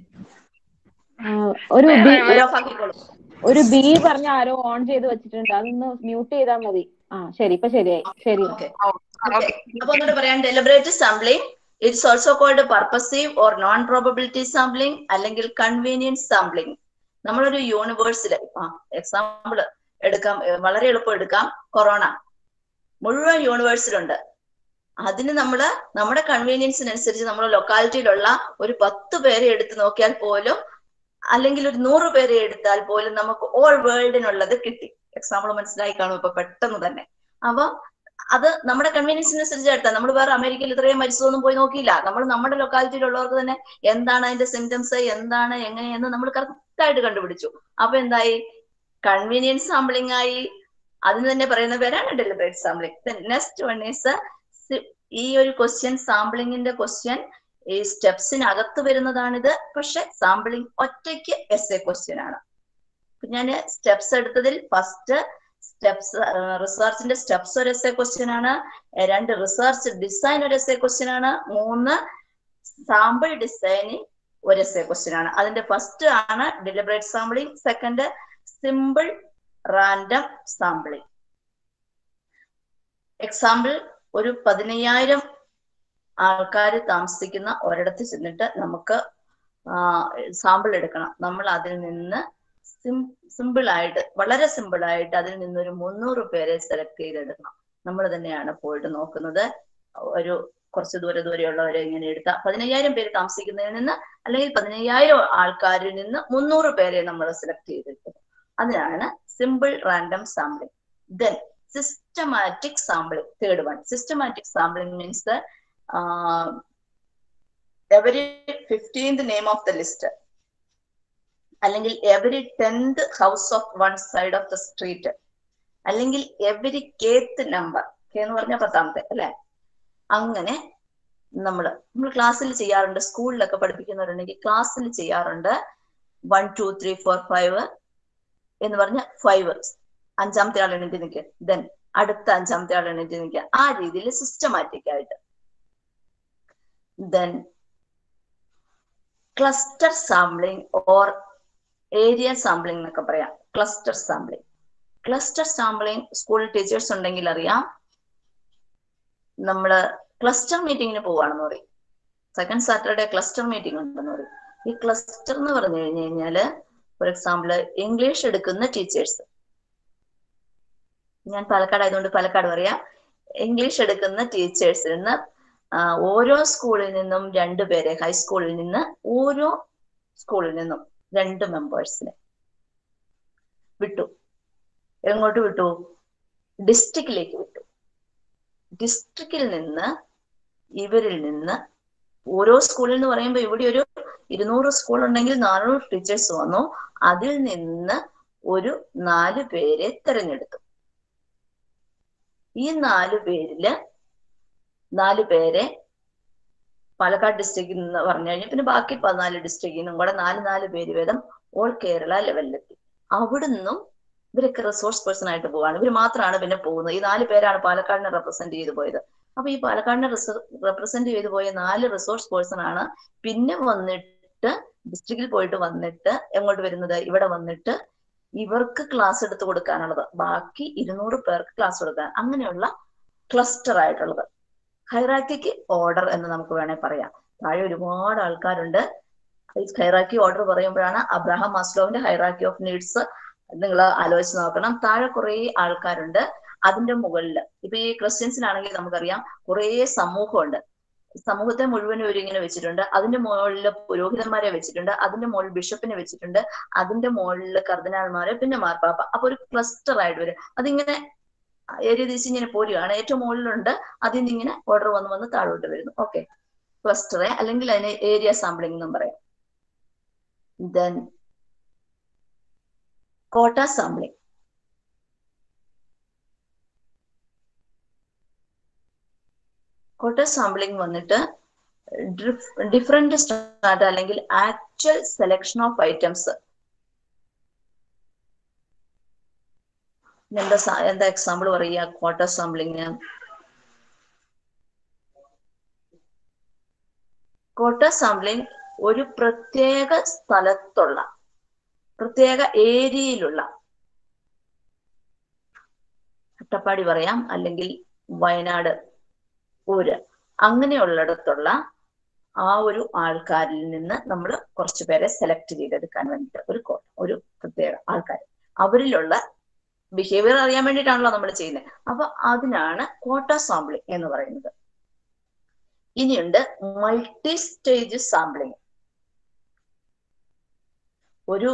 ഒരു ബി ഓഫ് ആക്കിക്കോളൂ ഒരു ബി പറഞ്ഞ ആരോ ഓൺ ചെയ്ത് വെച്ചിട്ടുണ്ട് അതൊന്ന് മ്യൂട്ട് ചെയ്താൽ മതി ആ ശരി ഇപ്പൊ ശരിയായി ശരി ഓക്കെ അപ്പൊ ഒന്നുകൂടെ പറയാം deliberate sampling it's also called purposive or non probability sampling അല്ലെങ്കിൽ കൺവീനിയൻസ് സാമ്പിളിംഗ് നമ്മളൊരു യൂണിവേഴ്സിൽ ആ എക്സാമ്പിൾ എടുക്കാം ഏ, വളരെ എളുപ്പം എടുക്കാം കൊറോണ മുഴുവൻ യൂണിവേഴ്സിലുണ്ട് അതിന് നമ്മള് നമ്മുടെ കൺവീനിയൻസിനനുസരിച്ച് നമ്മുടെ ലൊക്കാലിറ്റിയിലുള്ള ഒരു പത്ത് പേരെ എടുത്ത് നോക്കിയാൽ പോലും അല്ലെങ്കിൽ ഒരു നൂറ് പേരെ എടുത്താൽ പോലും നമുക്ക് ഓൾ വേൾഡിനുള്ളത് കിട്ടി എക്സാമ്പിൾ മനസ്സിലായി കാണും ഇപ്പൊ പെട്ടെന്ന് തന്നെ അപ്പൊ അത് നമ്മുടെ കൺവീനിയൻസിനനുസരിച്ച് എടുത്താൽ നമ്മൾ വേറെ അമേരിക്കയിൽ ഇത്രയും മരിച്ചതൊന്നും പോയി നോക്കിയില്ല നമ്മൾ നമ്മുടെ ലൊക്കാലിറ്റിയിലുള്ളവർക്ക് തന്നെ എന്താണ് അതിന്റെ സിംറ്റംസ് എന്താണ് എങ്ങനെയെന്ന് നമ്മൾ കറക്റ്റ് ആയിട്ട് കണ്ടുപിടിച്ചു അപ്പൊ എന്തായി കൺവീനിയൻസ് സാമ്പിളിംഗ് ആയി അതിന് തന്നെ പറയുന്ന പേരാണ് deliberate sampling next one is ഈ ഒരു ക്വസ്റ്റ്യൻ സാമ്പിളിംഗിന്റെ ക്വസ്റ്റ്യൻ ഈ സ്റ്റെപ്സിനകത്ത് വരുന്നതാണിത് പക്ഷെ സാമ്പിളിംഗ് ഒറ്റയ്ക്ക് എസ് എ ക്വസ്റ്റ്യൻ ആണ് ഞാൻ സ്റ്റെപ്സ് എടുത്തതിൽ ഫസ്റ്റ് സ്റ്റെപ്സ് റിസർച്ചിന്റെ സ്റ്റെപ്സ് ഒരു എസ് എ ക്വസ്റ്റ്യൻ ആണ് എ, രണ്ട് റിസർച്ച് ഡിസൈൻ ഒരു എസ് എ ക്വസ്റ്റ്യൻ ആണ് മൂന്ന് സാമ്പിൾ ഡിസൈനിങ് ഒരു എസ് എ ക്വസ്റ്റ്യൻ ആണ് അതിന്റെ ഫസ്റ്റ് ആണ് deliberate sampling second simple random sampling example ഒരു പതിനയ്യായിരം ആൾക്കാർ താമസിക്കുന്ന ഒരിടത്ത് ചെന്നിട്ട് നമുക്ക് സാമ്പിൾ എടുക്കണം നമ്മൾ അതിൽ നിന്ന് സിമ്പിൾ ആയിട്ട് വളരെ സിമ്പിൾ ആയിട്ട് അതിൽ നിന്നൊരു മുന്നൂറ് പേരെ സെലക്ട് ചെയ്തെടുക്കണം നമ്മൾ തന്നെയാണ് പോയിട്ട് നോക്കുന്നത് ഒരു കുറച്ച് ദൂരെ ദൂരെയുള്ളവരെ ഇങ്ങനെ എടുത്ത പതിനയ്യായിരം പേര് താമസിക്കുന്നതിൽ നിന്ന് അല്ലെങ്കിൽ പതിനയ്യായിരം ആൾക്കാരിൽ നിന്ന് മുന്നൂറ് പേരെ നമ്മൾ സെലക്ട് ചെയ്തെടുക്കുന്നു അതിനാണ് simple random sampling then systematic sampling third one systematic sampling means every fifteenth name of the list അല്ലെങ്കിൽ every tenth house of one side of the street അല്ലെങ്കിൽ എവരി കേത്ത് നമ്പർ കെ എന്ന് പറഞ്ഞ പത്താമത്തെ അല്ലെ അങ്ങനെ നമ്മൾ നമ്മൾ ക്ലാസ്സിൽ ചെയ്യാറുണ്ട് സ്കൂളിലൊക്കെ പഠിപ്പിക്കുന്നവരുണ്ടെങ്കിൽ ക്ലാസ്സിൽ ചെയ്യാറുണ്ട് one two three four five എന്ന് പറഞ്ഞ ഫൈവ് അഞ്ചാമത്തെ ആൾ എണീറ്റ് നിൽക്കുക ദെൻ അടുത്ത അഞ്ചാമത്തെ ആൾ എണീറ്റ് നിൽക്കുക ആ രീതിയിൽ സിസ്റ്റമാറ്റിക് ആയിട്ട് then cluster sampling or area sampling എന്നൊക്കെ പറയാം cluster sampling cluster sampling school teachers ഉണ്ടെങ്കിൽ അറിയാം നമ്മള് ക്ലസ്റ്റർ മീറ്റിങ്ങിന് പോവാണെന്ന് പറയും സെക്കൻഡ് സാറ്റർഡേ ക്ലസ്റ്റർ മീറ്റിംഗ് ഉണ്ടെന്ന് പറയും ഈ ക്ലസ്റ്റർ എന്ന് പറഞ്ഞു കഴിഞ്ഞു കഴിഞ്ഞാല് ഫോർ എക്സാമ്പിൾ ഇംഗ്ലീഷ് എടുക്കുന്ന ടീച്ചേഴ്സ് ഞാൻ പാലക്കാട് ആയതുകൊണ്ട് പാലക്കാട് പറയാം ഇംഗ്ലീഷ് എടുക്കുന്ന ടീച്ചേഴ്സിൽ നിന്ന് ഓരോ സ്കൂളിൽ നിന്നും രണ്ടുപേരെ ഹൈസ്കൂളിൽ നിന്ന് ഓരോ സ്കൂളിൽ നിന്നും രണ്ട് മെമ്പേഴ്സിനെ വിട്ടു എങ്ങോട്ട് വിട്ടു ഡിസ്ട്രിക്റ്റിലേക്ക് വിട്ടു ഡിസ്ട്രിക്റ്റിൽ നിന്ന് ഇവരിൽ നിന്ന് ഓരോ സ്കൂളിൽ എന്ന് പറയുമ്പോൾ ഇവിടെ ഒരു ഇരുന്നൂറ് സ്കൂൾ ഉണ്ടെങ്കിൽ നാനൂറ് ടീച്ചേഴ്സ് വന്നു അതിൽ നിന്ന് ഒരു നാല് പേരെ തിരഞ്ഞെടുത്തു ഈ നാല് പേരില് നാല് പേരെ പാലക്കാട് ഡിസ്ട്രിക്റ്റിൽ നിന്ന് പറഞ്ഞു കഴിഞ്ഞു പിന്നെ ബാക്കി പതിനാല് ഡിസ്ട്രിക്റ്റിൽ നിന്നും കൂടെ നാല് നാല് പേര് വീതം ഓൾ കേരള ലെവലിലെത്തി അവിടുന്നും ഇവരൊക്കെ റിസോഴ്സ് പേഴ്സൺ ആയിട്ട് പോവാണ് ഇവർ മാത്രമാണ് പിന്നെ പോകുന്നത് ഈ നാല് പേരാണ് പാലക്കാടിനെ റെപ്രസെന്റ് ചെയ്ത് പോയത് അപ്പൊ ഈ പാലക്കാടിനെ റെപ്രസെന്റ് ചെയ്ത് പോയ നാല് റിസോഴ്സ് പേഴ്സൺ ആണ് പിന്നെ വന്നിട്ട് ഡിസ്ട്രിക്റ്റിൽ പോയിട്ട് വന്നിട്ട് എങ്ങോട്ട് വരുന്നത് ഇവിടെ വന്നിട്ട് ഇവർക്ക് ക്ലാസ് എടുത്ത് കൊടുക്കാനുള്ളത് ബാക്കി ഇരുന്നൂറ് പേർക്ക് ക്ലാസ് കൊടുക്കാൻ അങ്ങനെയുള്ള ക്ലസ്റ്റർ ആയിട്ടുള്ളത് ഹൈറാക്കിക്ക് ഓർഡർ എന്ന് നമുക്ക് വേണേൽ പറയാം താഴെ ഒരുപാട് ആൾക്കാരുണ്ട് ഹൈറാക്കി ഓർഡർ പറയുമ്പോഴാണ് അബ്രഹാം മാസ്ലോവിന്റെ ഹൈറാക്കി ഓഫ് നീഡ്സ് നിങ്ങൾ ആലോചിച്ച് നോക്കണം താഴെ കുറെ ആൾക്കാരുണ്ട് അതിന്റെ മുകളിൽ ഇപ്പൊ ഈ ക്രിസ്ത്യൻസിനാണെങ്കിൽ നമുക്കറിയാം കുറെ സമൂഹമുണ്ട് സമൂഹത്തെ മുഴുവനും ഒരു ഇങ്ങനെ വെച്ചിട്ടുണ്ട് അതിന്റെ മുകളിൽ പുരോഹിതന്മാരെ വെച്ചിട്ടുണ്ട് അതിന്റെ മുകളിൽ ബിഷപ്പിനെ വെച്ചിട്ടുണ്ട് അതിന്റെ മുകളിൽ കർദിനാൾമാരെ പിന്നെ മാർപ്പാപ്പ അപ്പൊ ഒരു ക്ലസ്റ്റർ ആയിട്ട് വരും അതിങ്ങനെ ഏരിയ തിരിച്ച് ഇങ്ങനെ പോരുകയാണ് ഏറ്റവും മുകളിലുണ്ട് അതിൽ നിന്ന് ഇങ്ങനെ ഓർഡർ വന്ന് വന്ന് താഴോട്ട് വരുന്നു ഓക്കെ ക്ലസ്റ്ററെ അല്ലെങ്കിൽ അതിനെ ഏരിയ സാമ്പിളിംഗ് എന്നും പറയാം ദെൻ കോട്ട സാമ്പിളിംഗ് കോട്ട സാമ്പിളിംഗ് വന്നിട്ട് ഡിഫറെന്റ് സ്റ്റാർട്ട് അല്ലെങ്കിൽ ആക്ച്വൽ സെലക്ഷൻ ഓഫ് ഐറ്റംസ് എന്താ എന്താ എക്സാമ്പിൾ പറയുക കോട്ട സാമ്പിളിങ് കോട്ട സാമ്പിളിംഗ് ഒരു പ്രത്യേക സ്ഥലത്തുള്ള പ്രത്യേക ഏരിയയിലുള്ള അട്ടപ്പാടി പറയാം അല്ലെങ്കിൽ വയനാട് ഊര് അങ്ങനെയുള്ളിടത്തുള്ള ആ ഒരു ആൾക്കാരിൽ നിന്ന് നമ്മൾ കുറച്ചു പേരെ സെലക്ട് ചെയ്തെടുക്കാൻ വേണ്ടിയിട്ട് ഒരു കോട്ട ഒരു പ്രത്യേക ആൾക്കാർ അവരിലുള്ള ബിഹേവിയർ അറിയാൻ വേണ്ടിയിട്ടാണല്ലോ നമ്മൾ ചെയ്യുന്നത് അപ്പൊ അതിനാണ് കോട്ട സാമ്പിളിംഗ് എന്ന് പറയുന്നത് ഇനിയുണ്ട് മൾട്ടി സ്റ്റേജ് സാമ്പിളിംഗ് ഒരു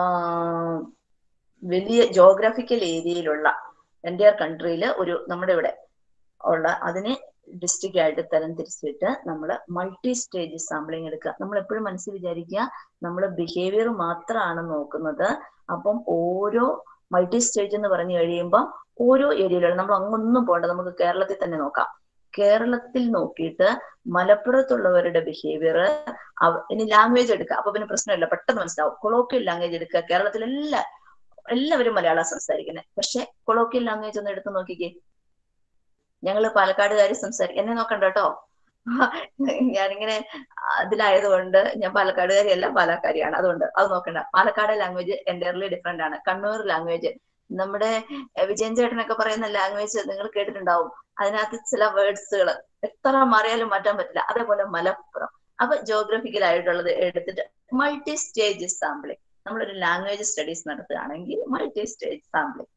വലിയ ജോഗ്രഫിക്കൽ ഏരിയയിലുള്ള എൻ്റെ കൺട്രിയിൽ ഒരു നമ്മുടെ ഇവിടെ ഉള്ള അതിനെ ഡിസ്ട്രിക്റ്റ് ആയിട്ട് തരം തിരിച്ചിട്ട് നമ്മൾ മൾട്ടി സ്റ്റേജ് സാമ്പിളിംഗ് എടുക്കുക നമ്മൾ എപ്പോഴും മനസ്സിൽ വിചാരിക്കുക നമ്മൾ ബിഹേവിയർ മാത്രമാണ് നോക്കുന്നത് അപ്പം ഓരോ മൾട്ടി സ്റ്റേജ് എന്ന് പറഞ്ഞു കഴിയുമ്പോൾ ഓരോ ഏരിയയിലുള്ള നമ്മൾ അങ്ങൊന്നും പോകണ്ട നമുക്ക് കേരളത്തിൽ തന്നെ നോക്കാം കേരളത്തിൽ നോക്കിയിട്ട് മലപ്പുറത്തുള്ളവരുടെ ബിഹേവിയർ ഇനി ലാംഗ്വേജ് എടുക്കുക അപ്പൊ പിന്നെ പ്രശ്നമില്ല പെട്ടെന്ന് മനസ്സിലാവും കൊളോക്കിയൽ ലാംഗ്വേജ് എടുക്കുക കേരളത്തിൽ എല്ലാ എല്ലാവരും മലയാളം സംസാരിക്കുന്നത് പക്ഷെ കൊളോക്കിയൽ ലാംഗ്വേജ് ഒന്ന് എടുത്ത് നോക്കിക്കേ ഞങ്ങൾ പാലക്കാടുകാർ സംസാരിക്കും എന്നെ നോക്കണ്ട കേട്ടോ ഞാനിങ്ങനെ അതിലായതുകൊണ്ട് ഞാൻ പാലക്കാടുകാരിയല്ല പാലക്കാരിയാണ് അതുകൊണ്ട് അത് നോക്കണ്ട പാലക്കാട് ലാംഗ്വേജ് എൻറ്റയർലി ഡിഫറെന്റ് ആണ് കണ്ണൂർ ലാംഗ്വേജ് നമ്മുടെ വിജയൻ ചേട്ടനൊക്കെ പറയുന്ന ലാംഗ്വേജ് നിങ്ങൾ കേട്ടിട്ടുണ്ടാവും അതിനകത്ത് ചില വേർഡ്സുകൾ എത്ര മാറിയാലും മാറ്റാൻ പറ്റില്ല അതേപോലെ മലപ്പുറം അപ്പൊ ജോഗ്രഫിക്കൽ ആയിട്ടുള്ളത് എടുത്തിട്ട് മൾട്ടി സ്റ്റേജ് സാമ്പിളിംഗ് നമ്മളൊരു ലാംഗ്വേജ് സ്റ്റഡീസ് നടത്തുകയാണെങ്കിൽ multi stage sampling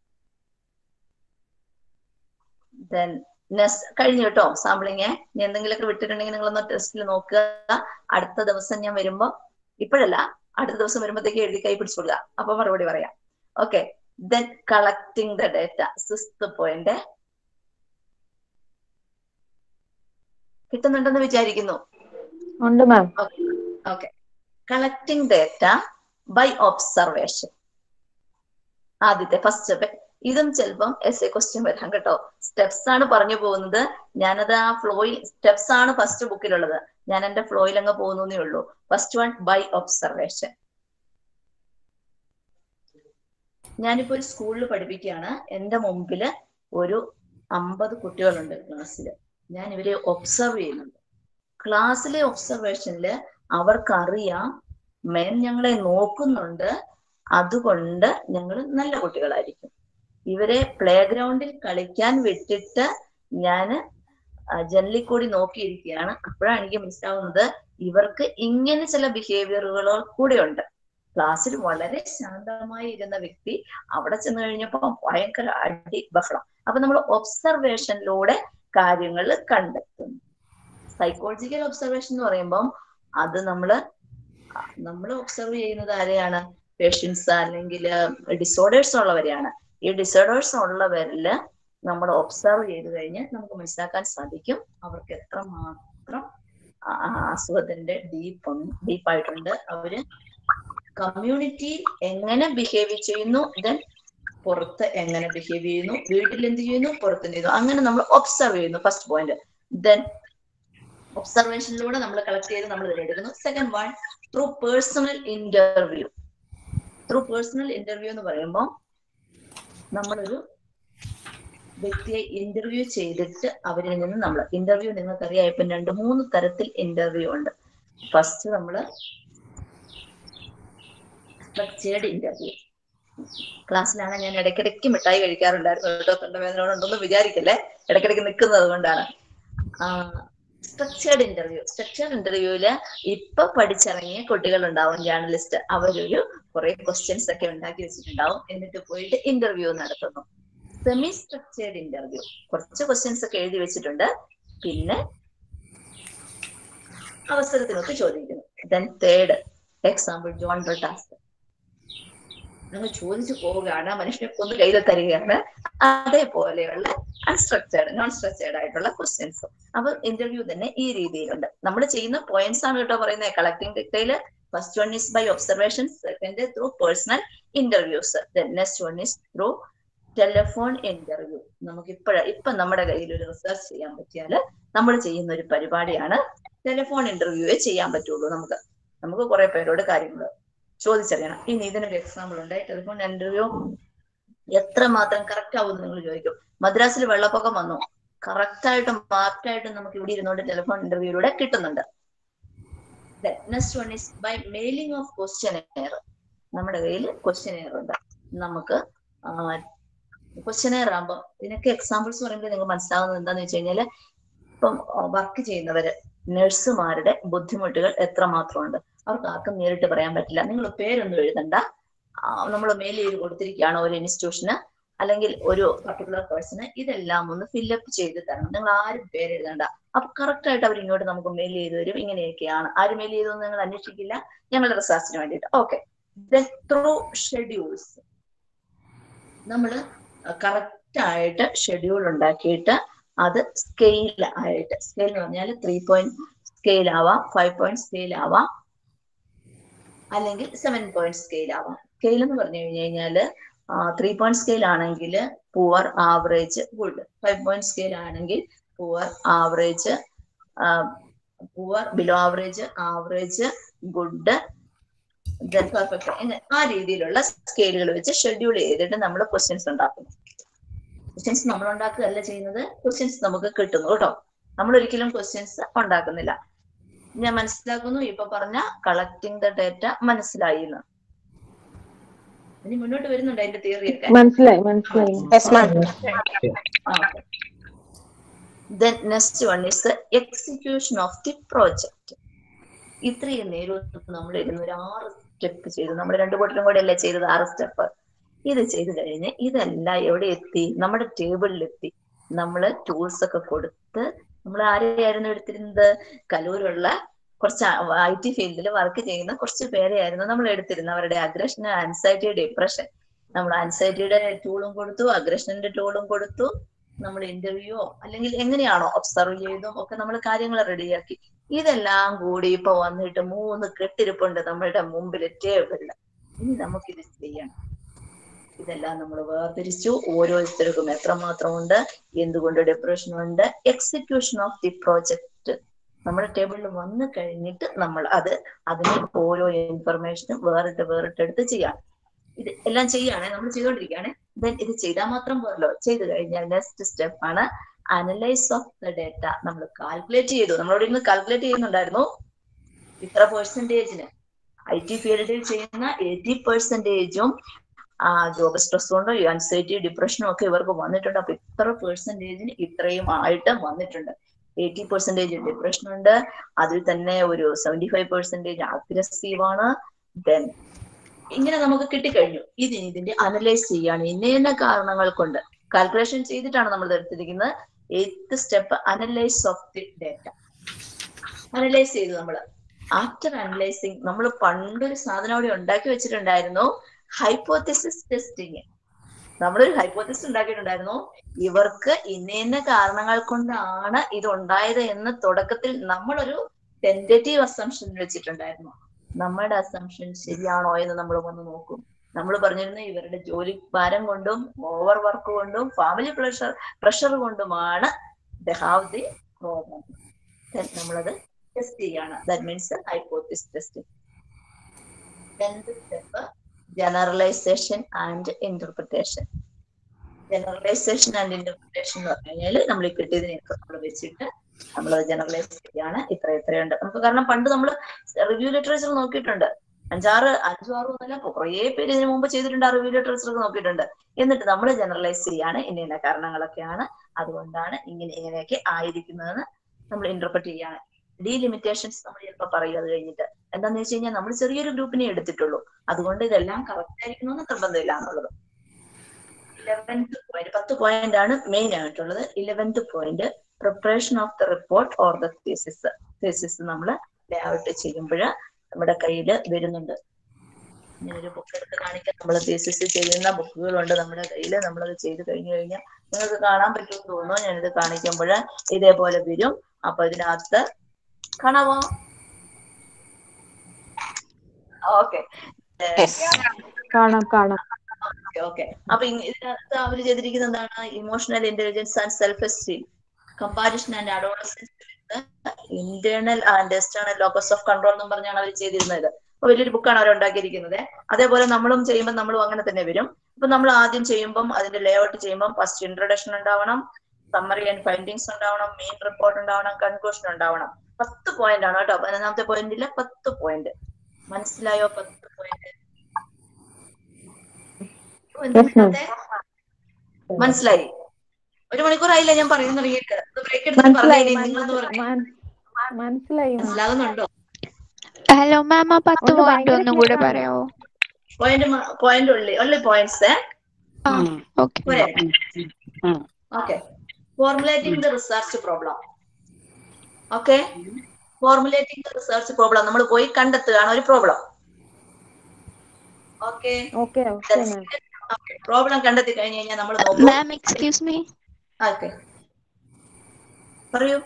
then next കഴിഞ്ഞു കേട്ടോ സാമ്പിളിങ് ഇനി എന്തെങ്കിലുമൊക്കെ വിട്ടിട്ടുണ്ടെങ്കിൽ നിങ്ങളൊന്ന് ടെസ്റ്റിൽ നോക്കുക അടുത്ത ദിവസം ഞാൻ വരുമ്പോ ഇപ്പോഴല്ല അടുത്ത ദിവസം വരുമ്പോഴത്തേക്ക് എഴുതി കൈ പിടിച്ചോളുക അപ്പൊ മറുപടി പറയാം okay then collecting the data sixth point കിട്ടുന്നുണ്ടെന്ന് വിചാരിക്കുന്നു ഉണ്ട് ma'am okay collecting data by observation ആദ്യത്തെ ഫസ്റ്റ് ഇതും ചിലപ്പം എസ് എ ക്വസ്റ്റ്യൻ വരാം കേട്ടോ സ്റ്റെപ്സ് ആണ് പറഞ്ഞു പോകുന്നത് ഞാനത് ആ ഫ്ലോയിൽ സ്റ്റെപ്സ് ആണ് ഫസ്റ്റ് ബുക്കിലുള്ളത് ഞാൻ എന്റെ ഫ്ലോയിൽ അങ്ങ് പോകുന്നേ ഉള്ളൂ ഫസ്റ്റ് വൺ ബൈ ഒബ്സർവേഷൻ ഞാനിപ്പോ ഒരു സ്കൂളിൽ പഠിപ്പിക്കുകയാണ് എന്റെ മുമ്പില് ഒരു അമ്പത് കുട്ടികളുണ്ട് ക്ലാസ്സിൽ ഞാൻ ഇവരെ ഒബ്സർവ് ചെയ്യുന്നുണ്ട് ക്ലാസ്സിലെ ഒബ്സർവേഷനില് അവർക്കറിയാം മേം ഞങ്ങളെ നോക്കുന്നുണ്ട് അതുകൊണ്ട് ഞങ്ങൾ നല്ല കുട്ടികളായിരിക്കും ഇവരെ പ്ലേ ഗ്രൗണ്ടിൽ കളിക്കാൻ വിട്ടിട്ട് ഞാന് ജനലിൽ കൂടി നോക്കിയിരിക്കുകയാണ് അപ്പോഴാണ് എനിക്ക് മനസ്സിലാവുന്നത് ഇവർക്ക് ഇങ്ങനെ ചില ബിഹേവിയറുകൾ കൂടെ ഉണ്ട് ക്ലാസ്സിൽ വളരെ ശാന്തമായി ഇരുന്ന വ്യക്തി അവിടെ ചെന്ന് കഴിഞ്ഞപ്പോൾ ഭയങ്കര അടി ബഹളം അപ്പൊ നമ്മൾ ഒബ്സർവേഷനിലൂടെ കാര്യങ്ങൾ കണ്ടെത്തുന്നു സൈക്കോളജിക്കൽ ഒബ്സർവേഷൻ എന്ന് പറയുമ്പം അത് നമ്മൾ നമ്മൾ ഒബ്സർവ് ചെയ്യുന്നത് ആരെയാണ് പേഷ്യൻസ് അല്ലെങ്കിൽ ഡിസോർഡേഴ്സ് ഉള്ളവരെയാണ് ഈ ഡിസോർഡേഴ്സ് ഉള്ളവരില് നമ്മൾ ഒബ്സർവ് ചെയ്ത് കഴിഞ്ഞ് നമുക്ക് മനസ്സിലാക്കാൻ സാധിക്കും അവർക്ക് എത്രമാത്രം ആ- ആ അസുഖത്തിന്റെ ഡീപ്പ് ഡീപ്പായിട്ടുണ്ട് അവര് കമ്മ്യൂണിറ്റി എങ്ങനെ ബിഹേവ് ചെയ്യുന്നു ദെൻ പുറത്ത് എങ്ങനെ ബിഹേവ് ചെയ്യുന്നു വീട്ടിൽ എന്ത് ചെയ്യുന്നു പുറത്ത് എന്ത് ചെയ്യുന്നു അങ്ങനെ നമ്മൾ ഒബ്സർവ് ചെയ്യുന്നു ഫസ്റ്റ് പോയിന്റ് ദെൻ ഒബ്സർവേഷനിലൂടെ നമ്മൾ കളക്ട് ചെയ്ത് നമ്മൾ എടുക്കുന്നു second one through personal interview through personal interview എന്ന് പറയുമ്പോൾ നമ്മളൊരു വ്യക്തിയെ ഇന്റർവ്യൂ ചെയ്തിട്ട് അവരിൽ നിന്ന് നമ്മൾ ഇന്റർവ്യൂ നിങ്ങൾക്കറിയാം ഇപ്പം രണ്ട് മൂന്ന് തരത്തിൽ ഇന്റർവ്യൂ ഉണ്ട് ഫസ്റ്റ് നമ്മള് സ്ട്രക്ചേർഡ് ഇന്റർവ്യൂ ക്ലാസ്സിലാണ് ഞാൻ ഇടയ്ക്കിടയ്ക്ക് മിഠായി കഴിക്കാറുണ്ടായിരുന്നു കേട്ടോ തൊണ്ടവേദനയോടുണ്ടെന്ന് വിചാരിക്കല്ലേ ഇടയ്ക്കിടയ്ക്ക് നിൽക്കുന്നത് കൊണ്ടാണ് സ്ട്രക്ചേർഡ് ഇന്റർവ്യൂ സ്ട്രക്ചേർഡ് ഇന്റർവ്യൂവില് ഇപ്പൊ പഠിച്ചിറങ്ങിയ കുട്ടികൾ ഉണ്ടാവും ജേർണലിസ്റ്റ് അവരൊരു കുറെ ക്വസ്റ്റ്യൻസ് ഒക്കെ ഉണ്ടാക്കി വെച്ചിട്ടുണ്ടാവും എന്നിട്ട് പോയിട്ട് ഇന്റർവ്യൂ നടത്തുന്നു സെമി സ്ട്രക്ചേർഡ് ഇന്റർവ്യൂ കുറച്ച് ക്വസ്റ്റ്യൻസ് ഒക്കെ എഴുതി വെച്ചിട്ടുണ്ട് പിന്നെ അവസരത്തിനൊക്കെ ചോദിക്കുന്നു then third example John Brittas നിങ്ങൾ ചോദിച്ചു പോവുകയാണ് മനുഷ്യനെ കൊന്നു കയ്യിൽ തരികയാണ് അതേപോലെയുള്ള അൺസ്ട്രക്ചേർഡ് നോൺ സ്ട്രക്ചേർഡ് ആയിട്ടുള്ള ക്വസ്റ്റ്യൻസ് അപ്പൊ ഇന്റർവ്യൂ തന്നെ ഈ രീതിയിലുണ്ട് നമ്മൾ ചെയ്യുന്ന പോയിന്റ്സ് ആണ് കേട്ടോ പറയുന്നത് collecting detail first one is by observation second through personal interviews next one is through telephone interview നമുക്ക് ഇപ്പോഴ ഇപ്പൊ നമ്മുടെ കയ്യിൽ ഒരു റിസർച്ച് ചെയ്യാൻ പറ്റിയാൽ നമ്മൾ ചെയ്യുന്ന ഒരു പരിപാടിയാണ് ടെലിഫോൺ ഇന്റർവ്യൂവേ ചെയ്യാൻ പറ്റുള്ളൂ നമുക്ക് നമുക്ക് കുറെ പേരോട് കാര്യങ്ങൾ ചോദിച്ചറിയണം ഇനി ഇതിനൊരു എക്സാമ്പിൾ ഉണ്ട് ടെലിഫോൺ ഇന്റർവ്യൂ എത്രമാത്രം കറക്റ്റ് ആവും നിങ്ങൾ ചോദിക്കും മദ്രാസിൽ വെള്ളപ്പൊക്കം വന്നു കറക്റ്റ് ആയിട്ടും മാർക്റ്റ് ആയിട്ടും നമുക്ക് ഇവിടെ ഇരുന്നുകൊണ്ട് ടെലിഫോൺ ഇന്റർവ്യൂയിലൂടെ കിട്ടുന്നുണ്ട് next one is by mailing of questionnaire നമ്മുടെ കയ്യിൽ ക്വസ്റ്റ്യൻ എയർ ഉണ്ട് നമുക്ക് ക്വസ്റ്റ്യൻ എയർ ആകുമ്പോൾ ഇതിനൊക്കെ എക്സാമ്പിൾസ് പറയുമ്പോൾ നിങ്ങൾക്ക് മനസ്സിലാവുന്നത് എന്താന്ന് വെച്ച് കഴിഞ്ഞാല് ഇപ്പം വർക്ക് ചെയ്യുന്നവര് നഴ്സുമാരുടെ ബുദ്ധിമുട്ടുകൾ എത്രമാത്രമുണ്ട് അവർക്ക് ആർക്കും നേരിട്ട് പറയാൻ പറ്റില്ല നിങ്ങൾ പേരൊന്നും എഴുതണ്ട നമ്മൾ മെയിൽ ചെയ്ത് കൊടുത്തിരിക്കുകയാണ് ഒരു ഇൻസ്റ്റിറ്റ്യൂഷന് അല്ലെങ്കിൽ ഒരു പർട്ടിക്കുലർ പേഴ്സണ് ഇതെല്ലാം ഒന്ന് ഫില്ലപ്പ് ചെയ്ത് തരണം നിങ്ങൾ ആരും പേര് എഴുതണ്ട അപ്പൊ കറക്റ്റ് ആയിട്ട് അവർ ഇങ്ങോട്ട് നമുക്ക് മെയിൽ ചെയ്ത് തരും ഇങ്ങനെയൊക്കെയാണ് ആര് മെയിൽ ചെയ്തൊന്നും നിങ്ങൾ അന്വേഷിക്കില്ല ഞങ്ങളുടെ റിസർച്ചിന് വേണ്ടിയിട്ട് ഓക്കെ ത്രൂ ഷെഡ്യൂൾസ് നമ്മൾ കറക്റ്റ് ആയിട്ട് ഷെഡ്യൂൾ ഉണ്ടാക്കിയിട്ട് അത് സ്കെയിൽ ആയിട്ട് സ്കെയിൽ എന്ന് പറഞ്ഞാൽ ത്രീ പോയിന്റ് സ്കെയിൽ ആവാം ഫൈവ് പോയിന്റ് സ്കെയിൽ ആവാം അല്ലെങ്കിൽ സെവൻ പോയിന്റ് സ്കെയിൽ ആവാം സ്കെയിൽ എന്ന് പറഞ്ഞു കഴിഞ്ഞു കഴിഞ്ഞാല് ത്രീ പോയിന്റ് സ്കെയിൽ ആണെങ്കിൽ poor average good five point scale ആണെങ്കിൽ poor average poor below average average good then perfect ആ രീതിയിലുള്ള സ്കെയിലുകൾ വെച്ച് ഷെഡ്യൂൾ ചെയ്തിട്ട് നമ്മൾ ക്വസ്റ്റ്യൻസ് ഉണ്ടാക്കുന്നു ക്വസ്റ്റ്യൻസ് നമ്മൾ ഉണ്ടാക്കുകയല്ല ചെയ്യുന്നത് ക്വസ്റ്റ്യൻസ് നമുക്ക് കിട്ടുന്നു കേട്ടോ നമ്മൾ ഒരിക്കലും ക്വസ്റ്റ്യൻസ് ഉണ്ടാക്കുന്നില്ല ഞാൻ മനസ്സിലാക്കുന്നു ഇപ്പൊ പറഞ്ഞ കളക്ടിങ് ദ ഡേറ്റ മനസ്സിലായി എന്ന് ഇനി മുന്നോട്ട് വരുന്നുണ്ട് അതിന്റെ തിയറി ഒക്കെ മനസ്സിലായി മനസ്സിലായി then next one is execution of the project ഇത്രയും നേരം നമ്മൾ ഇരുന്ന് ഒരു ആറ് സ്റ്റെപ്പ് ചെയ്തു നമ്മൾ രണ്ടു കൂട്ടരും കൂടെ അല്ലേ ചെയ്തത് ആറ് സ്റ്റെപ്പ് ഇത് ചെയ്ത് കഴിഞ്ഞ് ഇതെല്ലാം എവിടെ എത്തി നമ്മുടെ ടേബിളിൽ എത്തി നമ്മള് ടൂൾസ് ഒക്കെ കൊടുത്ത് നമ്മൾ ആരെയായിരുന്നു എടുത്തിരുന്നത് കലൂരുള്ള കുറച്ച് ഐ ടി ഫീൽഡിൽ വർക്ക് ചെയ്യുന്ന കുറച്ച് പേരെയായിരുന്നു നമ്മൾ എടുത്തിരുന്നത് അവരുടെ അഗ്രഷൻ ആൻസൈറ്റി ഡിപ്രഷൻ നമ്മൾ ആൻസൈറ്റിയുടെ ടൂളും കൊടുത്തു അഗ്രഷന്റെ ടൂളും കൊടുത്തു നമ്മൾ ഇന്റർവ്യൂ അല്ലെങ്കിൽ എങ്ങനെയാണോ ഒബ്സർവ് ചെയ്തും ഒക്കെ നമ്മൾ കാര്യങ്ങൾ റെഡിയാക്കി ഇതെല്ലാം കൂടി ഇപ്പൊ വന്നിട്ട് മൂന്ന് കെട്ടിരിപ്പുണ്ട് നമ്മളുടെ മുമ്പിൽ ടേബിളിൽ ഇനി നമുക്കിത് ചെയ്യണം ഇതെല്ലാം നമ്മൾ വേർതിരിച്ചു ഓരോരുത്തർക്കും എത്രമാത്രം ഉണ്ട് എന്തുകൊണ്ട് ഡിപ്രഷൻ ഉണ്ട് എക്സിക്യൂഷൻ ഓഫ് ദി പ്രോജക്റ്റ് നമ്മുടെ ടേബിളിൽ വന്നു കഴിഞ്ഞിട്ട് നമ്മൾ അത് അതിന് ഓരോ ഇൻഫർമേഷനും വേറിട്ട് വേറിട്ട് എടുത്ത് ചെയ്യാണ് ഇത് എല്ലാം ചെയ്യാണ് നമ്മൾ ചെയ്തുകൊണ്ടിരിക്കുകയാണ് ദെൻ ഇത് ചെയ്താൽ മാത്രം പോരല്ലോ ചെയ്തു കഴിഞ്ഞാൽ നെക്സ്റ്റ് സ്റ്റെപ്പ് ആണ് അനലൈസ് ഓഫ് ദ ഡേറ്റ നമ്മൾ കാൽക്കുലേറ്റ് ചെയ്തു നമ്മളോട് ഇന്ന് കാൽക്കുലേറ്റ് ചെയ്യുന്നുണ്ടായിരുന്നു ഇത്ര പെർസെന്റേജിന് ഐ ടി ഫീൽഡിൽ ചെയ്യുന്ന എയ്റ്റി പെർസെന്റേജും ആ ജോബ് സ്ട്രെസ് കൊണ്ടോ ആൻസൈറ്റി ഡിപ്രഷനും ഒക്കെ ഇവർക്ക് വന്നിട്ടുണ്ട് അപ്പൊ ഇത്ര പെർസെന്റേജിന് ഇത്രയും ആയിട്ട് വന്നിട്ടുണ്ട് എയ്റ്റി പെർസെന്റേജ് ഡിപ്രഷൻ ഉണ്ട് അതിൽ തന്നെ ഒരു സെവന്റി ഫൈവ് പെർസെന്റേജ് അഗ്രസീവ് ആണ് ദെൻ ഇങ്ങനെ നമുക്ക് കിട്ടിക്കഴിഞ്ഞു ഇതിന് ഇതിന്റെ അനലൈസ് ചെയ്യാണ് ഇന്ന ഇന്ന കാരണങ്ങൾ കൊണ്ട് കാൽക്കുലേഷൻ ചെയ്തിട്ടാണ് നമ്മൾ എടുത്തിരിക്കുന്നത് eighth step analyse of the data analyse ചെയ്തു നമ്മൾ ആഫ്റ്റർ അനലൈസിങ് നമ്മൾ പണ്ടൊരു സാധനം അവിടെ ഉണ്ടാക്കി വെച്ചിട്ടുണ്ടായിരുന്നു ഹൈപ്പോത്തിസിസ് ടെസ്റ്റിങ് നമ്മളൊരു ഹൈപ്പോത്തിസിസ് ഉണ്ടാക്കിയിട്ടുണ്ടായിരുന്നു ഇവർക്ക് ഇന്ന ഇന്ന കാരണങ്ങൾ കൊണ്ടാണ് ഇത് ഉണ്ടായത് എന്ന് തുടക്കത്തിൽ നമ്മളൊരു ടെൻറ്റേറ്റീവ് അസംഷൻ വെച്ചിട്ടുണ്ടായിരുന്നു നമ്മുടെ അസംഷൻ ശരിയാണോ എന്ന് നമ്മൾ വന്ന് നോക്കും നമ്മൾ പറഞ്ഞിരുന്നു ഇവരുടെ ജോലി ഭാരം കൊണ്ടും ഓവർ വർക്ക് കൊണ്ടും ഫാമിലി പ്രഷർ പ്രഷർ കൊണ്ടുമാണ് ദ ഹാവ് ദി പ്രോബ്ലം നമ്മളത് ടെസ്റ്റ് ചെയ്യാണ് that means hypothesis testing tenth step generalisation and interpretation generalisation and interpretation എന്ന് പറഞ്ഞു കഴിഞ്ഞാൽ നമ്മൾ ഈ കിട്ടിയതിനെയൊക്കെ നമ്മൾ വെച്ചിട്ട് നമ്മളത് ജനറലൈസ് ചെയ്യാണ് ഇത്ര ഇത്രയുണ്ട് നമുക്ക് കാരണം പണ്ട് നമ്മൾ റിവ്യൂ ലിറ്ററേച്ചർ നോക്കിയിട്ടുണ്ട് അഞ്ചാറ് അഞ്ചു ആറ് ഒന്നല്ല കുറേ പേര് ഇതിനു മുമ്പ് ചെയ്തിട്ടുണ്ട് ആ റിവ്യൂ ലിറ്ററേച്ചർ നോക്കിയിട്ടുണ്ട് എന്നിട്ട് നമ്മൾ ജനറലൈസ് ചെയ്യാണ് ഇന്ന ഇന്ന കാരണങ്ങളൊക്കെയാണ് അതുകൊണ്ടാണ് ഇങ്ങനെ ഇങ്ങനെയൊക്കെ ആയിരിക്കുന്നതെന്ന് നമ്മൾ ഇന്റർപ്രറ്റ് ചെയ്യാണ് ഡീലിമിറ്റേഷൻസ് നമ്മൾ ചിലപ്പോൾ പറയും അത് കഴിഞ്ഞിട്ട് എന്താന്ന് വെച്ച് കഴിഞ്ഞാൽ നമ്മൾ ചെറിയൊരു ഗ്രൂപ്പിനെ എടുത്തിട്ടുള്ളൂ അതുകൊണ്ട് ഇതെല്ലാം കറക്റ്റ് ആയിരിക്കണമെന്ന് നിർബന്ധമില്ല എന്നുള്ളത് ഇലവൻത്ത് പോയിന്റ് പത്ത് പോയിന്റ് ആണ് മെയിൻ ആയിട്ടുള്ളത് eleventh point preparation of the report or the thesis thesis നമ്മൾ ലേഔട്ട് ചെയ്യുമ്പോൾ നമ്മുടെ കയ്യിൽ വരുന്നുണ്ട് ഞാനൊരു ബുക്ക് എടുത്ത് കാണിക്കാൻ നമ്മൾ തീസിസ് ചെയ്യുന്ന ബുക്കുകളുണ്ട് നമ്മുടെ കയ്യിൽ നമ്മളത് ചെയ്ത് കഴിഞ്ഞു കഴിഞ്ഞാൽ നിങ്ങൾക്ക് കാണാൻ പറ്റുമെന്ന് തോന്നുന്നു ഞാനിത് കാണിക്കുമ്പോൾ ഇതേപോലെ വരും അപ്പൊ ഇതിനകത്ത് കാണാമോ ഓക്കെ കാണാം കാണാം ഓക്കെ അപ്പൊ ഇങ് ഇതിനകത്ത് അവർ ചെയ്തിരിക്കുന്നത് എന്താണ് emotional intelligence and self esteem comparison and adolescence internal and external locus of control എന്നും പറഞ്ഞാണ് അവർ ചെയ്തിരുന്നത് അപ്പൊ വലിയൊരു ബുക്കാണ് അവർ ഉണ്ടാക്കിയിരിക്കുന്നത് അതേപോലെ നമ്മളും ചെയ്യുമ്പോൾ നമ്മളും അങ്ങനെ തന്നെ വരും അപ്പൊ നമ്മൾ ആദ്യം ചെയ്യുമ്പം അതിന്റെ ലേഔട്ട് ചെയ്യുമ്പോൾ ഫസ്റ്റ് ഇൻട്രൊഡക്ഷൻ ഉണ്ടാവണം സമ്മറി ആൻഡ് ഫൈൻഡിങ്സ് ഉണ്ടാവണം മെയിൻ റിപ്പോർട്ട് ഉണ്ടാവണം കൺക്ലൂഷൻ ഉണ്ടാവണം പത്ത് പോയിന്റ് ആണ് കേട്ടോ പതിനൊന്നാമത്തെ പോയിന്റില് പത്ത് പോയിന്റ് മനസ്സിലായോ പത്ത് പോയിന്റ് മനസ്സിലായി ഒരു മണിക്കൂറായില്ല ഞാൻ പറയുന്ന തുടങ്ങിയിട്ട് ബ്രേക്ക് എടുത്ത് മനസ്സിലായി പറഞ്ഞേ നിങ്ങളെന്ന് പറഞ്ഞു മന- മനസ്സിലായി മാം. മനസ്സിലാകുന്നുണ്ടോ ഹലോ മാം ആ പത്ത് ഒന്ന് പോയിന്റ് ഭയങ്കര ഒന്നും കൂടെ clear ആണ്. പറയാവോ പോയിന്റ് പോയിന്റ് ഉള്ളി ഉള്ളി പോയിന്റ്സ് ആ ഓക്കെ പോരെ okay formulating the research problem okay formulating the research problem നമ്മൾ പോയി കണ്ടെത്തുകയാണ് ഒരു problem okay okay okay ma'am problem കണ്ടെത്തി കഴിഞ്ഞ് കഴിഞ്ഞാൽ നമ്മൾ നോക്കും മാം എക്സ്ക്യൂസ് മീ ഓക്കെ പറയൂ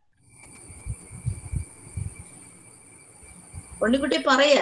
ഉണ്ണിക്കുട്ടി പറയ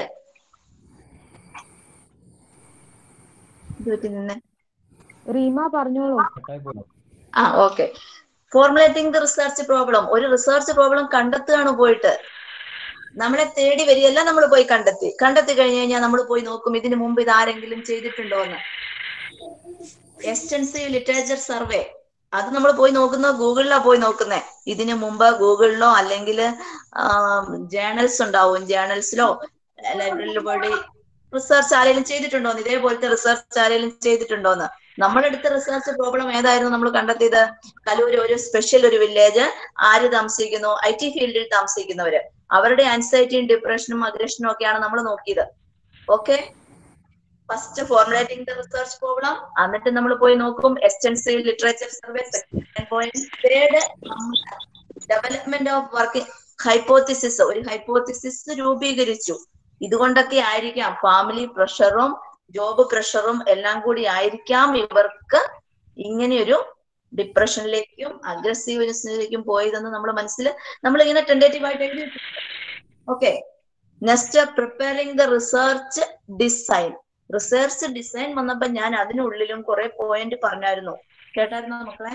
നിന്നെ റീമ പറഞ്ഞോളൂ ആ okay formulating the research problem ഒരു റിസർച്ച് പ്രോബ്ലം കണ്ടെത്തുകയാണ് പോയിട്ട് നമ്മളെ തേടി വരികയല്ല നമ്മൾ പോയി കണ്ടെത്തി കണ്ടെത്തി കഴിഞ്ഞു കഴിഞ്ഞാൽ നമ്മൾ പോയി നോക്കും ഇതിനു മുമ്പ് ഇത് ആരെങ്കിലും ചെയ്തിട്ടുണ്ടോ എന്ന് എക്സ്റ്റൻസീവ് ലിറ്ററേച്ചർ സർവേ അത് നമ്മൾ പോയി നോക്കുന്ന ഗൂഗിളിലാ പോയി നോക്കുന്നേ ഇതിനു മുമ്പ് ഗൂഗിളിലോ അല്ലെങ്കിൽ ജേണൽസ് ഉണ്ടാവും ജേണൽസിലോ ലൈബ്രറിയിൽ പോയി റിസർച്ച് ആരെങ്കിലും ചെയ്തിട്ടുണ്ടോന്ന് ഇതേപോലത്തെ റിസർച്ച് ആരെങ്കിലും ചെയ്തിട്ടുണ്ടോന്ന് നമ്മളെടുത്ത റിസർച്ച് പ്രോബ്ലം ഏതായിരുന്നു നമ്മൾ കണ്ടെത്തിയത് കലൂര് ഒരു സ്പെഷ്യൽ ഒരു വില്ലേജ് ആര് താമസിക്കുന്നു ഐ ടി ഫീൽഡിൽ താമസിക്കുന്നവര് അവരുടെ ആൻസൈറ്റിയും ഡിപ്രഷനും അഗ്രഷനും ഒക്കെയാണ് നമ്മൾ നോക്കിയത് okay first formulating the research problem എന്നിട്ട് നമ്മൾ പോയി നോക്കും extensive literature survey second point third development of working hypothesis ഒരു ഹൈപ്പോത്തിസിസ് രൂപീകരിച്ചു ഇതുകൊണ്ടൊക്കെ ആയിരിക്കാം ഫാമിലി പ്രഷറും ജോബ് പ്രഷറും എല്ലാം കൂടി ആയിരിക്കാം ഇവർക്ക് ഇങ്ങനെയൊരു ഡിപ്രഷനിലേക്കും അഗ്രസീവ്നെസ്സിലേക്കും പോയതെന്ന് നമ്മൾ മനസ്സിൽ നമ്മൾ ഇങ്ങനെ ടെൻഡേറ്റീവ് ആയിട്ട് എഴുതി okay next preparing the research design research design വന്നപ്പോ ഞാൻ അതിനുള്ളിലും കുറെ പോയിന്റ് പറഞ്ഞായിരുന്നു കേട്ടായിരുന്നോ മക്കളെ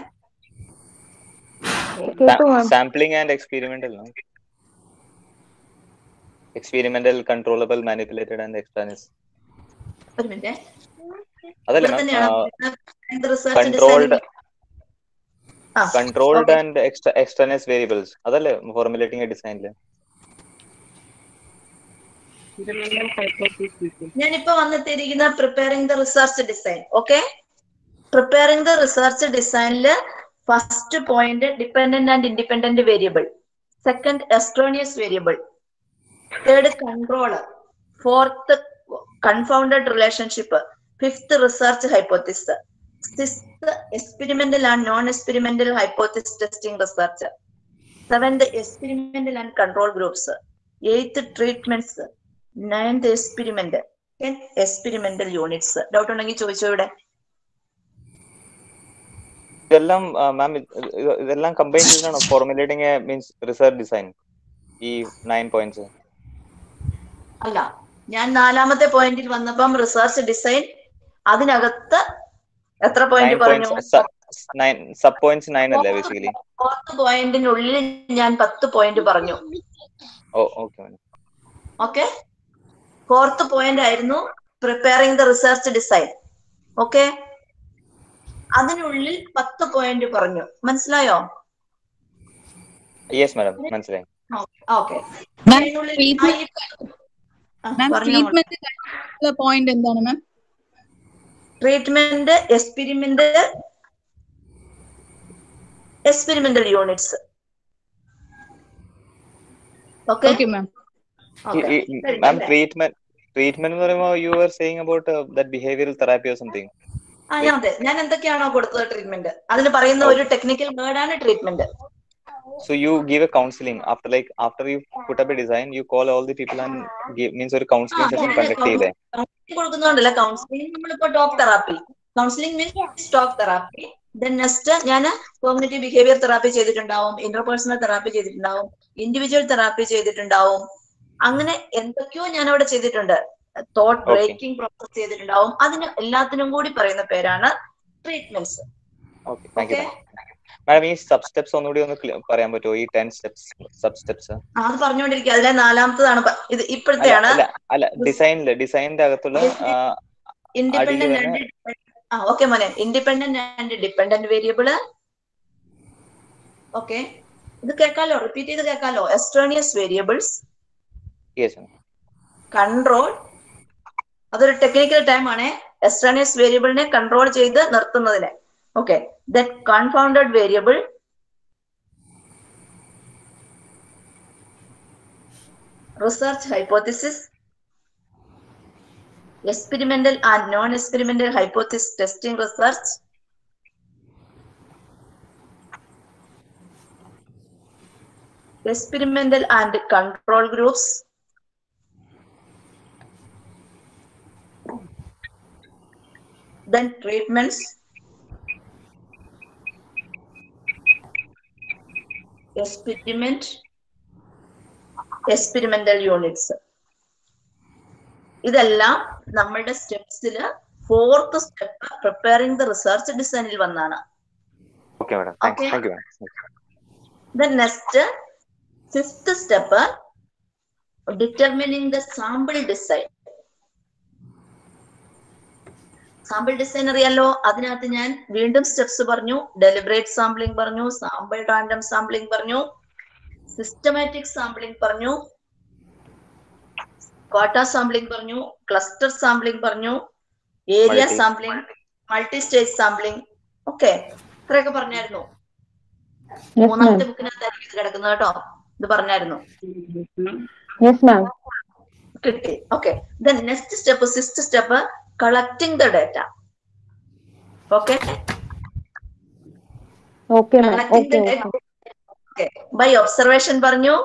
കേട്ടു ma'am sampling and experimental experimental controllable manipulated and extraneous ഒരു മിനിറ്റ് അതല്ലേ ഇവിടെ മാം തന്നെയാണ് റിസർച്ച് കൺട്രോൾഡ് ഡിസൈൻ ആ controlled Okay. And extraneous variables അതല്ലേ ഫോർമുലേറ്റിംഗ് ഡിസൈനില് ഞാനിപ്പോ വന്നെത്തിയിരിക്കുന്ന preparing the research design okay preparing the research ഡിസൈനില് first point dependent and independent variable second extraneous variable third controller fourth confounded relationship fifth research hypothesis sixth experimental and non experimental hypothesis testing research seventh experimental and control groups eighth treatments ninth experiment experimental units doubt ഉണ്ടെങ്കിൽ ചോദിച്ചോ ഇവിടെ ഇതെല്ലാം ma'am ഇതെല്ലാം combine ചെയ്തിട്ടാണോ formulating means research design ഈ nine points അല്ല ഞാൻ നാലാമത്തെ പോയിന്റിൽ വന്നപ്പം റിസർച്ച് ഡിസൈൻ അതിനകത്ത് എത്ര പോയിന്റ് നയൻ പറഞ്ഞു points nine sub points nine അല്ലേ ബേസിക്കലി ഫോർത്ത് പോയിന്റിനുള്ളിൽ ഞാൻ പത്ത് പോയിന്റ് പറഞ്ഞു oh okay madam okay fourth point ആയിരുന്നു preparing the research design okay അതിനുള്ളിൽ പത്ത് പോയിന്റ് പറഞ്ഞു മനസ്സിലായോ യെസ് മാഡം മനസ്സിലായി ഓക്കെ മാം ട്രീറ്റ്മെന്റ് പോയിന്റ് എന്താണ് ma'am treatment experiment experimental units okay okay ma'am ma'am treatment treatment എന്ന് പറയുമ്പോൾ you are saying about that behavioural therapy or something ആ ഞാൻ അതെ ഞാൻ എന്തൊക്കെയാണോ കൊടുത്തത് ട്രീറ്റ്മെന്റ് അതിന് പറയുന്ന ഒരു ടെക്നിക്കൽ വേർഡാണ് treatment So you give a counseling after like after you put up a design, you call all the people and give means ഒരു counseling session conduct ചെയ്തേ കൗൺസിലിംഗ് കൊടുക്കുന്നുണ്ടല്ല കൗൺസിലിംഗ് നമ്മളിപ്പോ talk therapy counselling means talk therapy then next ഞാൻ cognitive behaviour therapy ചെയ്തിട്ടുണ്ടാവും interpersonal therapy ചെയ്തിട്ടുണ്ടാവും individual therapy ചെയ്തിട്ടുണ്ടാവും അങ്ങനെ എന്തൊക്കെയോ ഞാൻ അവിടെ ചെയ്തിട്ടുണ്ട് തോട്ട് Okay. ബ്രേക്കിംഗ് പ്രോസസ് ചെയ്തിട്ടുണ്ടാവും അതിന് എല്ലാത്തിനും കൂടി പറയുന്ന പേരാണ് treatments okay thank you madam ഈ സബ് സ്റ്റെപ്സ് ഒന്നുകൂടി ഒന്ന് clear- പറയാൻ പറ്റുമോ ഈ ടെൻ സ്റ്റെപ്സ് സബ് സ്റ്റെപ്സ് അത് പറഞ്ഞുകൊണ്ടിരിക്കുക അതിലെ നാലാമത്തതാണ് പ- ഇത് ഇപ്പോഴത്തെയാണ് അല്ല അല്ല ഡിസൈനില് ഡിസൈനിന്റെ അകത്തുള്ള ആ, ഇൻഡിപെൻഡന്റ് അടിയിൽ ആൻഡ് ആ ഓക്കെ മോനെ independent and dependent variable okay ഇത് കേൾക്കാലോ റിപ്പീറ്റ് ചെയ്ത് കേൾക്കാലോ എക്സ്റ്റേണിയസ് വേരിയബിൾസ് യെസ് കൺട്രോൾ അതൊരു ടെക്നിക്കൽ ടൈം ആണ് എക്സ്റ്റേണിയസ് വേരിയബിളിനെ കൺട്രോൾ ചെയ്ത് നിർത്തുന്നതിന് okay that confounded variable research hypothesis experimental and non-experimental hypothesis testing research experimental and control groups then treatments experiment experimental units ഇതെല്ലാം നമ്മളുടെ സ്റ്റെപ്സിൽ fourth step preparing the research ഡിസൈനിൽ വന്നാണ് okay madam thank Okay. Thank you madam then next fifth step determining the sample design sample design അറിയാലോ അതിനകത്ത് ഞാൻ വീണ്ടും steps പറഞ്ഞു ഡെലിബറേറ്റ് സാമ്പിളിംഗ് പറഞ്ഞു സാമ്പിൾ റാൻഡം സാമ്പിളിംഗ് പറഞ്ഞു സിസ്റ്റമാറ്റിക് സാമ്പിളിംഗ് പറഞ്ഞു ക്വാട്ട സാമ്പിളിംഗ് പറഞ്ഞു ക്ലസ്റ്റർ സാമ്പിളിംഗ് പറഞ്ഞു area Multi- sampling multi stage sampling okay ഇത്രയൊക്കെ പറഞ്ഞായിരുന്നു യെസ് മാം മൂന്നാമത്തെ ബുക്കിനകത്തായിരിക്കും ഇത് കിടക്കുന്നത് കേട്ടോ ഇത് പറഞ്ഞായിരുന്നു യെസ് മാം കിട്ടി okay then next step sixth step collecting the data okay okay ma'am collecting okay the okay data by observation പറഞ്ഞു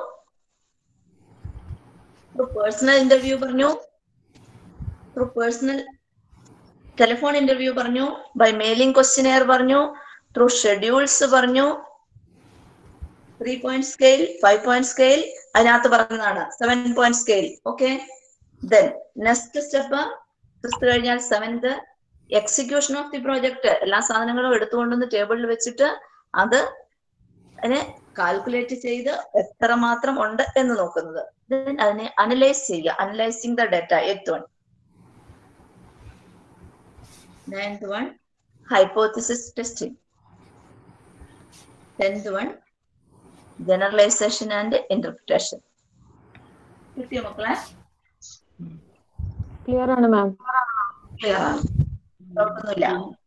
ത്രൂ പേഴ്സണൽ ഇന്റർവ്യൂ പറഞ്ഞു ത്രൂ പേഴ്സണൽ ടെലിഫോൺ ഇന്റർവ്യൂ പറഞ്ഞു ബൈ മെയിലിംഗ് ക്വസ്റ്റിനെയർ പറഞ്ഞു through schedules പറഞ്ഞു three point scale five point scale അതിനകത്ത് പറഞ്ഞതാണ് seven point scale okay then next step six കഴിഞ്ഞാൽ seventh execution of the project എല്ലാ സാധനങ്ങളും എടുത്തുകൊണ്ടുവന്ന് ടേബിളിൽ വെച്ചിട്ട് അത് അതിനെ കാൽക്കുലേറ്റ് ചെയ്ത് എത്ര മാത്രം ഉണ്ട് എന്ന് നോക്കുന്നത് Then അതിനെ അനലൈസ് ചെയ്യുക analysing the data eighth one ninth one hypothesis testing tenth one generalisation and interpretation കിട്ടിയോ മക്കളെ ക്ലിയർ ആണ് മാം ക്ലിയർ ആണ് ഡൗട്ടൊന്നുമില്ല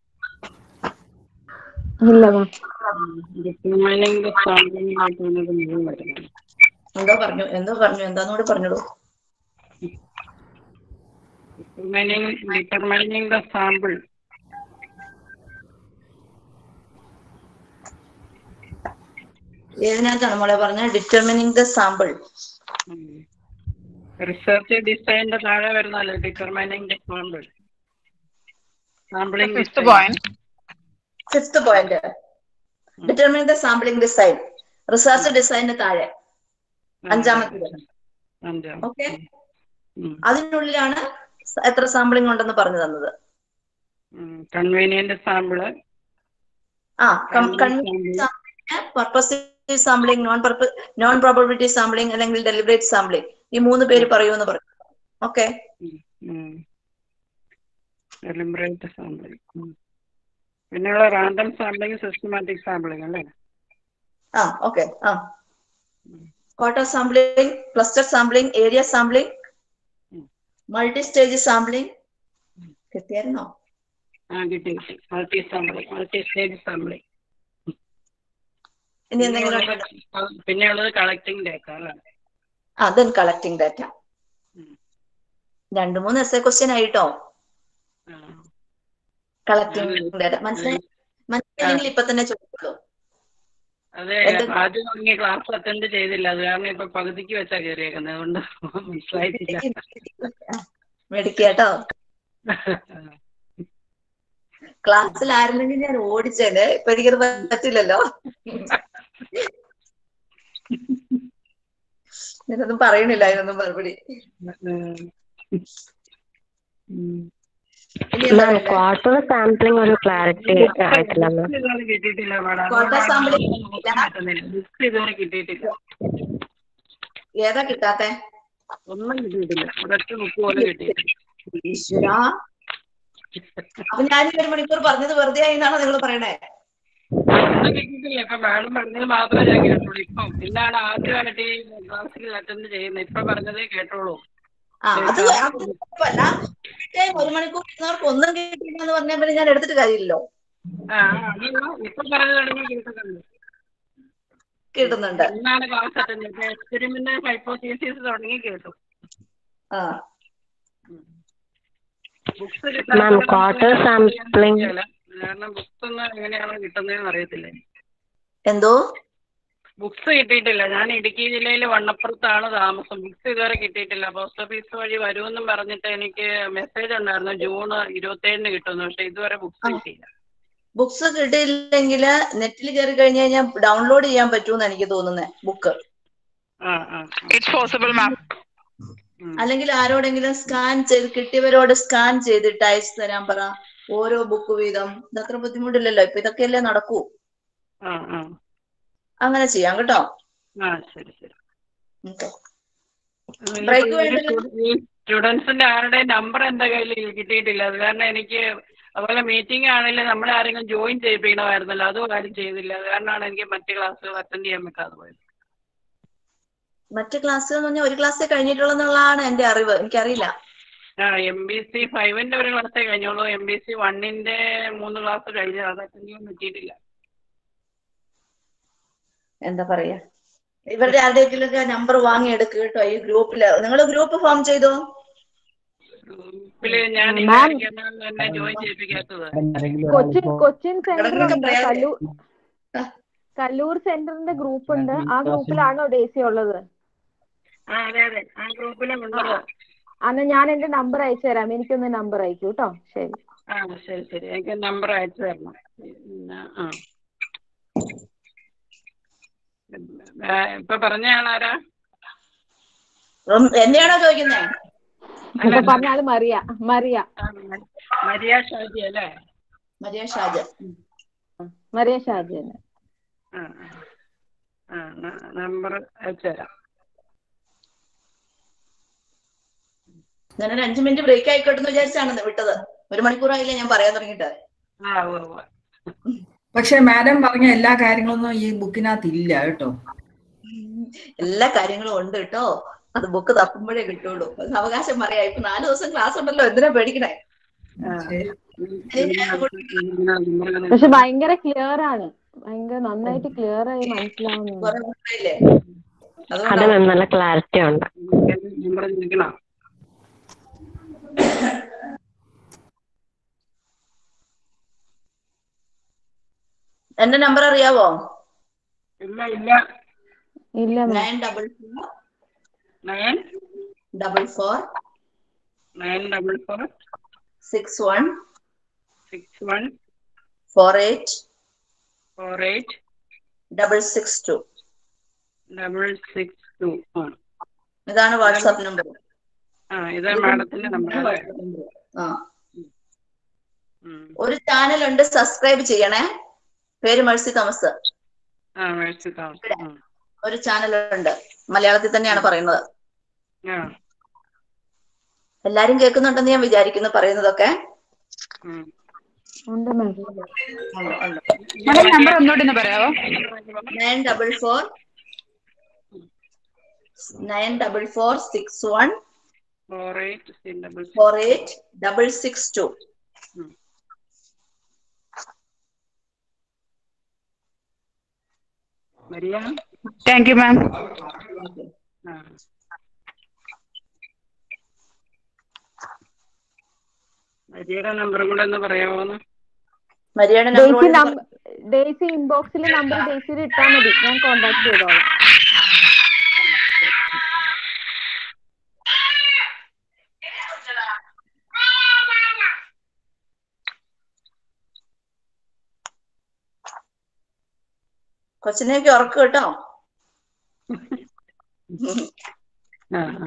ഇല്ല മാം ഡിറ്റർമൈനിങ് ദ സാമ്പിളിംഗ് ആയിട്ട് വന്നത് മുഴുവൻ വരുന്നത് എന്തോ പറഞ്ഞു എന്തോ പറഞ്ഞു എന്താന്നൂടെ പറഞ്ഞോളൂ ഡിറ്റർമൈനിങ് ഡിറ്റർമൈനിങ് ദ സാമ്പിൾ ഏതിനകത്താണ് മോളെ പറഞ്ഞത് ഡിറ്റർമിനിങ് ദ സാമ്പിൾ റിസർച്ച് ഡിസൈനിന്റെ താഴെ വരുന്നല്ലേ determining the sample sampling fifth point fifth point determine the sampling design research ഡിസൈനിന് താഴെ അഞ്ചാമത്തേത് അഞ്ചാം ഓക്കെ അതിനുള്ളിലാണ് സ- എത്ര സാമ്പിളിംഗ് ഉണ്ടെന്ന് പറഞ്ഞു തന്നത് കൺവീനിയന്റ് സാമ്പിള് ആ purposive sampling non purpose non probability sampling അല്ലെങ്കിൽ ഡെലിബറേറ്റ് സാമ്പിളിംഗ് ഈ മൂന്ന് പേര് പറയൂ എന്ന് പറഞ്ഞു ഓക്കെ ഡെലിബറേറ്റ് സാമ്പിളിംഗ് പിന്നെയുള്ള റാൻഡം സാമ്പിളിംഗ് സിസ്റ്റമാറ്റിക് സാമ്പിളിംഗ് അല്ലേ ആ ഓക്കെ ആ quarter sampling cluster sampling area sampling multi stage sampling കിട്ടിയായിരുന്നോ ആ കിട്ടി കിട്ടി multi sampling multi stage sampling ഇനി എന്തെങ്കിലും ഉണ്ടോ? പിന്നെയുള്ളത് കളക്ടിംഗ് ഡേറ്റ അല്ലേ ആ ദെൻ കളക്ടിംഗ് ഡാറ്റ രണ്ടു മൂന്ന് എസ് എ ക്വസ്റ്റ്യൻ ആയിട്ടോ കളക്ടിംഗ് ഡാറ്റ മനസ്സിലായി മനസ്സിലായില്ലെങ്കിൽ ഇപ്പൊ തന്നെ ചോദിക്കുള്ളൂ അതെ എന്ത്? ആദ്യം തുടങ്ങിയ ക്ലാസ് അറ്റൻഡ് ചെയ്തില്ല അത് കാരണം ഇപ്പൊ പകുതിക്ക് വെച്ചാ കയറിയേക്കുന്നത് അതുകൊണ്ട് മനസ്സിലായിട്ടില്ല മേടിക്കാട്ടോ ക്ലാസ്സിൽ ആയിരുന്നെങ്കിൽ ഞാൻ ഓടിച്ചേനെ ഇപ്പൊ എനിക്കത് പറ്റില്ലല്ലോ ഞാനൊന്നും പറയണില്ല അതിനൊന്നും മറുപടി ഇനി എന്താ മാം വേണ്ടേ? ക്വാർട്ടർ സാമ്പിളിംഗ് ഒരു ക്ലാരിറ്റി ആയിട്ടില്ല മാം ഇതുവരെ കിട്ടിയിട്ടില്ല മാഡം Quarter sampling ബുക്സ് ഇതുവരെ കിട്ടിയിട്ടില്ല ഏതാ കിട്ടാത്തെ ഒന്നും കിട്ടിയിട്ടില്ല ഒരൊറ്റ ബുക്ക് പോലും കിട്ടിയിട്ടില്ല ഈശ്വരാ അപ്പൊ ഞാൻ ഈ ഒരു മണിക്കൂർ പറഞ്ഞത് വെറുതെ ആയി എന്നാണോ നിങ്ങൾ പറയണേ ഒന്നും കിട്ടിയിട്ടില്ല ഇപ്പൊ മാഡം പറഞ്ഞത് മാത്രമേ ഞാൻ കേട്ടുള്ളൂ ഇപ്പം ഇന്നാണ് ആദ്യമായിട്ട് ഈ ക്ലാസ്സിൽ അറ്റൻഡ് ചെയ്യുന്നത് ഇപ്പൊ പറഞ്ഞതേ കേട്ടോളൂ ആ അത് അത് കുഴപ്പമല്ല ടൈം ഒരു മണിക്കൂർ ഇരുന്നവർക്ക് ഒന്നും കിട്ടിയില്ല എന്ന് പറഞ്ഞാൽ പിന്നെ ഞാൻ എടുത്തിട്ട് കാര്യമില്ലല്ലോ ആ അതല്ല ഇപ്പൊ പറഞ്ഞു തുടങ്ങി കേട്ടിട്ടുണ്ട് കിട്ടുന്നുണ്ട് ഇന്നാണ് ക്ലാസ് അറ്റൻഡ് ചെയ്തത് എക്സ്പെരിമെന്റ് ഹൈപ്പോത്തീസിസ് തുടങ്ങി കേട്ടു ആ ബുക്സ് മാം ക്വാർട്ടർ സാമ്പിളിംഗ് കാരണം ബുക്സ് ഒന്നും എങ്ങനെയാണോ കിട്ടുന്നതെന്ന് അറിയത്തില്ല എന്തോ ബുക്സ് കിട്ടിയിട്ടില്ല ഞാൻ ഇടുക്കി ജില്ലയിൽ വണ്ണപ്പുറത്താണ് താമസം ബുക്സ് ഇതുവരെ കിട്ടിയിട്ടില്ല പോസ്റ്റ് ഓഫീസ് വഴി വരുമെന്നും പറഞ്ഞിട്ട് എനിക്ക് മെസ്സേജ് ഉണ്ടായിരുന്നു ജൂൺ ഇരുപത്തേഴിന് കിട്ടുമെന്ന് പക്ഷെ ഇതുവരെ ബുക്സ് കിട്ടിയില്ല ബുക്സ് കിട്ടിയില്ലെങ്കിൽ നെറ്റിൽ കയറി കഴിഞ്ഞ് കഴിഞ്ഞാൽ ഡൗൺലോഡ് ചെയ്യാൻ പറ്റുമെന്ന് എനിക്ക് തോന്നുന്നത് ബുക്ക് ആ ആ ഇറ്റ്സ് പോസിബിൾ മാം അല്ലെങ്കിൽ ആരോടെങ്കിലും സ്കാൻ ചെയ്ത് കിട്ടിയവരോട് സ്കാൻ ചെയ്തിട്ട് അയച്ചു തരാൻ പറ ഓരോ ബുക്ക് വീതം ഇതത്ര ബുദ്ധിമുട്ടില്ലല്ലോ ഇപ്പൊ ഇതൊക്കെയല്ലേ നടക്കൂ ആ ആ അങ്ങനെ ചെയ്യാം കേട്ടോ ആ ശരി ശരി ഓക്കെ ബ്രേക്ക് വേണ്ടല്ലോ സ്റ്റുഡൻസിന്റെ ആരുടെ നമ്പർ എന്റെ കയ്യിൽ കിട്ടിയിട്ടില്ല അത് കാരണം എനിക്ക് അതുപോലെ മീറ്റിംഗ് ആണെങ്കിലും നമ്മളെ ആരെങ്കിലും ജോയിൻ ചെയ്യിപ്പിക്കണമായിരുന്നല്ലോ അതും കാര്യം ചെയ്തില്ല അത് കാരണമാണ് എനിക്ക് മറ്റ് ക്ലാസ്സുകൾ അറ്റൻഡ് ചെയ്യാൻ പറ്റാതെ പോയത് മറ്റ് ക്ലാസ്സുകൾ എന്ന് പറഞ്ഞാൽ ഒരു ക്ലാസ്സേ കഴിഞ്ഞിട്ടുള്ളൂ എന്നുള്ളതാണ് എന്റെ അറിവ് എനിക്കറിയില്ല ആ എം ബി സി ഫൈവിന്റെ ഒരു ക്ലാസ്സേ കഴിഞ്ഞോളൂ എം ബി സി വണ്ണിന്റെ മൂന്ന് ക്ലാസ് കഴിഞ്ഞു അത് അറ്റൻഡ് ചെയ്യാൻ പറ്റിയിട്ടില്ല എന്താ പറയാ ഇവരുടെ ആരുടെയെങ്കിലും നമ്പർ വാങ്ങി എടുക്കുക കേട്ടോ ഈ ഗ്രൂപ്പില് നിങ്ങൾ ഗ്രൂപ്പ് ഫോം ചെയ്തോ ഗ്രൂപ്പില് ഞാൻ മാം. വിചാരിക്കുന്നതാണ് എന്നെ ജോയിൻ ചെയ്യിപ്പിക്കാത്തത് കൊച്ചിൻ കൊച്ചിൻ സെന്റർ കിടക്കിടക്ക് ഉണ്ട് പ്രയാസം. കല്ലൂർ കല്ലൂർ സെന്ററിന്റെ ഗ്രൂപ്പ് ഉണ്ട് ആ ഗ്രൂപ്പിലാണോ ഡേസി ഉള്ളത് ആ അതെ അതെ ആ ഗ്രൂപ്പിലുണ്ടോ അന്ന് ഞാൻ എന്റെ നമ്പർ അയച്ചു തരാം എനിക്കൊന്ന് നമ്പർ അയക്കൂ കേട്ടോ ശരി ആ ശരി ശരി എനിക്ക് നമ്പർ അയച്ചു തരണം പിന്നെ ആ ഏ, ഇപ്പൊ പറഞ്ഞ ആളാരാ ഉം, എന്നെയാണോ ചോദിക്കുന്നേ ഇപ്പൊ പറഞ്ഞാല് മറിയ മറിയ ആ, മ- മരിയ ഷാജി അല്ലേ മരിയ ഷാജ മറിയ ഷാജി തന്നെ ആ ആ നമ്പർ അയച്ചു തരാം ഞാനൊരു അഞ്ചു മിനിറ്റ് ബ്രേക്ക് ആയിക്കോട്ടെ എന്ന് വിചാരിച്ചാണ് വിട്ടത് ഒരു മണിക്കൂറായില്ലേ ഞാൻ പറയാൻ തുടങ്ങിയിട്ട് ആ ഉവ്വ് ഉവ്വ്. പക്ഷെ മാഡം പറഞ്ഞ എല്ലാ കാര്യങ്ങളൊന്നും ഈ ബുക്കിനകത്ത് ഇല്ല കേട്ടോ എല്ലാ കാര്യങ്ങളും ഉണ്ട് കേട്ടോ അത് ബുക്ക് തപ്പുമ്പോഴേ കിട്ടുള്ളൂ അത് അവകാശം പറയാം ഇപ്പൊ നാല് ദിവസം ക്ലാസ് ഉണ്ടല്ലോ എന്തിനാ പേടിക്കണേ ഇനി ഞാൻ അങ്ങോട്ട് പക്ഷെ ഭയങ്കര ക്ലിയർ ആണ് ഭയങ്കര നന്നായിട്ട് ക്ലിയർ ആയി മനസ്സിലാവുന്നു കുറെ മുമ്പായില്ലേ അത് അതുകൊണ്ടാ മാം നല്ല ക്ലാരിറ്റി ഉണ്ട് നമ്പർ ചോദിക്കണോ എന്റെ നമ്പർ അറിയാവോ ഇല്ല ഇല്ല ഇല്ല ma'am nine double four nine double four nine double four six one six one four eight four eight double six two double six two ആ ഇതാണ് വാട്സാപ്പ് നമ്പർ ആ ഇതാ മാഡത്തിന്റെ നമ്പർ ആ ഒരു ചാനൽ ഉണ്ട് സബ്സ്ക്രൈബ് ചെയ്യണേ പേര് മേഴ്സി തോമസ് ആ മേടിച്ചു താമസം ഒരു ചാനൽ ഉണ്ട് മലയാളത്തിൽ തന്നെയാണ് പറയുന്നത് ആ എല്ലാരും കേൾക്കുന്നുണ്ടെന്ന് ഞാൻ വിചാരിക്കുന്നു പറയുന്നതൊക്കെ ഉണ്ട് മാം മാഡം നമ്പർ ഒന്നുകൂടി ഒന്ന് പറയാവോ nine double four nine double four six one four eight double four eight double six two Maria thank you ma'am ആ മരിയയുടെ നമ്പറും കൂടെ ഒന്ന് പറയാമോന്ന് മരിയയുടെ ഡേസി ഡേസി ഇൻബോക്സിൽ നമ്പർ ഡേസിയിൽ ഇട്ടാൽ മതി ഞാൻ കോണ്ടാക്ട് ചെയ്തോളാം കൊച്ചിനെയൊക്കെ ഉറക്കും കേട്ടോ ആ ആ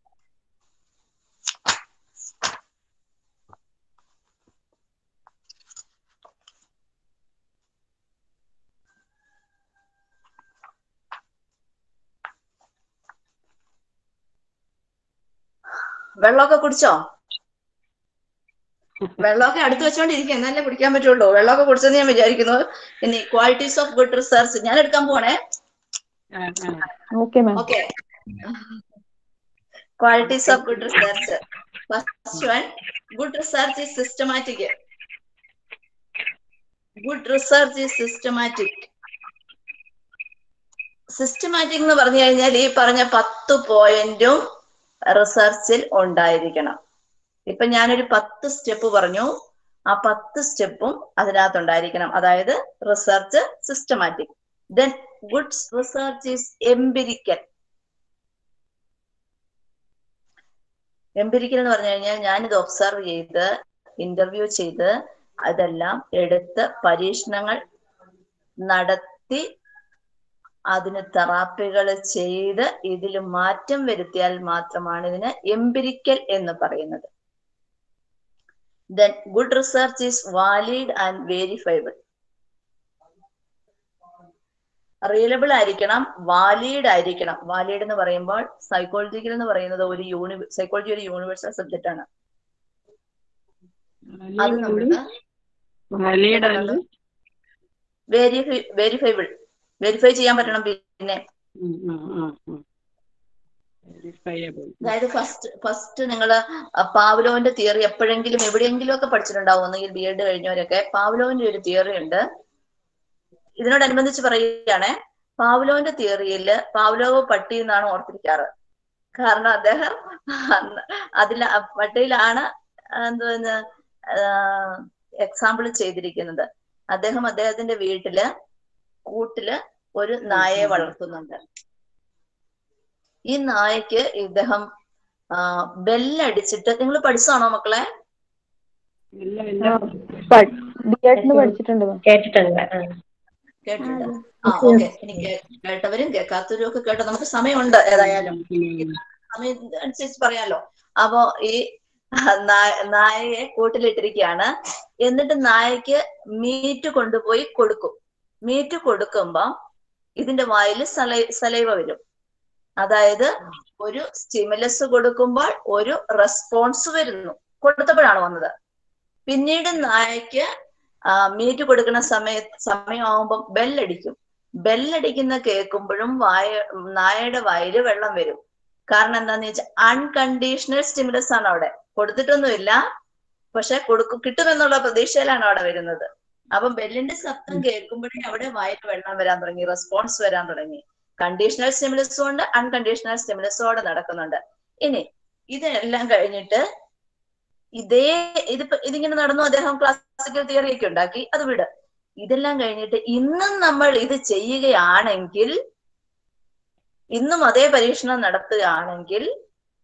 വെള്ളമൊക്കെ കുടിച്ചോ വെള്ളമൊക്കെ അടുത്ത് വെച്ചോണ്ടിരിക്കുക എന്നാലേ കുടിക്കാൻ പറ്റുള്ളൂ വെള്ളമൊക്കെ കുടിച്ചെന്ന് ഞാൻ വിചാരിക്കുന്നു ഇനി ക്വാളിറ്റീസ് ഓഫ് ഗുഡ് റിസർച്ച് ഞാൻ എടുക്കാൻ പോണേ okay ma'am okay qualities of good research first one good research is systematic good research is systematic systematic എന്ന് പറഞ്ഞു കഴിഞ്ഞാൽ ഈ പറഞ്ഞ പത്ത് പോയിന്റും റിസർച്ചിൽ ഉണ്ടായിരിക്കണം ഇപ്പൊ ഞാനൊരു പത്ത് സ്റ്റെപ്പ് പറഞ്ഞു ആ പത്ത് സ്റ്റെപ്പും അതിനകത്ത് ഉണ്ടായിരിക്കണം അതായത് research systematic then good research is empirical empirical എന്ന് പറഞ്ഞു കഴിഞ്ഞാൽ ഞാനിത് ഒബ്സർവ് ചെയ്ത് ഇന്റർവ്യൂ ചെയ്ത് അതെല്ലാം എടുത്ത് പരീക്ഷണങ്ങൾ നടത്തി അതിന് തെറാപ്പികൾ ചെയ്ത് ഇതിൽ മാറ്റം വരുത്തിയാൽ മാത്രമാണ് ഇതിന് എംപിരിക്കൽ എന്ന് പറയുന്നത് then good research is valid and verifiable reliable ആയിരിക്കണം വാലിഡ് ആയിരിക്കണം വാലിഡ് എന്ന് പറയുമ്പോൾ സൈക്കോളജിക്കൽ എന്ന് പറയുന്നത് ഒരു യൂണി സൈക്കോളജി ഒരു യൂണിവേഴ്സൽ സബ്ജക്റ്റ് ആണ് അത് നമ്മള് വെരിഫൈ വെരിഫൈബിൾ വെരിഫൈ ചെയ്യാൻ പറ്റണം പിന്നെ അതായത് ഫസ്റ്റ് ഫസ്റ്റ് നിങ്ങൾ പാവ്ലോവിന്റെ തിയറി എപ്പോഴെങ്കിലും എവിടെയെങ്കിലും ഒക്കെ പഠിച്ചിട്ടുണ്ടാവും ഒന്നെങ്കിൽ ബി എഡ് കഴിഞ്ഞവരൊക്കെ പാവ്ലോവിന്റെ ഒരു തിയറി ഉണ്ട് ഇതിനോടനുബന്ധിച്ച് പറയുകയാണെ പാവ്ലോവിന്റെ തിയറിയിൽ പാവ്ലോവ് പട്ടി എന്നാണ് ഓർത്തിരിക്കാറ് കാരണം അദ്ദേഹം അതിൽ പട്ടിയിലാണ് എന്തുവെന്ന് എക്സാമ്പിൾ ചെയ്തിരിക്കുന്നത് അദ്ദേഹം അദ്ദേഹത്തിന്റെ വീട്ടില് കൂട്ടില് ഒരു നായയെ വളർത്തുന്നുണ്ട് ഈ നായക്ക് ഇദ്ദേഹം ബെല്ലടിച്ചിട്ട് നിങ്ങൾ പഠിച്ചതാണോ മക്കളെ ബിഎഡിന് പഠിച്ചിട്ടുണ്ട് മാം കേട്ടിട്ടുണ്ട് ആ. കേട്ടിട്ടുണ്ട് ആ ഓക്കെ എനിക്ക് കേട്ടവരും കേൾക്കാത്തവരും ഒക്കെ കേട്ടോ നമുക്ക് സമയമുണ്ട് ഏതായാലും സമയം അനുസരിച്ച് പറയാലോ അപ്പോ ഈ നായ- നായയെ കൂട്ടിലിട്ടിരിക്കുകയാണ് എന്നിട്ട് നായക്ക് മീറ്റ് കൊണ്ടുപോയി കൊടുക്കും മീറ്റ് കൊടുക്കുമ്പോ ഇതിന്റെ വായിൽ സലൈ സലൈവ വരും അതായത് ഒരു സ്റ്റിമുലസ് കൊടുക്കുമ്പോൾ ഒരു റെസ്പോൺസ് വരുന്നു കൊടുത്തപ്പോഴാണ് വന്നത് പിന്നീട് നായക്ക് ആ, മീറ്റ് കൊടുക്കുന്ന സമയ സമയമാകുമ്പോൾ ബെല്ലടിക്കും ബെല്ലടിക്കുന്ന കേൾക്കുമ്പോഴും വായ നായയുടെ വായില് വെള്ളം വരും കാരണം എന്താന്ന് വെച്ചാൽ അൺകണ്ടീഷണൽ സ്റ്റിമുലസ് ആണ് അവിടെ കൊടുത്തിട്ടൊന്നുമില്ല പക്ഷെ കൊടുക്കും കിട്ടുമെന്നുള്ള പ്രതീക്ഷയിലാണ് അവിടെ വരുന്നത് അപ്പം ബെല്ലിന്റെ ശബ്ദം കേൾക്കുമ്പോഴേ അവിടെ വായിൽ വെള്ളം വരാൻ തുടങ്ങി റെസ്പോൺസ് വരാൻ തുടങ്ങി കണ്ടീഷണൽ സ്റ്റിമുലസും ഉണ്ട് അൺകണ്ടീഷണൽ സ്റ്റിമുലസോടെ നടക്കുന്നുണ്ട് ഇനി ഇതെല്ലാം കഴിഞ്ഞിട്ട് ഇതേ ഇതിപ്പോ ഇതിങ്ങനെ നടന്നു അദ്ദേഹം ക്ലാസിക്കൽ തിയറി ഒക്കെ ഉണ്ടാക്കി അത് വിട് ഇതെല്ലാം കഴിഞ്ഞിട്ട് ഇന്നും നമ്മൾ ഇത് ചെയ്യുകയാണെങ്കിൽ ഇന്നും അതേ പരീക്ഷണം നടത്തുകയാണെങ്കിൽ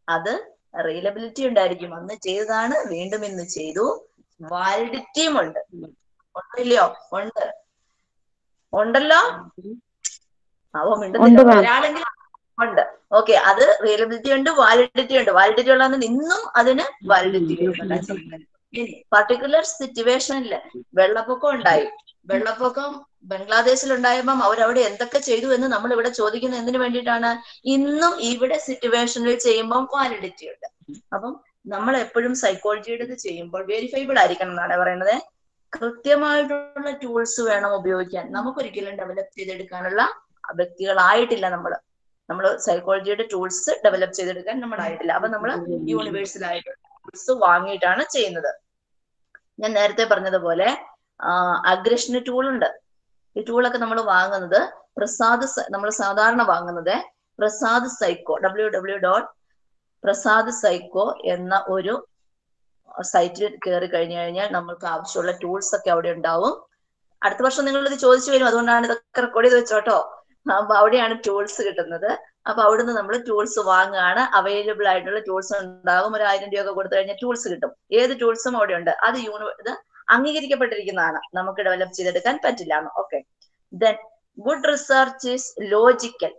അത് റീലബിലിറ്റി ഉണ്ടായിരിക്കും അന്ന് ചെയ്തതാണ് വീണ്ടും ഇന്ന് ചെയ്തു വാലിഡിറ്റിയും ഉണ്ട് ഉണ്ടില്ലയോ ഉണ്ട് ഉണ്ടല്ലോ അവ ഉണ്ട് മിണ്ടുന്നില്ല മാം ഒരാളെങ്കിലും ഉണ്ട് ഓക്കെ അത് റിയലബിലിറ്റി ഉണ്ട് വാലിഡിറ്റി ഉണ്ട് വാലിഡിറ്റി ഉള്ളതെന്ന് ഇന്നും അതിന് വാലിഡിറ്റി വരുന്നുണ്ട് ആ ചെയ്യുന്നത് ഇനി പർട്ടിക്കുലർ സിറ്റുവേഷനിൽ വെള്ളപ്പൊക്കം ഉണ്ടായി വെള്ളപ്പൊക്കം ബംഗ്ലാദേശിൽ ഉണ്ടായപ്പം അവരവിടെ എന്തൊക്കെ ചെയ്തു എന്ന് നമ്മൾ ഇവിടെ ചോദിക്കുന്നത് എന്തിനു വേണ്ടിയിട്ടാണ് ഇന്നും ഇവിടെ സിറ്റുവേഷനിൽ ചെയ്യുമ്പോൾ വാലിഡിറ്റി ഉണ്ട് അപ്പം നമ്മൾ എപ്പോഴും സൈക്കോളജിയുടെ ഇത് ചെയ്യുമ്പോൾ വെരിഫൈബിൾ ആയിരിക്കണം എന്നാണ് പറയുന്നത് കൃത്യമായിട്ടുള്ള ടൂൾസ് വേണം ഉപയോഗിക്കാൻ നമുക്കൊരിക്കലും ഡെവലപ്പ് ചെയ്തെടുക്കാനുള്ള വ്യക്തികളായിട്ടില്ല നമ്മൾ നമ്മൾ സൈക്കോളജിയുടെ ടൂൾസ് ഡെവലപ്പ് ചെയ്തെടുക്കാൻ നമ്മളായിട്ടില്ല അപ്പൊ നമ്മൾ യൂണിവേഴ്സൽ ആയിട്ടുള്ള ടൂൾസ് വാങ്ങിയിട്ടാണ് ചെയ്യുന്നത് ഞാൻ നേരത്തെ പറഞ്ഞതുപോലെ അഗ്രഷന് ടൂൾ ഉണ്ട് ഈ ടൂളൊക്കെ നമ്മൾ വാങ്ങുന്നത് പ്രസാദ് നമ്മൾ സാധാരണ വാങ്ങുന്നത് Prasad psycho W W dot Prasad psycho എന്ന ഒരു സൈറ്റിൽ കയറി കഴിഞ്ഞു കഴിഞ്ഞാൽ നമ്മൾക്ക് ആവശ്യമുള്ള ടൂൾസ് ഒക്കെ അവിടെ ഉണ്ടാവും അടുത്ത വർഷം നിങ്ങൾ ഇത് ചോദിച്ചു വരും അതുകൊണ്ടാണ് ഇതൊക്കെ റെക്കോർഡ് ചെയ്ത് വെച്ചോട്ടോ അപ്പൊ അവിടെയാണ് ടൂൾസ് കിട്ടുന്നത് അപ്പൊ അവിടുന്ന് നമ്മൾ ടൂൾസ് വാങ്ങുകയാണ് അവൈലബിൾ ആയിട്ടുള്ള ടൂൾസ് ഉണ്ടാകും ഒരു ആയിരം രൂപ കൊടുത്തു കഴിഞ്ഞാൽ ടൂൾസ് കിട്ടും ഏത് ടൂൾസും അവിടെ ഉണ്ട് അത് യൂണി ഇത് അംഗീകരിക്കപ്പെട്ടിരിക്കുന്നതാണ് നമുക്ക് ഡെവലപ്പ് ചെയ്തെടുക്കാൻ പറ്റില്ല എന്ന് okay then good research is logical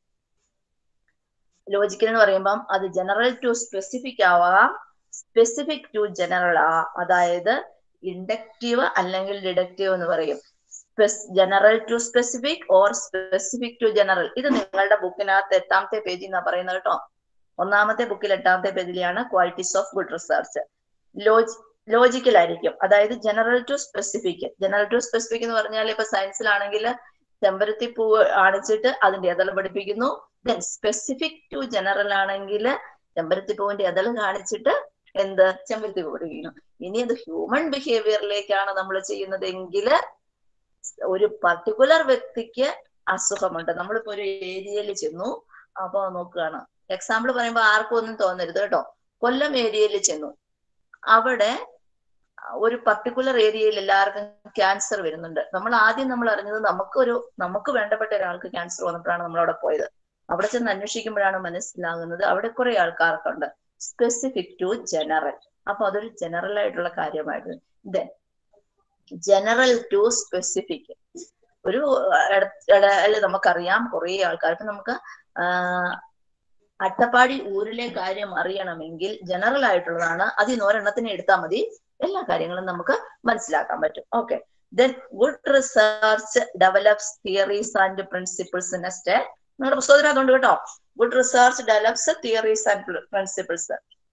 logical എന്ന് പറയുമ്പം അത് ജനറൽ ടു സ്പെസിഫിക് ആവാം സ്പെസിഫിക് ടു ജനറൽ ആ അതായത് ഇൻഡക്റ്റീവ് അല്ലെങ്കിൽ ഡിഡക്റ്റീവ് എന്ന് പറയും general to specific or specific to general ഇത് നിങ്ങളുടെ ബുക്കിനകത്ത് എട്ടാമത്തെ പേജിൽ നിന്നാ പറയുന്നത് കേട്ടോ ഒന്നാമത്തെ ബുക്കിൽ എട്ടാമത്തെ പേജിലാണ് qualities of good research logi logical ആയിരിക്കും അതായത് general to specific general to specific എന്ന് പറഞ്ഞാൽ ഇപ്പൊ സയൻസിലാണെങ്കിൽ ചെമ്പരത്തി പൂവ് അണിച്ചിട്ട് അതിന്റെ എതൾ പഠിപ്പിക്കുന്നു ദെൻ സ്പെസിഫിക് ടു ജനറൽ ആണെങ്കിൽ ചെമ്പരത്തി പൂവിന്റെ എതൾ കാണിച്ചിട്ട് എന്ത് ചെമ്പരത്തി പൂ പഠിപ്പിക്കുന്നു ഇനി അത് ഹ്യൂമൻ ബിഹേവിയറിലേക്കാണ് നമ്മൾ ചെയ്യുന്നതെങ്കിൽ ഒരു പർട്ടിക്കുലർ വ്യക്തിക്ക് അസുഖമുണ്ട് നമ്മളിപ്പോ ഒരു ഏരിയയിൽ ചെന്നു അപ്പൊ നോക്കുകയാണ് എക്സാമ്പിൾ പറയുമ്പോൾ ആർക്കും ഒന്നും തോന്നരുത് കേട്ടോ കൊല്ലം ഏരിയയിൽ ചെന്നു അവിടെ ഒരു പർട്ടിക്കുലർ ഏരിയയിൽ എല്ലാവർക്കും ക്യാൻസർ വരുന്നുണ്ട് നമ്മൾ ആദ്യം നമ്മൾ അറിഞ്ഞത് നമുക്കൊരു നമുക്ക് വേണ്ടപ്പെട്ട ഒരാൾക്ക് ക്യാൻസർ വന്നപ്പോഴാണ് നമ്മൾ അവിടെ പോയത് അവിടെ ചെന്ന് അന്വേഷിക്കുമ്പോഴാണ് മനസ്സിലാകുന്നത് അവിടെ കുറെ ആൾക്കാർക്കുണ്ട് സ്പെസിഫിക് ടു ജനറൽ അപ്പൊ അതൊരു ജനറൽ ആയിട്ടുള്ള കാര്യമായിരുന്നു ദെൻ ജനറൽ ടു സ്പെസിഫിക് ഒരു ഇടയില് നമുക്കറിയാം കുറെ ആൾക്കാർക്ക് നമുക്ക് അട്ടപ്പാടി ഊരിലെ കാര്യം അറിയണമെങ്കിൽ ജനറൽ ആയിട്ടുള്ളതാണ് അതിൽ നിന്ന് ഒരെണ്ണത്തിനെ എടുത്താൽ മതി എല്ലാ കാര്യങ്ങളും നമുക്ക് മനസ്സിലാക്കാൻ പറ്റും okay then good research develops theories and principles next നിങ്ങളുടെ പുസ്തകത്തിനകത്തുണ്ട് കേട്ടോ good research develops theories and principles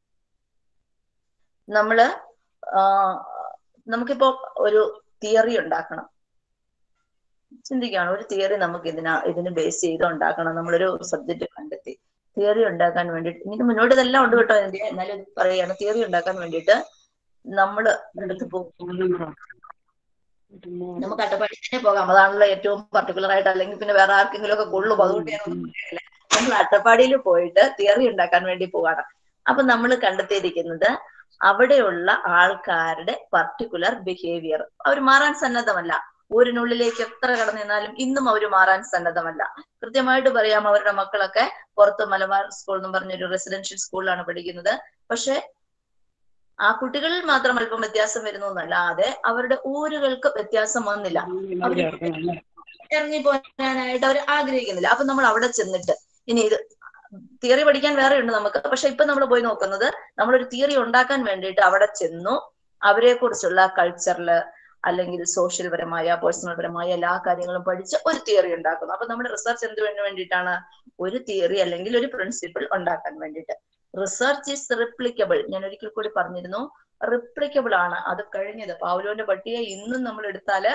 നമ്മള് നമുക്കിപ്പോ ഒരു തിയറി ഉണ്ടാക്കണം ചിന്തിക്കുകയാണ് ഒരു തിയറി നമുക്ക് ഇതിനാ ഇതിന് ബേസ് ചെയ്ത് ഉണ്ടാക്കണം നമ്മളൊരു സബ്ജക്ട് കണ്ടെത്തി തിയറി ഉണ്ടാക്കാൻ വേണ്ടിയിട്ട് ഇനി മുന്നോട്ട് ഇതെല്ലാം ഉണ്ട് കേട്ടോ അതിന്റെ എന്നാലും പറയാണ് തിയറി ഉണ്ടാക്കാൻ വേണ്ടിയിട്ട് നമ്മള് എടുത്ത് പോകും നമുക്ക് അട്ടപ്പാടി തന്നെ പോകാം അതാണല്ലോ ഏറ്റവും പർട്ടിക്കുലർ ആയിട്ട് അല്ലെങ്കിൽ പിന്നെ വേറെ ആർക്കെങ്കിലും ഒക്കെ കൊള്ളും അതുകൊണ്ട് നമ്മൾ അട്ടപ്പാടിയിൽ പോയിട്ട് തിയറി ഉണ്ടാക്കാൻ വേണ്ടി പോവാണ് അപ്പൊ നമ്മൾ കണ്ടെത്തിയിരിക്കുന്നത് അവിടെയുള്ള ആൾക്കാരുടെ പർട്ടിക്കുലർ ബിഹേവിയർ അവർ മാറാൻ സന്നദ്ധമല്ല ഊരിനുള്ളിലേക്ക് എത്ര കടന്നു നിന്നാലും ഇന്നും അവർ മാറാൻ സന്നദ്ധമല്ല കൃത്യമായിട്ട് പറയാം അവരുടെ മക്കളൊക്കെ പുറത്ത് മലബാർ സ്കൂൾ എന്ന് പറഞ്ഞൊരു റെസിഡൻഷ്യൽ സ്കൂളിലാണ് പഠിക്കുന്നത് പക്ഷെ ആ കുട്ടികളിൽ മാത്രം അല്പം വ്യത്യാസം വരുന്നു എന്നല്ലാതെ അവരുടെ ഊരുകൾക്ക് വ്യത്യാസം വന്നില്ല അവർ ഇറങ്ങി പോകാനായിട്ട് അവർ ആഗ്രഹിക്കുന്നില്ല അപ്പൊ നമ്മൾ അവിടെ ചെന്നിട്ട് ഇനി ഇത് തിയറി പഠിക്കാൻ വേറെ ഉണ്ട് നമുക്ക് പക്ഷെ ഇപ്പൊ നമ്മൾ പോയി നോക്കുന്നത് നമ്മളൊരു തിയറി ഉണ്ടാക്കാൻ വേണ്ടിയിട്ട് അവിടെ ചെന്നു അവരെ കുറിച്ചുള്ള കൾച്ചറില് അല്ലെങ്കിൽ സോഷ്യൽ പരമായ പേഴ്സണൽ പരമായ എല്ലാ കാര്യങ്ങളും പഠിച്ച് ഒരു തിയറി ഉണ്ടാക്കുന്നു അപ്പൊ നമ്മുടെ റിസർച്ച് എന്തിനു വേണ്ടിയിട്ടാണ് ഒരു തിയറി അല്ലെങ്കിൽ ഒരു പ്രിൻസിപ്പിൾ ഉണ്ടാക്കാൻ വേണ്ടിയിട്ട് റിസർച്ച് ഈസ് റിപ്ലിക്കബിൾ ഞാൻ ഒരിക്കൽ കൂടി പറഞ്ഞിരുന്നു റിപ്ലിക്കബിൾ ആണ് അത് കഴിഞ്ഞത് പാവലോന്റെ പട്ടിക ഇന്നും നമ്മൾ എടുത്താല്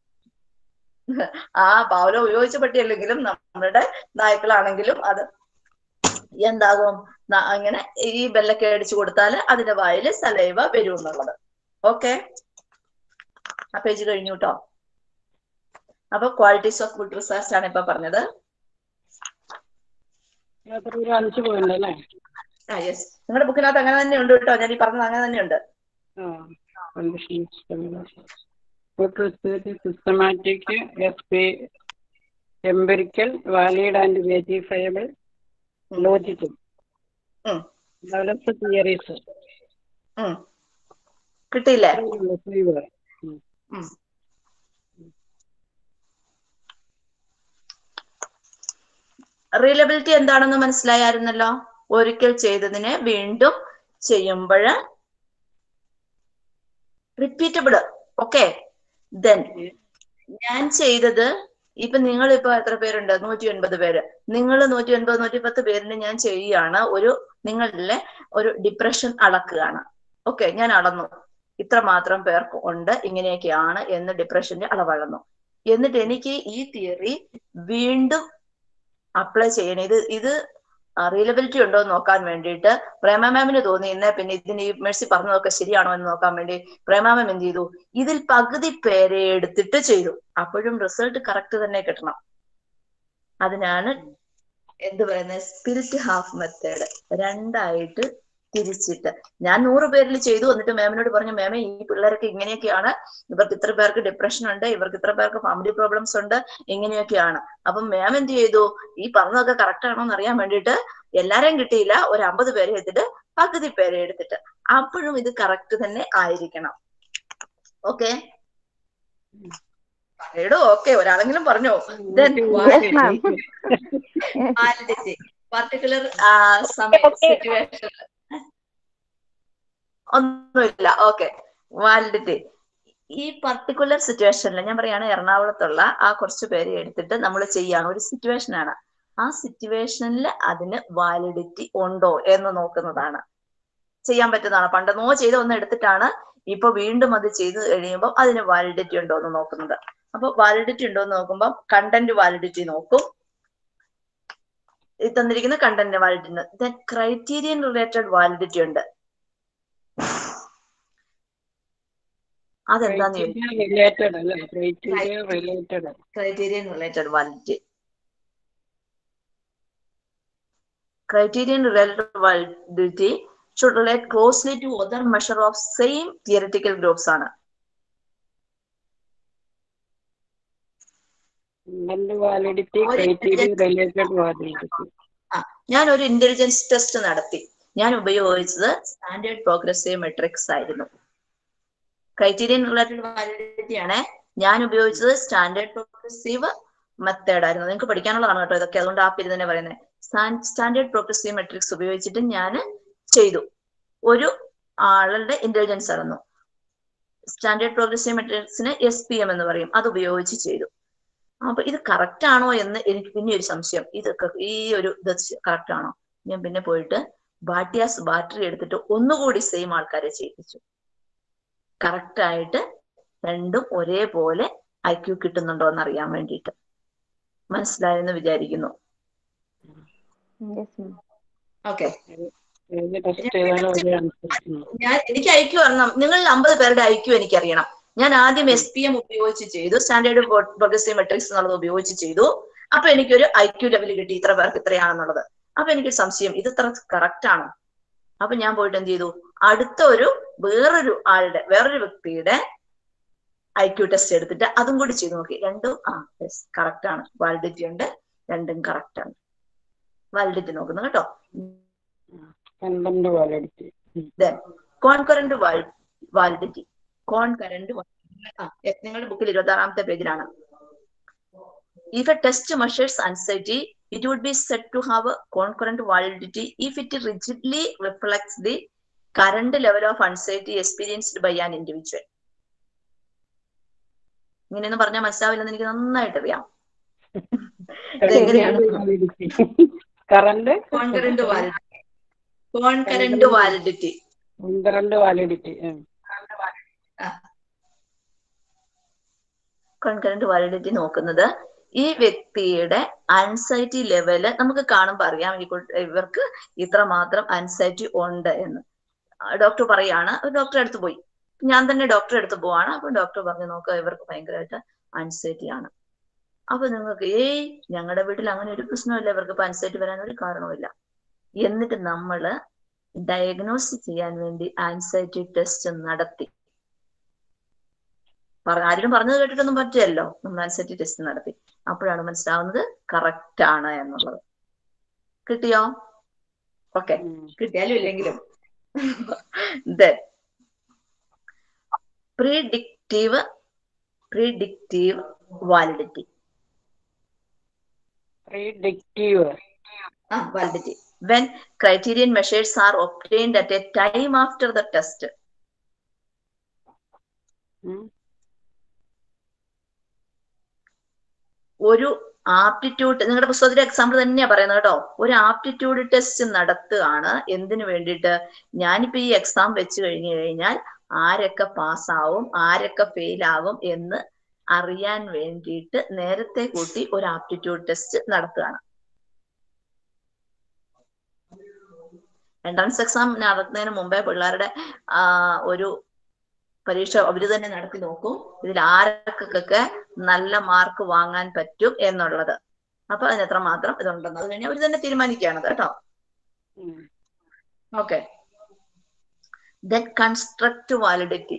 ആ പാവലോ ഉപയോഗിച്ച പട്ടിയല്ലെങ്കിലും നമ്മുടെ നായ്ക്കളാണെങ്കിലും അത് എന്താകും അങ്ങനെ ഈ ബെല്ലൊക്കെ അടിച്ചു കൊടുത്താൽ അതിന്റെ വായിൽ സലൈവ വരും എന്നുള്ളത് ഓക്കെ ആ പേജ് കഴിഞ്ഞു കേട്ടോ അപ്പൊ ക്വാളിറ്റീസ് ഓഫ് ഗുഡ് റിസർച്ച് ആണ് ഇപ്പൊ പറഞ്ഞത് അഞ്ചു പോയിന്റ് അല്ലേ ആ യെസ് നിങ്ങളുടെ ബുക്കിനകത്ത് അങ്ങനെ തന്നെ ഉണ്ട് കേട്ടോ ഞാൻ ഈ പറഞ്ഞത് അങ്ങനെ തന്നെ ഉണ്ട് systematic S P empirical valid and verifiable logical develops theories ഉം. കിട്ടിയില്ലേ ഉം. ഉം. റീലബിലിറ്റി എന്താണെന്ന് മനസ്സിലായായിരുന്നല്ലോ ഒരിക്കൽ ചെയ്തതിനെ വീണ്ടും ചെയ്യുമ്പോൾ റിപ്പീറ്റബിൾ ഓക്കെ ദെൻ ഞാൻ ചെയ്തത് ഇപ്പൊ നിങ്ങൾ ഇപ്പൊ എത്ര പേരുണ്ട് നൂറ്റി ഒൻപത് പേര് നിങ്ങൾ നൂറ്റി ഒൻപത് നൂറ്റി പത്ത് പേരിന് ഞാൻ ചെയ്യുകയാണ് ഒരു നിങ്ങളിലെ ഒരു ഡിപ്രഷൻ അളക്കുകയാണ് ഓക്കെ ഞാൻ അളന്നു ഇത്ര മാത്രം പേർക്ക് ഉണ്ട് ഇങ്ങനെയൊക്കെയാണ് എന്ന് ഡിപ്രഷന്റെ അളവളന്നു എന്നിട്ട് എനിക്ക് ഈ തിയറി വീണ്ടും അപ്ലൈ ചെയ്യണം ഇത് ഇത് റീലബിലിറ്റി ഉണ്ടോ എന്ന് നോക്കാൻ വേണ്ടിയിട്ട് പ്രേമ മാമിന് തോന്നി ഇന്നേ പിന്നെ ഇതിന് ഈ മെഴ്സി പറഞ്ഞതൊക്കെ ശരിയാണോ എന്ന് നോക്കാൻ വേണ്ടി പ്രേമ മാം എന്ത് ചെയ്തു ഇതിൽ പകുതി പേരെ എടുത്തിട്ട് ചെയ്തു അപ്പോഴും റിസൾട്ട് കറക്റ്റ് തന്നെ കിട്ടണം അതിനാണ് എന്ത് പറയുന്നത് സ്പിരിറ്റ് ഹാഫ് മെത്തേഡ് രണ്ടായിട്ട് തിരിച്ചിട്ട് ഞാൻ നൂറ് പേരിൽ ചെയ്തു എന്നിട്ട് മാമിനോട് പറഞ്ഞു മാമേ ഈ പിള്ളേർക്ക് ഇങ്ങനെയൊക്കെയാണ് ഇവർക്ക് ഇത്ര പേർക്ക് ഡിപ്രഷൻ ഉണ്ട് ഇവർക്ക് ഇത്ര പേർക്ക് ഫാമിലി പ്രോബ്ലംസ് ഉണ്ട് ഇങ്ങനെയൊക്കെയാണ് അപ്പം മാം എന്ത് ചെയ്തു ഈ പറഞ്ഞതൊക്കെ കറക്റ്റ് ആണോ എന്ന് അറിയാൻ വേണ്ടിയിട്ട് എല്ലാരെയും കിട്ടിയില്ല ഒരു അമ്പത് പേരെ എടുത്തിട്ട് പകുതി പേരെ എടുത്തിട്ട് അപ്പോഴും ഇത് കറക്റ്റ് തന്നെ ആയിരിക്കണം ഓക്കെ പറയടോ ഓക്കെ ഒരാളെങ്കിലും പറഞ്ഞോ പർട്ടിക്കുലർ സമയം സിറ്റുവേഷൻ ഒന്നുമില്ല ഓക്കെ വാലിഡിറ്റി ഈ പർട്ടിക്കുലർ സിറ്റുവേഷനിൽ ഞാൻ പറയാണ് എറണാകുളത്തുള്ള ആ കുറച്ച് പേരെ എടുത്തിട്ട് നമ്മൾ ചെയ്യാണ് ഒരു സിറ്റുവേഷൻ ആണ് ആ സിറ്റുവേഷനിൽ അതിന് വാലിഡിറ്റി ഉണ്ടോ എന്ന് നോക്കുന്നതാണ് ചെയ്യാൻ പറ്റുന്നതാണ് പണ്ടെന്നോ ചെയ്ത ഒന്ന് എടുത്തിട്ടാണ് ഇപ്പൊ വീണ്ടും അത് ചെയ്ത് കഴിയുമ്പോൾ അതിന് വാലിഡിറ്റി ഉണ്ടോ എന്ന് നോക്കുന്നത് അപ്പൊ വാലിഡിറ്റി ഉണ്ടോ എന്ന് നോക്കുമ്പോൾ കണ്ടന്റ് വാലിഡിറ്റി നോക്കും ഈ തന്നിരിക്കുന്ന content validity criterion related validity ഉണ്ട് അതെന്താന്ന് റിലേറ്റഡ് അല്ലേ criteria related criterion related validity criterion related validity should relate closely to other measure of same theoretical groups ആണ് വാലിഡിറ്റി ക്രൈറ്റീരിയ റിലേറ്റഡ് വാലിഡിറ്റി ആ ഞാൻ ഒരു ഇന്റലിജൻസ് ടെസ്റ്റ് നടത്തി ഞാൻ ഉപയോഗിച്ചത് സ്റ്റാൻഡേർഡ് പ്രോഗ്രസീവ് മെട്രിക്സ് ആയിരുന്നു ക്രൈറ്റീരിയൻ റിലേറ്റഡ് വാലിഡിറ്റി ആണ് ഞാൻ ഉപയോഗിച്ചത് സ്റ്റാൻഡേർഡ് പ്രോഗ്രസീവ് മെത്തേഡ് ആയിരുന്നു നിങ്ങൾക്ക് പഠിക്കാനുള്ളതാണ് കേട്ടോ ഇതൊക്കെ അതുകൊണ്ട് ആ പേര് തന്നെ പറയുന്നത് സ്റ്റാൻഡേർഡ് പ്രോഗ്രസീവ് മെട്രിക്സ് ഉപയോഗിച്ചിട്ട് ഞാൻ ചെയ്തു ഒരു ആളുടെ ഇന്റലിജൻസ് അളന്നു സ്റ്റാൻഡേർഡ് പ്രോഗ്രസീവ് മെട്രിക്സിന് എസ് പി എം എന്ന് പറയും അത് ഉപയോഗിച്ച് ചെയ്തു അപ്പൊ ഇത് കറക്റ്റ് ആണോ എന്ന് എനിക്ക് പിന്നെ ഒരു സംശയം ഇതൊക്കെ ഈ ഒരു ഇത് കറക്റ്റ് ആണോ ഞാൻ പിന്നെ പോയിട്ട് ബാട്ടിയാസ് ബാറ്ററി എടുത്തിട്ട് ഒന്നുകൂടി സെയിം ആൾക്കാരെ ചെയ്യിപ്പിച്ചു കറക്റ്റ് ആയിട്ട് രണ്ടും ഒരേപോലെ ഐക്യു കിട്ടുന്നുണ്ടോ എന്ന് അറിയാൻ വേണ്ടിയിട്ട് മനസ്സിലായെന്ന് വിചാരിക്കുന്നു ഓക്കെ ഞാൻ എനിക്ക് ഐക്യു അറിയണം നിങ്ങൾ അമ്പത് പേരുടെ ഐക്യു എനിക്കറിയണം ഞാൻ ആദ്യം എസ് പി എം ഉപയോഗിച്ച് ചെയ്തു സ്റ്റാൻഡേർഡ് പ്രോഗ്രസീവ് മെട്രിക്സ് എന്നുള്ളത് ഉപയോഗിച്ച് ചെയ്തു അപ്പൊ എനിക്കൊരു ഐക്യു ലെവൽ കിട്ടി ഇത്ര പേർക്ക് ഇത്രയാണെന്നുള്ളത് അപ്പൊ എനിക്കൊരു സംശയം ഇത് ഇത്ര കറക്റ്റ് ആണോ അപ്പൊ ഞാൻ പോയിട്ട് എന്ത് ചെയ്തു അടുത്ത ഒരു വേറൊരു ആളുടെ വേറൊരു വ്യക്തിയുടെ ഐക്യു ടെസ്റ്റ് എടുത്തിട്ട് അതും കൂടി ചെയ്തു നോക്കി രണ്ടും ആ യെസ് കറക്റ്റ് ആണ് വാലിഡിറ്റി ഉണ്ട് രണ്ടും കറക്റ്റ് ആണ് വാലിഡിറ്റി നോക്കുന്നു കേട്ടോ content validity then concurrent validity concurrent നിങ്ങളുടെ ബുക്കിൽ ഇരുപത്തി ആറാമത്തെ പേജിലാണ് if a test measures anxiety it would be said to have a concurrent validity if it rigidly reflects the current level of anxiety experienced by an individual ഇങ്ങനെയൊന്നും പറഞ്ഞാൽ മനസ്സിലാവില്ലെന്ന് എനിക്ക് നന്നായിട്ട് അറിയാം current concurrent validity concurrent validity concurrent validity concurrent validity നോക്കുന്നത് ഈ വ്യക്തിയുടെ anxiety level നമുക്ക് കാണുമ്പോൾ അറിയാം ഈ ഇവർക്ക് ഇത്ര മാത്രം അൻസൈറ്റി ഉണ്ട് എന്ന് ഡോക്ടർ പറയാണ് ഡോക്ടറെ അടുത്ത് പോയി ഞാൻ തന്നെ ഡോക്ടറെ അടുത്ത് പോവാണ് അപ്പൊ ഡോക്ടർ പറഞ്ഞു നോക്കുക ഇവർക്ക് ഭയങ്കരമായിട്ട് അൻസൈറ്റി ആണ് അപ്പൊ നിങ്ങൾക്ക് ഏയ് ഞങ്ങളുടെ വീട്ടിൽ അങ്ങനെ ഒരു പ്രശ്നമില്ല ഇവർക്ക് ഇപ്പൊ അൻസൈറ്റി വരാൻ ഒരു കാരണവുമില്ല എന്നിട്ട് നമ്മള് ഡയഗ്നോസ് ചെയ്യാൻ വേണ്ടി ആൻസൈറ്റി ടെസ്റ്റ് നടത്തി ആരും പറഞ്ഞത് കേട്ടിട്ടൊന്നും പറ്റില്ലല്ലോ നമ്മൾ ആൻസൈറ്റി ടെസ്റ്റ് നടത്തി അപ്പോഴാണ് മനസ്സിലാവുന്നത് കറക്റ്റ് ആണ് എന്നുള്ളത് കിട്ടിയോ ഓക്കെ കിട്ടിയാലും ഇല്ലെങ്കിലും then predictive predictive validity predictive ആ validity when criterion measures are obtained at a time after the test ഒരു ആപ്റ്റിറ്റ്യൂഡ് നിങ്ങളുടെ പുസ്തകത്തിലെ എക്സാമ്പിൾ തന്നെയാ പറയുന്നത് കേട്ടോ ഒരു ആപ്റ്റിറ്റ്യൂഡ് ടെസ്റ്റ് നടത്തുകയാണ് എന്തിനു വേണ്ടിയിട്ട് ഞാനിപ്പോ ഈ എക്സാം വെച്ച് കഴിഞ്ഞു കഴിഞ്ഞാൽ ആരൊക്കെ പാസ്സാവും ആരൊക്കെ ഫെയിൽ ആവും എന്ന് അറിയാൻ വേണ്ടിയിട്ട് നേരത്തെ കൂട്ടി ഒരു ആപ്റ്റിറ്റ്യൂഡ് ടെസ്റ്റ് നടത്തുകയാണ് എൻട്രൻസ് എക്സാം നടത്തുന്നതിന് മുമ്പേ പിള്ളേരുടെ ആ ഒരു പരീക്ഷ അവര് തന്നെ നടത്തി നോക്കും ഇതിൽ ആരൊക്കെ നല്ല മാർക്ക് വാങ്ങാൻ പറ്റും എന്നുള്ളത് അപ്പൊ അതിന് എത്ര മാത്രം ഇതുണ്ടെന്ന് അത് കഴിഞ്ഞാൽ അവര് തന്നെ തീരുമാനിക്കുകയാണ് കേട്ടോ ഓക്കെ ദെൻ കൺസ്ട്രക്ട് വാലിഡിറ്റി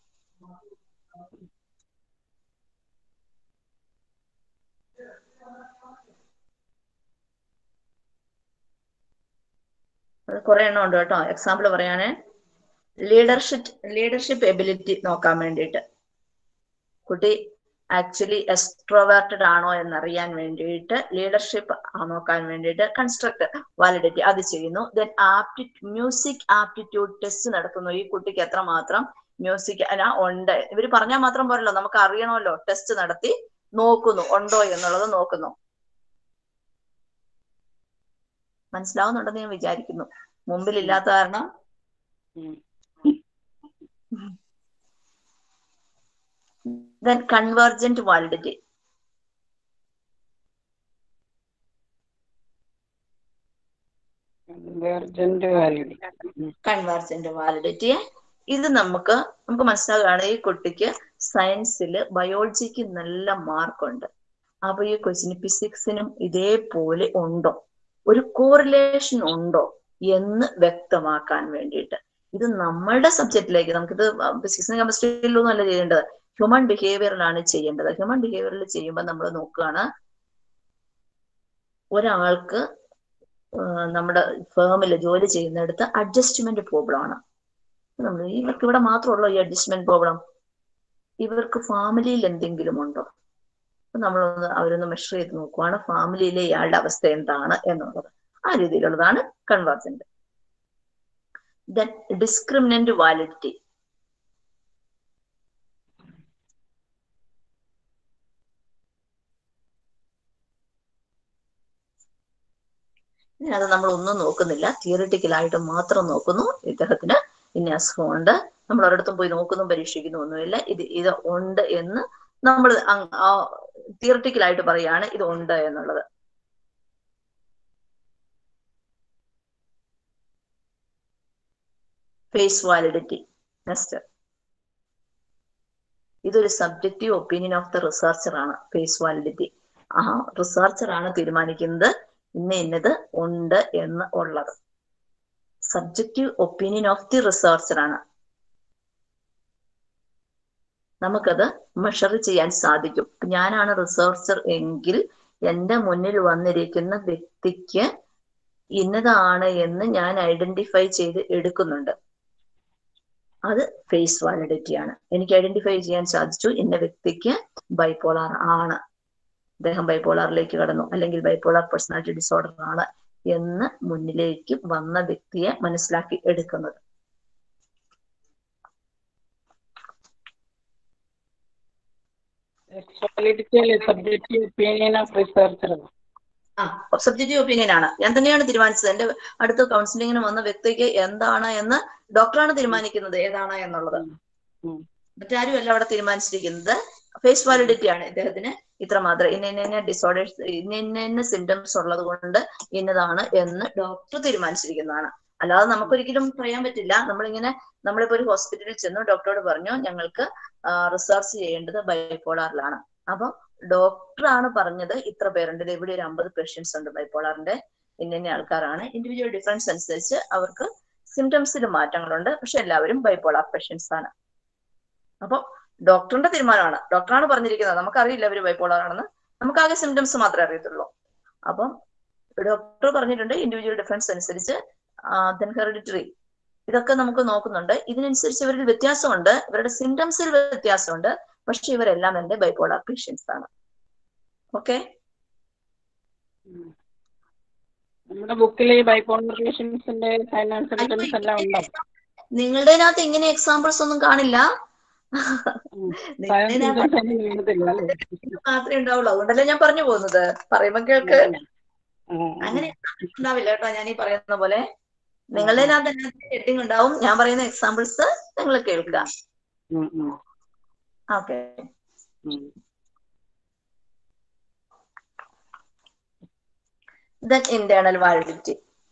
അത് കുറെ എണ്ണം ഉണ്ട് കേട്ടോ എക്സാമ്പിൾ പറയാനേ ലീഡർഷിപ്പ് ലീഡർഷിപ്പ് എബിലിറ്റി നോക്കാൻ വേണ്ടിയിട്ട് കുട്ടി ആക്ച്വലി എക്സ്ട്രോവേർട്ടഡ് ആണോ എന്നറിയാൻ വേണ്ടിയിട്ട് ലീഡർഷിപ്പ് നോക്കാൻ വേണ്ടിയിട്ട് കൺസ്ട്രക്ട് വാലിഡിറ്റി അത് ചെയ്യുന്നു then apti music aptitude test നടത്തുന്നു ഈ കുട്ടിക്ക് എത്രമാത്രം മ്യൂസിക് അല്ല ഉണ്ട് ഇവര് പറഞ്ഞാൽ മാത്രം പോരല്ലോ നമുക്ക് അറിയണമല്ലോ ടെസ്റ്റ് നടത്തി നോക്കുന്നു ഉണ്ടോ എന്നുള്ളത് നോക്കുന്നു മനസ്സിലാവുന്നുണ്ടെന്ന് ഞാൻ വിചാരിക്കുന്നു മുമ്പിലില്ലാത്ത കാരണം then convergent validity convergent validity convergent validity ഇത് നമുക്ക് നമുക്ക് മനസ്സിലാകുകയാണ് ഈ കുട്ടിക്ക് സയൻസിൽ ബയോളജിക്ക് നല്ല മാർക്കുണ്ട് അപ്പൊ ഈ കൊച്ചിന് ഫിസിക്സിനും ഇതേപോലെ ഉണ്ടോ ഒരു കോറിലേഷൻ ഉണ്ടോ എന്ന് വ്യക്തമാക്കാൻ വേണ്ടിയിട്ട് ഇത് നമ്മളുടെ സബ്ജക്റ്റിലേക്ക് നമുക്കിത് ഫിസിക്സിനും കെമിസ്ട്രിയിലൊന്നും അല്ല ചെയ്യേണ്ടത് ഹ്യൂമൻ ബിഹേവിയറിലാണ് ചെയ്യേണ്ടത് ഹ്യൂമൻ ബിഹേവിയറിൽ ചെയ്യുമ്പോൾ നമ്മൾ നോക്കുകയാണ് ഒരാൾക്ക് നമ്മുടെ ഫേമിൽ ജോലി ചെയ്യുന്നിടത്ത് അഡ്ജസ്റ്റ്മെന്റ് പ്രോബ്ലം ആണ് നമ്മൾ ഇവർക്ക് ഇവിടെ മാത്രമുള്ളൂ ഈ അഡ്ജസ്റ്റ്മെന്റ് പ്രോബ്ലം ഇവർക്ക് ഫാമിലിയിൽ എന്തെങ്കിലും ഉണ്ടോ നമ്മളൊന്ന് അവരൊന്ന് മെഷർ ചെയ്ത് നോക്കുവാണ് ഫാമിലിയിലെ ഇയാളുടെ അവസ്ഥ എന്താണ് എന്നുള്ളത് ആ രീതിയിലുള്ളതാണ് കൺവേർജന്റ് ദെൻ ഡിസ്ക്രിമിനന്റ് വാലിഡിറ്റി അത് നമ്മൾ ഒന്നും നോക്കുന്നില്ല തിയറിറ്റിക്കലായിട്ട് മാത്രം നോക്കുന്നു ഇദ്ദേഹത്തിന് ഇന്ന അസുഖമുണ്ട് നമ്മൾ ഒരിടത്തും പോയി നോക്കുന്നു പരീക്ഷിക്കുന്നു ഒന്നുമില്ല ഇത് ഇത് ഉണ്ട് എന്ന് നമ്മൾ തിയറിറ്റിക്കലായിട്ട് പറയാണ് ഇത് ഉണ്ട് എന്നുള്ളത് ഫേസ് വാലിഡിറ്റി നെക്സ്റ്റ് ഇതൊരു subjective opinion of the researcher ആണ് ഫേസ് വാലിഡിറ്റി ആ റിസർച്ചർ ആണ് തീരുമാനിക്കുന്നത് ഇന്ന ഇന്നത് ഉണ്ട് എന്ന് ഉള്ളത് subjective opinion of the researcher ആണ് നമുക്കത് മെഷർ ചെയ്യാൻ സാധിക്കും ഞാനാണ് റിസർച്ചർ എങ്കിൽ എന്റെ മുന്നിൽ വന്നിരിക്കുന്ന വ്യക്തിക്ക് ഇന്നതാണ് എന്ന് ഞാൻ ഐഡന്റിഫൈ ചെയ്ത് എടുക്കുന്നുണ്ട് അത് ഫേസ് വാലിഡിറ്റി ആണ് എനിക്ക് ഐഡന്റിഫൈ ചെയ്യാൻ സാധിച്ചു ഇന്ന വ്യക്തിക്ക് ബൈപോളാർ ആണ് അദ്ദേഹം ബൈപോളാറിലേക്ക് കടന്നു അല്ലെങ്കിൽ ബൈപോളാർ പേഴ്സണാലിറ്റി ഡിസോർഡർ ആണ് എന്ന് മുന്നിലേക്ക് വന്ന വ്യക്തിയെ മനസ്സിലാക്കി എടുക്കുന്നത് സബ്ജക്റ്റീവ് ഒപ്പീനിയൻ ഓഫ് റിസർച്ചർ ആ സബ്ജക്റ്റീവ് ഒപ്പീനിയൻ ആണ് ഞാൻ തന്നെയാണ് തീരുമാനിച്ചത് എന്റെ അടുത്ത് കൗൺസിലിങ്ങിന് വന്ന വ്യക്തിക്ക് എന്താണ് എന്ന് ഡോക്ടറാണ് തീരുമാനിക്കുന്നത് ഏതാണ് എന്നുള്ളത് മറ്റാരുമല്ല അവിടെ തീരുമാനിച്ചിരിക്കുന്നത് ഫേസ് വാലിഡിറ്റി ആണ് ഇദ്ദേഹത്തിന് ഇത്രമാത്രം ഇന്ന ഇന്ന ഇന്ന ഡിസോർഡേഴ്സ് ഇന്ന ഇന്ന ഇന്ന സിംറ്റംസ് ഉള്ളത് കൊണ്ട് ഇന്നതാണ് എന്ന് ഡോക്ടർ തീരുമാനിച്ചിരിക്കുന്നതാണ് അല്ലാതെ നമുക്കൊരിക്കലും പറയാൻ പറ്റില്ല നമ്മളിങ്ങനെ നമ്മളിപ്പോ ഒരു ഹോസ്പിറ്റലിൽ ചെന്നു ഡോക്ടറോട് പറഞ്ഞു ഞങ്ങൾക്ക് റിസർച്ച് ചെയ്യേണ്ടത് ബൈപോളാറിലാണ് അപ്പം ഡോക്ടറാണ് പറഞ്ഞത് ഇത്ര പേരുണ്ട് ഇവിടെ ഒരു അമ്പത് പേഷ്യൻസ് ഉണ്ട് ബൈപോളാറിന്റെ ഇന്ന ഇന്ന ആൾക്കാരാണ് ഇൻഡിവിജ്വൽ ഡിഫറൻസ് അനുസരിച്ച് അവർക്ക് സിംറ്റംസിൽ മാറ്റങ്ങളുണ്ട് പക്ഷെ എല്ലാവരും ബൈപോളാർ പേഷ്യൻസ് ആണ് അപ്പൊ ഡോക്ടറിന്റെ തീരുമാനമാണ് ഡോക്ടറാണ് പറഞ്ഞിരിക്കുന്നത് നമുക്കറിയില്ല അവര് ബൈപോളാർ ആണെന്ന് നമുക്കാകെ സിംറ്റംസ് മാത്രമേ അറിയത്തുള്ളൂ അപ്പം ഡോക്ടർ പറഞ്ഞിട്ടുണ്ട് ഇൻഡിവിജ്വൽ ഡിഫറൻസ് അനുസരിച്ച് ദെൻ ഹെറിഡിറ്ററി ഇതൊക്കെ നമുക്ക് നോക്കുന്നുണ്ട് ഇതിനനുസരിച്ച് ഇവരിൽ വ്യത്യാസമുണ്ട് ഇവരുടെ സിംറ്റംസിൽ വ്യത്യാസമുണ്ട് പക്ഷെ ഇവരെല്ലാം എന്റെ ബൈപ്പോളാർ പേഷ്യൻസ് ആണ് ഓക്കെ നമ്മുടെ ബുക്കിൽ ഈ ബൈപോളർ റിലേഷൻസിന്റെ ഫൈനാൻസ് റിട്ടേൺസ് എല്ലാം ഉണ്ടോ നിങ്ങളുടെ അതിനകത്ത് ഇങ്ങനെ എക്സാമ്പിൾസ് ഒന്നും കാണില്ല സയൻസ് നിങ്ങളുടേതിനകത്ത് ഒന്നും കാണത്തില്ല അല്ലേ മാത്രമേ ഉണ്ടാവുള്ളൂ അതുകൊണ്ടല്ലേ ഞാൻ പറഞ്ഞു പോകുന്നത് പറയുമ്പോ കേൾക്ക് അങ്ങനെ ഉണ്ടാവില്ല കേട്ടോ ഞാൻ ഈ പറയുന്ന പോലെ നിങ്ങളുടെ അതിനകത്ത് ഹെഡിങ് ഉണ്ടാവും ഞാൻ പറയുന്ന എക്സാമ്പിൾസ് നിങ്ങൾ കേൾക്കുക ഓക്കെ ദെൻ ഇന്റേണൽ വാലിഡിറ്റി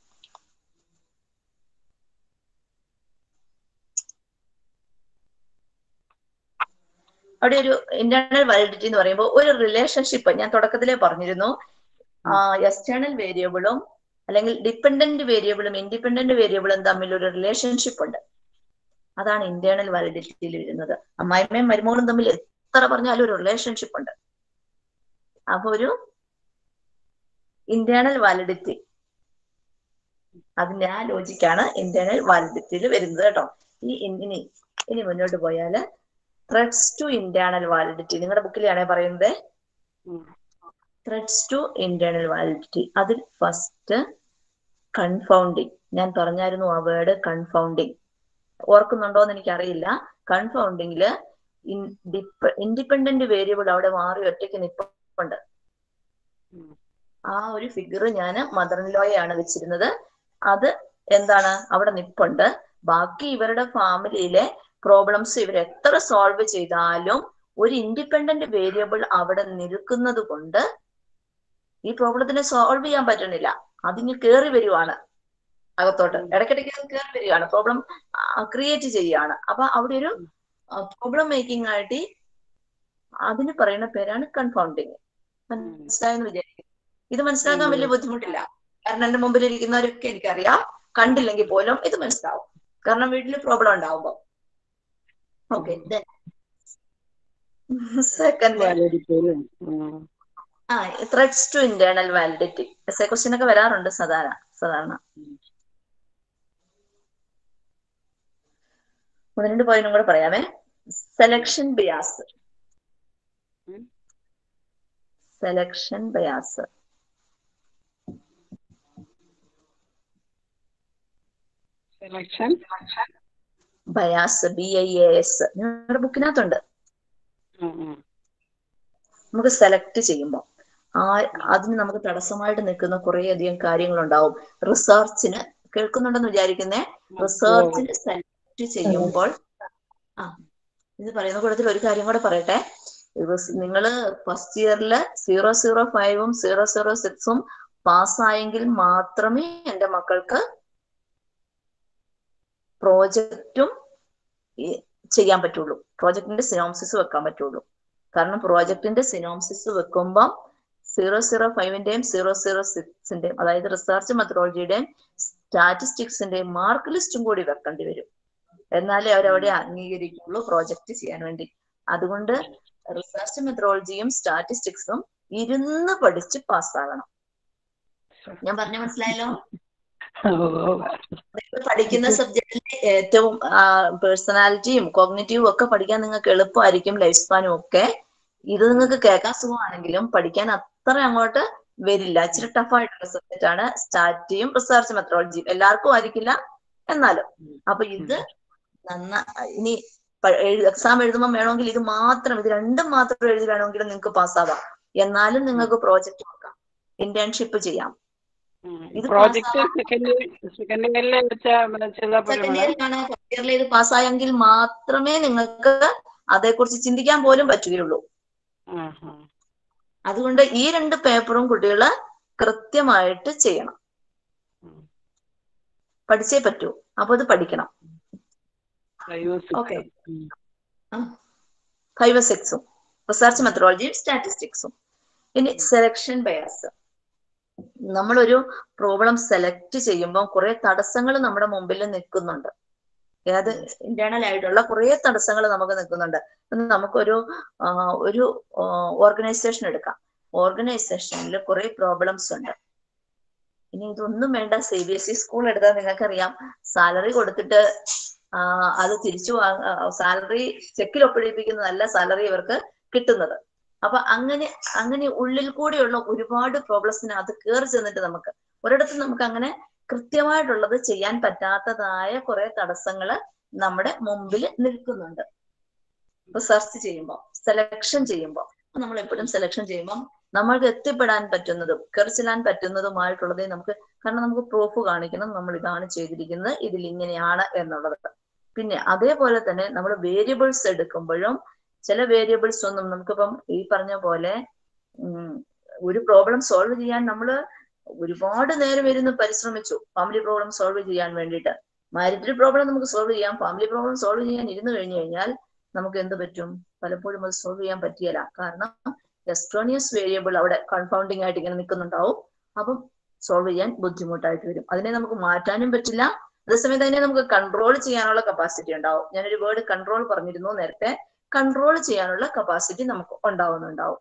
അവിടെ ഒരു ഇന്റേണൽ വാലിഡിറ്റി എന്ന് പറയുമ്പോൾ ഒരു റിലേഷൻഷിപ്പ് ഞാൻ തുടക്കത്തിലേ പറഞ്ഞിരുന്നു എക്സ്റ്റേണൽ വേരിയബിളും അല്ലെങ്കിൽ ഡിപ്പെൻഡന്റ് വേരിയബിളും ഇൻഡിപെൻഡന്റ് വേരിയബിളും തമ്മിൽ ഒരു റിലേഷൻഷിപ്പ് ഉണ്ട് അതാണ് ഇന്റേണൽ വാലിഡിറ്റിയിൽ വരുന്നത് അമ്മായിമ്മയും മരുമോളും തമ്മിൽ എത്ര പറഞ്ഞാലും ഒരു റിലേഷൻഷിപ്പ് ഉണ്ട് അപ്പൊ ഒരു ഇന്റേണൽ വാലിഡിറ്റി അതിന്റെ ആ ലോജിക്കാണ് ഇന്റേണൽ വാലിഡിറ്റിയിൽ വരുന്നത് കേട്ടോ ഈ ഇൻ- ഇനി ഇനി മുന്നോട്ട് പോയാല് ത്രെഡ്സ് ടു ഇന്റേണൽ വാലിഡിറ്റി നിങ്ങളുടെ ബുക്കിലാണേ പറയുന്നത് ത്രെഡ്സ് ടു ഇന്റേണൽ വാലിഡിറ്റി അതിൽ ഫസ്റ്റ് കൺഫൗണ്ടിങ് ഞാൻ പറഞ്ഞായിരുന്നു ആ വേർഡ് കൺഫൗണ്ടിങ് ഓർക്കുന്നുണ്ടോ എന്ന് എനിക്കറിയില്ല കൺഫൗണ്ടിങ്ങില് ഇൻഡിപെൻഡന്റ് വേരിയബിൾ അവിടെ മാറി ഒറ്റയ്ക്ക് നിപ്പുണ്ട് ആ ഒരു ഫിഗർ ഞാൻ മദർ ഇൻ ലോയാണ് വെച്ചിരുന്നത് അത് എന്താണ് അവിടെ നിപ്പുണ്ട് ബാക്കി ഇവരുടെ ഫാമിലിയിലെ പ്രോബ്ലംസ് ഇവർ എത്ര സോൾവ് ചെയ്താലും ഒരു ഇൻഡിപെൻഡന്റ് വേരിയബിൾ അവിടെ നിൽക്കുന്നത് കൊണ്ട് ഈ പ്രോബ്ലത്തിനെ സോൾവ് ചെയ്യാൻ പറ്റുന്നില്ല അതിങ്ങ് കയറി വരുവാണ് അകത്തോട്ട് ഇടയ്ക്കിടയ്ക്ക് അത് കയറി വരികയാണ് പ്രോബ്ലം ക്രിയേറ്റ് ചെയ്യുകയാണ് അപ്പൊ അവിടെ ഒരു പ്രോബ്ലം മേക്കിംഗ് ആയിട്ട് ഈ- അതിന് പറയുന്ന പേരാണ് കൺഫൗണ്ടിങ് മനസ്സിലായെന്ന് വിചാരിക്കും ഇത് മനസ്സിലാക്കാൻ വലിയ ബുദ്ധിമുട്ടില്ല കാരണം എന്റെ മുമ്പിൽ ഇരിക്കുന്നവരൊക്കെ എനിക്കറിയാം കണ്ടില്ലെങ്കിൽ പോലും ഇത് മനസ്സിലാവും കാരണം വീട്ടിൽ പ്രോബ്ലം ഉണ്ടാവുമ്പോ ഓക്കെ സെക്കൻഡ് ആ threads to internal validity S A question ഒക്കെ വരാറുണ്ട് സാധാരണ സാധാരണ ഒന്ന് രണ്ട് പോയിന്റും കൂടെ പറയാമേ selection bias selection bias selection bias B I A S നിങ്ങളുടെ ബുക്കിനകത്തുണ്ട് നമുക്ക് സെലക്ട് ചെയ്യുമ്പോൾ ആ അതിന് നമുക്ക് തടസ്സമായിട്ട് നിൽക്കുന്ന കുറെ അധികം കാര്യങ്ങളുണ്ടാവും റിസർച്ചിന് കേൾക്കുന്നുണ്ടെന്ന് വിചാരിക്കുന്നേ റിസർച്ചിന് സെലക്ട് ചെയ്യുമ്പോൾ ആ ഇത് പറയുന്ന കൂട്ടത്തിൽ ഒരു കാര്യം കൂടെ പറയട്ടെ നിങ്ങൾ ഫസ്റ്റ് ഇയറില് സീറോ സീറോ ഫൈവും സീറോ സീറോ സിക്സും പാസ്സായെങ്കിൽ മാത്രമേ എന്റെ മക്കൾക്ക് പ്രോജക്റ്റും ചെയ്യാൻ പറ്റുള്ളൂ പ്രോജക്റ്റിന്റെ സിനോംസിസ് വെക്കാൻ പറ്റുള്ളൂ കാരണം പ്രോജക്റ്റിന്റെ സിനോംസിസ് വെക്കുമ്പം സീറോ സീറോ ഫൈവിന്റെയും സീറോ സീറോ സിക്സിന്റെയും അതായത് റിസർച്ച് മെത്തഡോളജിയുടെയും സ്റ്റാറ്റിസ്റ്റിക്സിന്റെയും മാർക്ക് ലിസ്റ്റും കൂടി വെക്കേണ്ടി വരും എന്നാലേ അവരവിടെ അംഗീകരിക്കുള്ളൂ പ്രോജക്റ്റ് ചെയ്യാൻ വേണ്ടി അതുകൊണ്ട് റിസർച്ച് മെത്തഡോളജിയും സ്റ്റാറ്റിസ്റ്റിക്സും ഇരുന്ന് പഠിച്ച് പാസ്സാകണം ഞാൻ പറഞ്ഞ മനസ്സിലായല്ലോ നിങ്ങൾ പഠിക്കുന്ന സബ്ജക്റ്റിലെ ഏറ്റവും പേഴ്സണാലിറ്റിയും കോഗ്നേറ്റീവും ഒക്കെ പഠിക്കാൻ നിങ്ങൾക്ക് എളുപ്പമായിരിക്കും ലൈഫ് സ്പാനും ഒക്കെ ഇത് നിങ്ങൾക്ക് കേൾക്കാൻ സുഖമാണെങ്കിലും പഠിക്കാൻ അത്ര അങ്ങോട്ട് വരില്ല ഇച്ചിരി ടഫായിട്ടുള്ള സബ്ജക്റ്റ് ആണ് സ്റ്റാറ്റിയും റിസർച്ച് മെത്തഡോളജിയും എല്ലാവർക്കും ആയിരിക്കില്ല എന്നാലും അപ്പൊ ഇത് നന്ന ഇനി എക്സാം എഴുതുമ്പോൾ വേണമെങ്കിൽ ഇത് മാത്രം ഇത് രണ്ടും മാത്രം എഴുതി വേണമെങ്കിൽ നിങ്ങൾക്ക് പാസ്സാവാം എന്നാലും നിങ്ങൾക്ക് പ്രോജക്റ്റ് നോക്കാം ഇന്റേൺഷിപ്പ് ചെയ്യാം ഇത് പ്രോജക്ട് സെക്കൻഡ് സെക്കൻഡ് ഇയറിൽ വെച്ചാൽ ചെയ്താൽ പോലും സെക്കൻഡ് ഇയറിലാണ് ഫസ്റ്റ് ഇയറിൽ ഇത് പാസ്സായെങ്കിൽ മാത്രമേ നിങ്ങൾക്ക് അതേക്കുറിച്ച് ചിന്തിക്കാൻ പോലും പറ്റുകയുള്ളൂ അതുകൊണ്ട് ഈ രണ്ട് പേപ്പറും കുട്ടികൾ കൃത്യമായിട്ട് ചെയ്യണം പഠിച്ചേ പറ്റൂ അപ്പൊ ഇത് പഠിക്കണം ഓക്കെ ഫൈവ് സിക്സും റിസർച്ച് മെത്തഡോളജിയും സ്റ്റാറ്റിസ്റ്റിക്സും ഇനി സെലക്ഷൻ ബയാസ് നമ്മളൊരു പ്രോബ്ലം സെലക്ട് ചെയ്യുമ്പോൾ കുറെ തടസ്സങ്ങൾ നമ്മുടെ മുമ്പിൽ നിൽക്കുന്നുണ്ട് ഏത് ഇന്റേണൽ ആയിട്ടുള്ള കുറെ തടസ്സങ്ങൾ നമുക്ക് നിൽക്കുന്നുണ്ട് നമുക്കൊരു ഒരു ഓർഗനൈസേഷൻ എടുക്കാം ഓർഗനൈസേഷനിൽ കുറെ പ്രോബ്ലംസ് ഉണ്ട് ഇനി ഇതൊന്നും വേണ്ട C B S E school എടുത്താൽ നിങ്ങൾക്കറിയാം സാലറി കൊടുത്തിട്ട് ആ, അത് തിരിച്ചു സാലറി ചെക്കിൽ ഒപ്പിടിപ്പിക്കുന്നതല്ല സാലറി ഇവർക്ക് കിട്ടുന്നത് അപ്പൊ അങ്ങനെ അങ്ങനെ ഉള്ളിൽ കൂടിയുള്ള ഒരുപാട് പ്രോബ്ലംസിനകത്ത് കയറി ചെന്നിട്ട് നമുക്ക് ഒരിടത്തും നമുക്ക് അങ്ങനെ കൃത്യമായിട്ടുള്ളത് ചെയ്യാൻ പറ്റാത്തതായ കുറെ തടസ്സങ്ങള് നമ്മുടെ മുമ്പിൽ നിൽക്കുന്നുണ്ട് ഇപ്പൊ സെർച്ച് ചെയ്യുമ്പോൾ സെലക്ഷൻ ചെയ്യുമ്പോൾ നമ്മൾ എപ്പോഴും സെലക്ഷൻ ചെയ്യുമ്പോൾ നമ്മൾക്ക് എത്തിപ്പെടാൻ പറ്റുന്നതും കയറിച്ചെല്ലാൻ പറ്റുന്നതുമായിട്ടുള്ളതേ നമുക്ക് കാരണം നമുക്ക് പ്രൂഫ് കാണിക്കണം നമ്മൾ ഇതാണ് ചെയ്തിരിക്കുന്നത് ഇതിൽ ഇങ്ങനെയാണ് എന്നുള്ളത് പിന്നെ അതേപോലെ തന്നെ നമ്മൾ വേരിയബിൾസ് എടുക്കുമ്പോഴും ചില വേരിയബിൾസ് ഒന്നും നമുക്കിപ്പം ഈ പറഞ്ഞ പോലെ ഉം, ഒരു പ്രോബ്ലം സോൾവ് ചെയ്യാൻ നമ്മൾ ഒരുപാട് നേരം ഇരുന്ന് പരിശ്രമിച്ചു ഫാമിലി പ്രോബ്ലം സോൾവ് ചെയ്യാൻ വേണ്ടിയിട്ട് മാരിറ്റൽ പ്രോബ്ലം നമുക്ക് സോൾവ് ചെയ്യാം ഫാമിലി പ്രോബ്ലം സോൾവ് ചെയ്യാൻ ഇരുന്ന് കഴിഞ്ഞു കഴിഞ്ഞാൽ നമുക്ക് എന്ത് പറ്റും പലപ്പോഴും അത് സോൾവ് ചെയ്യാൻ പറ്റിയല്ല കാരണം എക്സ്ട്രോണിയസ് വേരിയബിൾ അവിടെ കൺഫൗണ്ടിങ് ആയിട്ട് ഇങ്ങനെ നിൽക്കുന്നുണ്ടാവും അപ്പം സോൾവ് ചെയ്യാൻ ബുദ്ധിമുട്ടായിട്ട് വരും അതിനെ നമുക്ക് മാറ്റാനും പറ്റില്ല അതേസമയത്ത് അതിനെ നമുക്ക് കൺട്രോൾ ചെയ്യാനുള്ള കപ്പാസിറ്റി ഉണ്ടാവും ഞാനൊരു വേർഡ് കൺട്രോൾ പറഞ്ഞിരുന്നു നേരത്തെ കൺട്രോൾ ചെയ്യാനുള്ള കപ്പാസിറ്റി നമുക്ക് ഉണ്ടാവുന്നുണ്ടാവും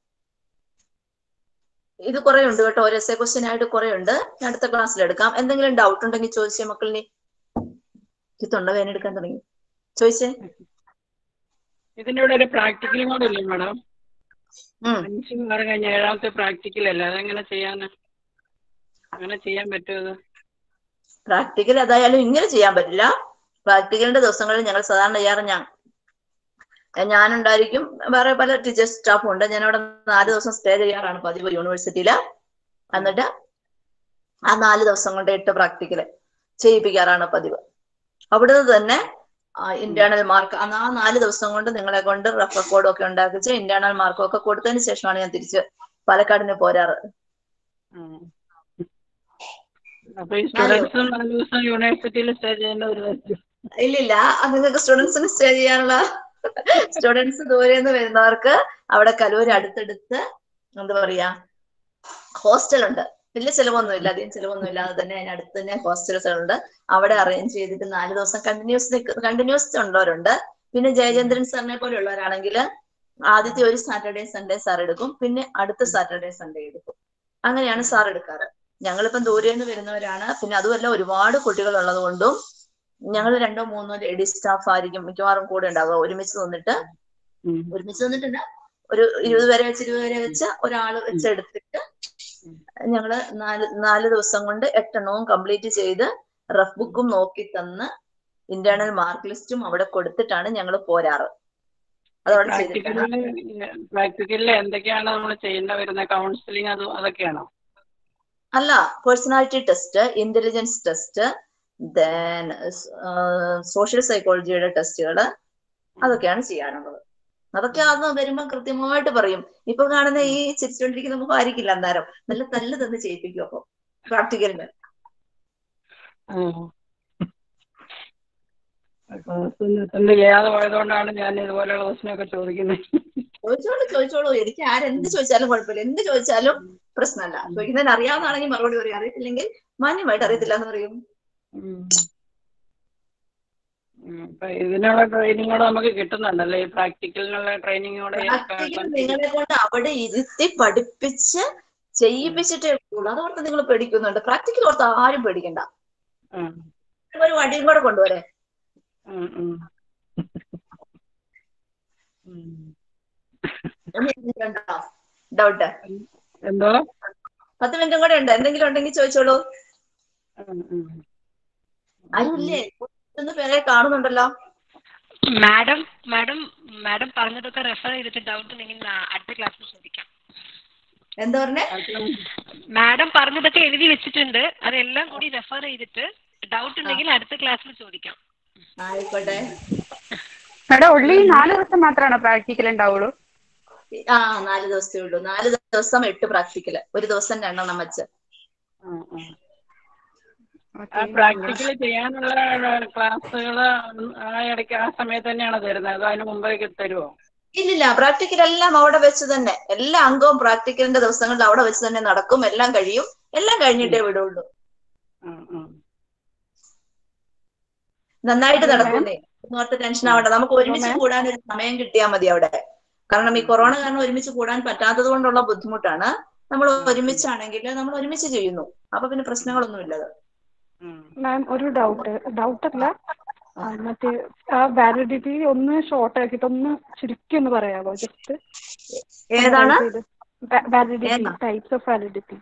ഇത് കുറെ ഉണ്ട് കേട്ടോ ഒരു എസ് എ ക്വസ്റ്റ്യൻ ആയിട്ട് കുറെ ഉണ്ട് ഞാൻ അടുത്ത ക്ലാസ്സിൽ എടുക്കാം എന്തെങ്കിലും ഡൗട്ട് ഉണ്ടെങ്കിൽ ചോദിച്ചേ മക്കളിനെ എനിക്ക് തൊണ്ട വേദന എടുക്കാൻ തുടങ്ങി ചോദിച്ചേ ഇതിന്റെ കൂടെ ഒരു പ്രാക്ടിക്കലും കൂടെ ഇല്ലേ മാഡം അഞ്ച് മാർക്ക് കഴിഞ്ഞ ഏഴാമത്തെ പ്രാക്ടിക്കൽ അല്ലേ അതെങ്ങനെ ചെയ്യാന് അങ്ങനെ ചെയ്യാൻ പറ്റുമോ അത് പ്രാക്ടിക്കൽ അതായാലും ഇങ്ങനെ ചെയ്യാൻ പറ്റില്ല പ്രാക്ടിക്കലിന്റെ ദിവസങ്ങളിൽ ഞങ്ങൾ സാധാരണ ചെയ്യാറ് ഞാൻ ഞാനുണ്ടായിരിക്കും വേറെ പല ടീച്ചേഴ്സ് സ്റ്റാഫും ഉണ്ട് ഞാൻ അവിടെ നാല് ദിവസം സ്റ്റേ ചെയ്യാറാണ് പതിവ് യൂണിവേഴ്സിറ്റിയില് എന്നിട്ട് ആ നാല് ദിവസം കൊണ്ട് എട്ട് പ്രാക്ടിക്കല് ചെയ്യിപ്പിക്കാറാണ് പതിവ് അവിടുന്ന് തന്നെ ഇന്റേണൽ മാർക്ക് ആ നാല് ദിവസം കൊണ്ട് നിങ്ങളെ കൊണ്ട് റഫ് റെക്കോർഡും ഒക്കെ ഉണ്ടാക്കിച്ച് ഇന്റേണൽ മാർക്കും ഒക്കെ കൊടുത്തതിന് ശേഷമാണ് ഞാൻ തിരിച്ച് പാലക്കാടിന് പോരാറ് അപ്പൊ ഈ സ്റ്റുഡൻസും നാല് ദിവസം യൂണിവേഴ്സിറ്റിയിൽ സ്റ്റേ ചെയ്യേണ്ട ഒരു വരും ഇല്ലില്ല അത് നിങ്ങൾക്ക് സ്റ്റുഡൻസിന് സ്റ്റേ ചെയ്യാനുള്ള സ്റ്റുഡൻസ് ദൂരെ നിന്ന് വരുന്നവർക്ക് അവിടെ കലൂര് അടുത്തടുത്ത് എന്താ പറയാ ഹോസ്റ്റൽ ഉണ്ട് വലിയ ചിലവൊന്നും ഇല്ല അധികം ചിലവൊന്നും ഇല്ലാതെ തന്നെ അതിനടുത്ത് തന്നെ ഹോസ്റ്റൽസ് ഉണ്ട് അവിടെ അറേഞ്ച് ചെയ്തിട്ട് നാല് ദിവസം കണ്ടിന്യൂസ് കണ്ടിന്യൂസ് ഉള്ളവരുണ്ട് പിന്നെ ജയചന്ദ്രൻ സാറിനെ പോലെയുള്ളവരാണെങ്കിൽ ആദ്യത്തെ ഒരു സാറ്റർഡേ സൺഡേ സാർ എടുക്കും പിന്നെ അടുത്ത സാറ്റർഡേ സൺഡേ എടുക്കും അങ്ങനെയാണ് സാർ എടുക്കാറ് ഞങ്ങളിപ്പം ദൂരെ നിന്ന് വരുന്നവരാണ് പിന്നെ അതുമല്ല ഒരുപാട് കുട്ടികൾ ഉള്ളത് കൊണ്ടും ഞങ്ങൾ രണ്ടോ മൂന്നോ ലേഡി സ്റ്റാഫ് ആയിരിക്കും മിക്കവാറും കൂടെ ഉണ്ടാവുക ഒരുമിച്ച് നിന്നിട്ട് ഒരുമിച്ച് നിന്നിട്ടില്ല ഒരു ഇരുപത് പേരെ വെച്ച് ഇരുപത് പേരെ വെച്ച് ഒരാൾ വെച്ച് എടുത്തിട്ട് ഞങ്ങള് നാല് നാല് ദിവസം കൊണ്ട് എട്ടെണ്ണവും കംപ്ലീറ്റ് ചെയ്ത് റഫ് ബുക്കും നോക്കി തന്ന് ഇന്റേണൽ മാർക്ക് ലിസ്റ്റും അവിടെ കൊടുത്തിട്ടാണ് ഞങ്ങൾ പോരാറ് അതവിടെ ചെയ്തിട്ടാണ് പ്രാക്ടിക്കലിൽ എന്തൊക്കെയാണ് നമ്മൾ ചെയ്യേണ്ട വരുന്ന കൗൺസിലിംഗ് അത് അതൊക്കെയാണോ അല്ല personality test intelligence test then social സൈക്കോളജിയുടെ ടെസ്റ്റുകൾ അതൊക്കെയാണ് ചെയ്യാനുള്ളത് അതൊക്കെ അന്ന് വരുമ്പോൾ കൃത്യമായിട്ട് പറയും ഇപ്പൊ കാണുന്ന ഈ ചിരിച്ചുകൊണ്ടിരിക്കുന്ന മുഖം ആയിരിക്കില്ല അന്നേരം നല്ല തല്ല് തന്ന് ചെയ്യിപ്പിക്കും അപ്പൊ പ്രാക്ടിക്കലിന് അറ്റൻഡ് ചെയ്യാതെ പോയതുകൊണ്ടാണ് ഞാൻ ഇതുപോലെയുള്ള ക്വസ്റ്റിനൊക്കെ ചോദിക്കുന്നത് ചോദിച്ചോളൂ ചോദിച്ചോളൂ എനിക്ക് ആരെന്ത് ചോദിച്ചാലും കുഴപ്പമില്ല എന്ത് ചോദിച്ചാലും പ്രശ്നമല്ല ചോദിക്കുന്നതിന് അറിയാവുന്നതാണെങ്കിൽ മറുപടി പറയും അറിയത്തില്ലെങ്കിൽ മാന്യമായിട്ട് അറിയത്തില്ല എന്ന് പറയും അപ്പൊ ഇതിനുള്ള ട്രെയിനിങ് കൂടെ നമുക്ക് കിട്ടുന്നുണ്ടല്ലേ ഈ പ്രാക്ടിക്കലിനുള്ള ട്രെയിനിങ് കൂടെ പ്രാക്ടിക്കൽ നിങ്ങളെ കൊണ്ട് അവിടെ ഇരുത്തി പഠിപ്പിച്ച് ചെയ്യിപ്പിച്ചിട്ടേ ഉള്ളൂ അതോർത്ത് നിങ്ങൾ പേടിക്കുന്നുണ്ട് പ്രാക്ടിക്കൽ ഓർത്ത് ആരും പേടിക്കണ്ട ഒരു വടിയും കൂടെ കൊണ്ടുവരെ ഡൗട്ട് എന്തോ പത്ത് മിനിറ്റും കൂടെ ഉണ്ട് എന്തെങ്കിലും ഉണ്ടെങ്കിൽ ചോദിച്ചോളൂ ആരുമില്ലേ ഒന്ന് പേരെ കാണുന്നുണ്ടല്ലോ മാഡം മാഡം മാഡം പറഞ്ഞതൊക്കെ റെഫർ ചെയ്തിട്ട് ഡൗട്ട് ഉണ്ടെങ്കിൽ നാ- അടുത്ത ക്ലാസ്സിൽ ചോദിക്കാം എന്താ പറഞ്ഞേ മാഡം പറഞ്ഞതൊക്കെ എഴുതി വെച്ചിട്ടുണ്ട് അതെല്ലാം കൂടി റെഫർ ചെയ്തിട്ട് ഡൗട്ട് ഉണ്ടെങ്കിൽ അടുത്ത ക്ലാസ്സിൽ ചോദിക്കാം ആയിക്കോട്ടെ മേഡം ഉള്ളി നാല് ദിവസം മാത്രമാണോ പ്രാക്ടിക്കൽ ഉണ്ടാവുള്ളൂ ആ നാല് ദിവസമേ ഉള്ളൂ നാല് ദിവസം എട്ട് പ്രാക്ടിക്കല് ഒരു ദിവസം രണ്ടെണ്ണം വെച്ച് ആ പ്രാക്ടിക്കൽ ചെയ്യാനുള്ള ക്ലാസ്സുകൾ ആ ഇടയ്ക്ക് ആ സമയത്ത് തന്നെയാണ് തരുന്നത് അതോ അതിന് മുമ്പേക്ക് തരുമോ ഇല്ലില്ല പ്രാക്ടിക്കൽ എല്ലാം അവിടെ വെച്ച് തന്നെ എല്ലാ അംഗവും പ്രാക്ടിക്കലിന്റെ ദിവസങ്ങളിൽ അവിടെ വെച്ച് തന്നെ നടക്കും എല്ലാം കഴിയും എല്ലാം കഴിഞ്ഞിട്ടേ വിടുള്ളൂ നന്നായിട്ട് നടക്കുന്നേ ഓർത്ത് ടെൻഷൻ ആവണ്ട നമുക്ക് ഒരുമിച്ച് കൂടാൻ ഒരു സമയം കിട്ടിയാൽ മതി അവിടെ കാരണം ഈ കൊറോണ കാരണം ഒരുമിച്ച് കൂടാൻ പറ്റാത്തത് കൊണ്ടുള്ള ബുദ്ധിമുട്ടാണ് നമ്മൾ ഒരുമിച്ചാണെങ്കിൽ നമ്മൾ ഒരുമിച്ച് ചെയ്യുന്നു അപ്പൊ പിന്നെ പ്രശ്നങ്ങളൊന്നും ഇല്ലത് മാം ഒരു ഡൗട്ട് ഡൗട്ട് അല്ല ആ, മറ്റേ ആ വാലിഡിറ്റി ഒന്ന് ഷോർട്ട് ആക്കിയിട്ട് ഒന്ന് ചുരുക്കി ഒന്ന് പറയാമോ ജസ്റ്റ് ഏതാണ് വാലിഡിറ്റി ഏതാ? Types of validity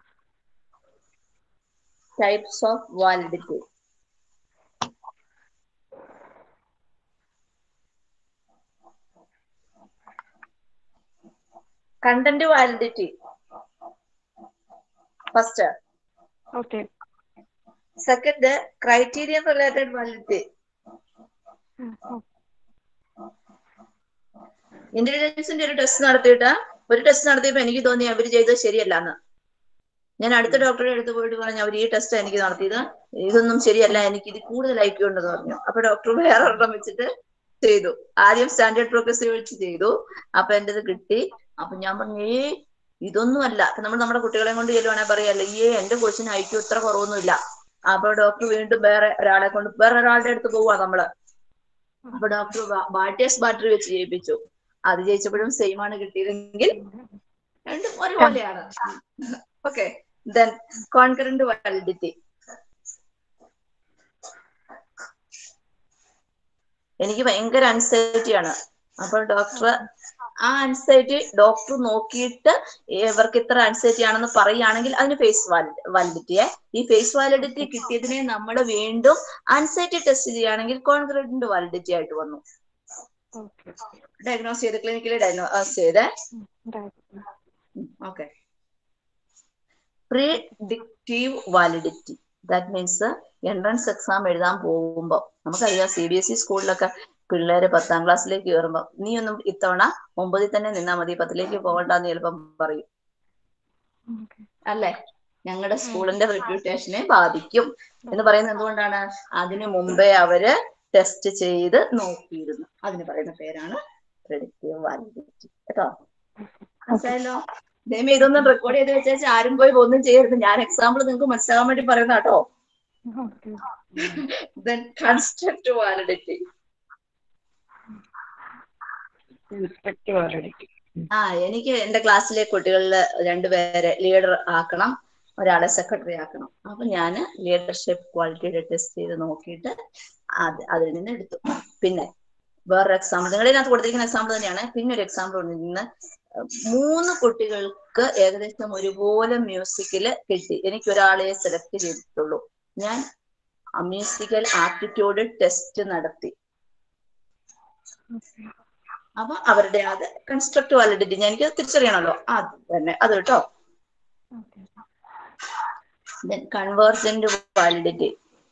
types of validity content validity first okay second criterion related validity ഇന്റലിജൻസിന്റെ ഒരു ടെസ്റ്റ് നടത്തിയിട്ട് ഒരു ടെസ്റ്റ് നടത്തിയപ്പോ എനിക്ക് തോന്നി അവര് ചെയ്തത് ശരിയല്ല എന്ന് ഞാൻ അടുത്ത ഡോക്ടറെ അടുത്ത് പോയിട്ട് പറഞ്ഞു അവർ ഈ ടെസ്റ്റ് എനിക്ക് നടത്തിയത് ഇതൊന്നും ശരിയല്ല എനിക്ക് ഇത് കൂടുതൽ ഐക്യം ഉണ്ടെന്ന് പറഞ്ഞു അപ്പൊ ഡോക്ടർ വേറെ ഒരെണ്ണം വെച്ചിട്ട് ചെയ്തു ആദ്യം സ്റ്റാൻഡേർഡ് പ്രോഗ്രസീവ് വെച്ച് ചെയ്തു അപ്പൊ എന്റെ ഇത് കിട്ടി അപ്പൊ ഞാൻ പറഞ്ഞു ഏ ഇതൊന്നും അല്ല അപ്പൊ നമ്മൾ നമ്മുടെ കുട്ടികളെ കൊണ്ട് ചെല്ലുവാണെങ്കിൽ പറയല്ലേ ഏ എന്റെ കൊച്ചിന് ഐക്യം ഇത്ര കുറവൊന്നുമില്ല അപ്പൊ ഡോക്ടർ വീണ്ടും വേറെ ഒരാളെ കൊണ്ട് വേറെ ഒരാളുടെ അടുത്ത് പോവാ നമ്മള് അപ്പൊ ഡോക്ടർ ബാറ്റേഴ്സ് ബാറ്ററി വെച്ച് ചെയ്യിപ്പിച്ചു അത് ജയിച്ചപ്പോഴും സെയിം ആണ് കിട്ടിയതെങ്കിൽ രണ്ടും ഒരുപോലെയാണ് ഓക്കെ ദെൻ കോൺകറന്റ് വാലിഡിറ്റി എനിക്ക് ഭയങ്കര anxiety ആണ് അപ്പൊ ഡോക്ടർ ആ അൻസൈറ്റി ഡോക്ടർ നോക്കിയിട്ട് ഇവർക്ക് ഇത്ര അൻസൈറ്റി ആണെന്ന് പറയുകയാണെങ്കിൽ അതിന് ഫേസ് വാലിഡിറ്റിയെ ഈ ഫേസ് വാലിഡിറ്റി കിട്ടിയതിനെ നമ്മൾ വീണ്ടും അൻസൈറ്റി ടെസ്റ്റ് ചെയ്യുകയാണെങ്കിൽ കോൺഗ്രന്റ് വാലിഡിറ്റി ആയിട്ട് വന്നു ഡയഗ്നോസ് ചെയ്ത് ക്ലിനിക്കലി ഡയഗ്നോസ് ചെയ്ത് okay predictive validity that means entrance exam എഴുതാൻ പോകുമ്പോൾ നമുക്കറിയാം സി ബി എസ് ഇ സ്കൂളിലൊക്കെ പിള്ളേര് പത്താം ക്ലാസ്സിലേക്ക് കയറുമ്പോൾ നീ ഒന്നും ഇത്തവണ ഒമ്പതിൽ തന്നെ നിന്നാ മതി പത്തിലേക്ക് പോകണ്ടെന്ന് ചിലപ്പം പറയും അല്ലേ ഞങ്ങളുടെ സ്കൂളിന്റെ റെപ്യൂട്ടേഷനെ ബാധിക്കും എന്ന് പറയുന്നത് എന്തുകൊണ്ടാണ് അതിനു മുമ്പേ അവര് ടെസ്റ്റ് ചെയ്ത് നോക്കിയിരുന്നു അതിന് പറയുന്ന പേരാണ് പ്രെഡിക്റ്റീവ് വാലിഡിറ്റി കേട്ടോ മനസ്സിലായല്ലോ ദൈവം ഇതൊന്നും റെക്കോർഡ് ചെയ്ത് വെച്ചാൽ ആരും പോയി ഒന്നും ചെയ്യരുത് ഞാൻ എക്സാമ്പിൾ നിങ്ങൾക്ക് മനസ്സിലാകാൻ വേണ്ടി പറയുന്ന കേട്ടോ then construct validity inspect validity ആ എനിക്ക് എന്റെ ക്ലാസ്സിലെ കുട്ടികളിൽ രണ്ടുപേരെ ലീഡർ ആക്കണം ഒരാളെ സെക്രട്ടറി ആക്കണം അപ്പൊ ഞാൻ ലീഡർഷിപ്പ് ക്വാളിറ്റിയുടെ ടെസ്റ്റ് ചെയ്ത് നോക്കിയിട്ട് അത് അതിൽ നിന്ന് എടുത്തു പിന്നെ വേറൊരു എക്സാമ്പിൾ നിങ്ങളുടെ ഇതിനകത്ത് കൊടുത്തിരിക്കുന്ന എക്സാമ്പിൾ തന്നെയാണ് പിന്നെ ഒരു എക്സാമ്പിൾ ഉണ്ട് ഇന്ന് മൂന്ന് കുട്ടികൾക്ക് ഏകദേശം ഒരുപോലെ മ്യൂസിക്കിൽ കിട്ടി എനിക്ക് ഒരാളെ സെലക്ട് ചെയ്തിട്ടുള്ളൂ ഞാൻ മ്യൂസിക്കൽ ആപ്റ്റിറ്റ്യൂഡ് ടെസ്റ്റ് നടത്തി അപ്പൊ അവരുടെ അത് കൺസ്ട്രക്ട് വാലിഡിറ്റി ഞാൻ എനിക്ക് തിരിച്ചറിയണമല്ലോ അത് തന്നെ അത് കേട്ടോ കൺവേർജന്റ് വാലിഡിറ്റി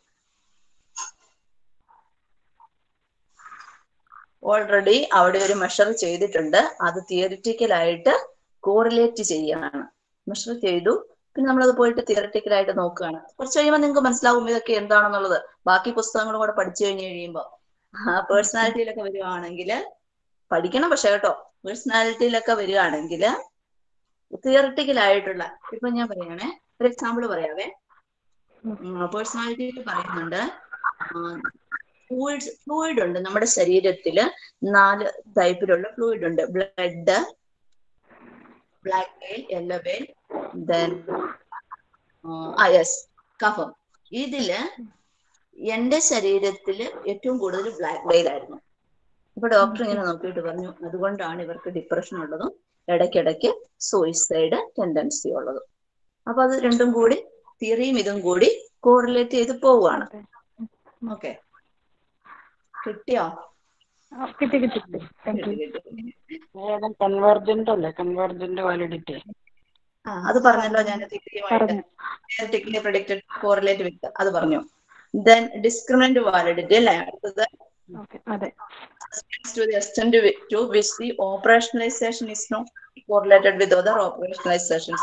ഓൾറെഡി അവിടെ ഒരു മെഷർ ചെയ്തിട്ടുണ്ട് അത് തിയറിറ്റിക്കൽ ആയിട്ട് കോറിലേറ്റ് ചെയ്യാണ് മെഷർ ചെയ്തു പിന്നെ നമ്മളത് പോയിട്ട് തിയറിറ്റിക്കൽ ആയിട്ട് നോക്കുകയാണ് കുറച്ച് കഴിയുമ്പോൾ നിങ്ങൾക്ക് മനസ്സിലാവും ഇതൊക്കെ എന്താണെന്നുള്ളത് ബാക്കി പുസ്തകങ്ങളും കൂടെ പഠിച്ചു കഴിഞ്ഞ് കഴിയുമ്പോൾ പേഴ്സണാലിറ്റിയിലൊക്കെ വരുവാണെങ്കിൽ പഠിക്കണം പക്ഷെ കേട്ടോ പേഴ്സണാലിറ്റിയിലൊക്കെ വരികയാണെങ്കിൽ തിയറിറ്റിക്കൽ ആയിട്ടുള്ള ഇപ്പൊ ഞാൻ പറയണേ ഒരു എക്സാമ്പിൾ പറയാവേ പേഴ്സണാലിറ്റിയിൽ പറയുന്നുണ്ട് ഫ്ലൂയിഡ് ഫ്ലൂയിഡ് ഉണ്ട് നമ്മുടെ ശരീരത്തില് നാല് ടൈപ്പിലുള്ള ഫ്ലൂയിഡ് ഉണ്ട് blood black bile yellow bile then ആ യെസ് കഫം ഇതില് എന്റെ ശരീരത്തില് ഏറ്റവും കൂടുതൽ ബ്ലാക്ക് വെയിൽ ആയിരുന്നു അപ്പൊ ഡോക്ടർ ഇങ്ങനെ നോക്കിയിട്ട് പറഞ്ഞു അതുകൊണ്ടാണ് ഇവർക്ക് ഡിപ്രഷൻ ഉള്ളതും ഇടയ്ക്കിടയ്ക്ക് സൂയിസൈഡ് ടെൻഡൻസി ഉള്ളതും അപ്പൊ അത് രണ്ടും കൂടി തിയറിയും ഇതും കൂടി കോറിലേറ്റ് ചെയ്ത് പോവുകയാണ് ഓക്കെ കിട്ടിയോ കിട്ടി കിട്ടി താങ്ക് യു കൺവേർജന്റ് അല്ലേ കൺവേർജന്റ് വാലിഡിറ്റി ആ അത് പറഞ്ഞല്ലോ ഞാൻ തിയറിയുമായിട്ട് തിയറിറ്റിക്കലി പ്രഡിക്റ്റഡ് കോറിലേറ്റ് വിത്ത് അത് പറഞ്ഞു ദെൻ ഡിസ്ക്രിമിനന്റ് വാലിഡിറ്റി അല്ലേ അടുത്തത് അതെ to the extent to which the operationalization is not correlated with other operationalizations.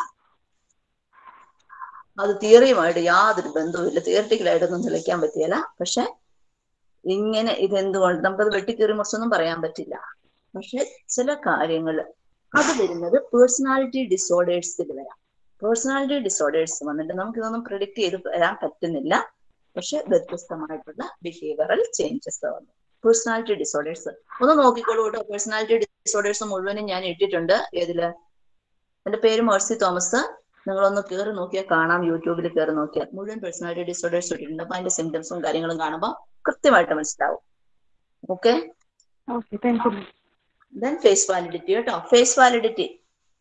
അത് തിയറിയുമായിട്ട് യാതൊരു ബന്ധവുമില്ല തിയറിറ്റിക്കലായിട്ടൊന്നും തെളിയിക്കാൻ പറ്റിയല്ല പക്ഷെ ഇങ്ങനെ ഇതെന്തുകൊണ്ട് നമുക്കത് വെട്ടിക്കീറി മുറിച്ചൊന്നും പറയാൻ പറ്റില്ല പക്ഷെ ചില കാര്യങ്ങൾ അത് വരുന്നത് പേഴ്സണാലിറ്റി ഡിസോർഡേഴ്സിൽ വരാം പേഴ്സണാലിറ്റി ഡിസോർഡേഴ്സ് വന്നിട്ട് നമുക്കിതൊന്നും പ്രിഡിക്റ്റ് ചെയ്ത് വരാൻ പറ്റുന്നില്ല പക്ഷെ വ്യത്യസ്തമായിട്ടുള്ള ബിഹേവിയറൽ ചേഞ്ചസ് വന്നു പേഴ്സണാലിറ്റി ഡിസോർഡേഴ്സ് ഒന്ന് നോക്കിക്കോളൂ കേട്ടോ പേഴ്സണാലിറ്റി ഡിസോർഡേഴ്സ് മുഴുവനും ഞാൻ ഇട്ടിട്ടുണ്ട് ഏതില് എന്റെ പേര് മേഴ്സി തോമസ് നിങ്ങളൊന്ന് കയറി നോക്കിയാൽ കാണാം യൂട്യൂബിൽ കയറി നോക്കിയാൽ മുഴുവൻ പേഴ്സണാലിറ്റി ഡിസോർഡേഴ്സ് ഇട്ടിട്ടുണ്ട് അപ്പൊ അതിന്റെ സിംറ്റംസും കാര്യങ്ങളും കാണുമ്പോൾ കൃത്യമായിട്ട് മനസ്സിലാവും okay okay thank you then face validity കേട്ടോ face validity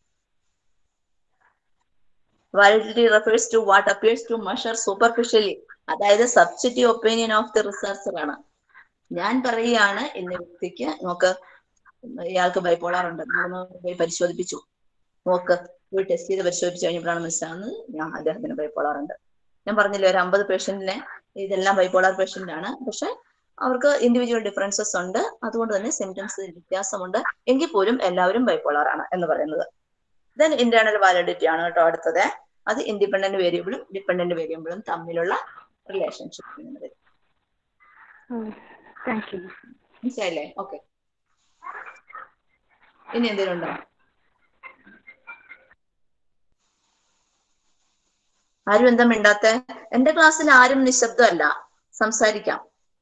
validity refers to what appears to measure superficially അതായത് subjective opinion of the researcher ആണ് ഞാൻ പറയുകയാണ് ഇന്ന വ്യക്തിക്ക് നോക്ക് ഇയാൾക്ക് ബൈപ്പോളാർ ഉണ്ട് നമ്മളൊന്ന് പോയി പരിശോധിപ്പിച്ചു നോക്ക് പോയി ടെസ്റ്റ് ചെയ്ത് പരിശോധിച്ച് കഴിഞ്ഞപ്പോഴാണ് മനസ്സിലാവുന്നത് ഞാൻ അദ്ദേഹത്തിന് ബൈപ്പോളാർ ഉണ്ട് ഞാൻ പറഞ്ഞില്ലേ ഒരു അമ്പത് പേഷ്യന്റിനെ ഇതെല്ലാം ബൈപ്പോളാർ പേഷ്യന്റ് ആണ് പക്ഷെ അവർക്ക് ഇൻഡിവിജ്വൽ ഡിഫറൻസസ് ഉണ്ട് അതുകൊണ്ട് തന്നെ സിംറ്റംസ് വ്യത്യാസമുണ്ട് എങ്കിൽ പോലും എല്ലാവരും ബൈപ്പോളാർ ആണ് എന്ന് പറയുന്നത് ദെൻ ഇന്റേണൽ വാലിഡിറ്റി ആണ് കേട്ടോ അടുത്തത് അത് ഇൻഡിപെൻഡന്റ് വേരിയബിളും ഡിപെൻഡന്റ് വേരിയബിളും തമ്മിലുള്ള റിലേഷൻഷിപ്പ് താങ്ക് യു മനസ്സിലായില്ലേ ഓക്കെ ഇനി എന്തെങ്കിലും ഉണ്ടോ ആരും എന്താ മിണ്ടാത്തെ എന്റെ ക്ലാസ്സിൽ ആരും നിശബ്ദമല്ല സംസാരിക്കാം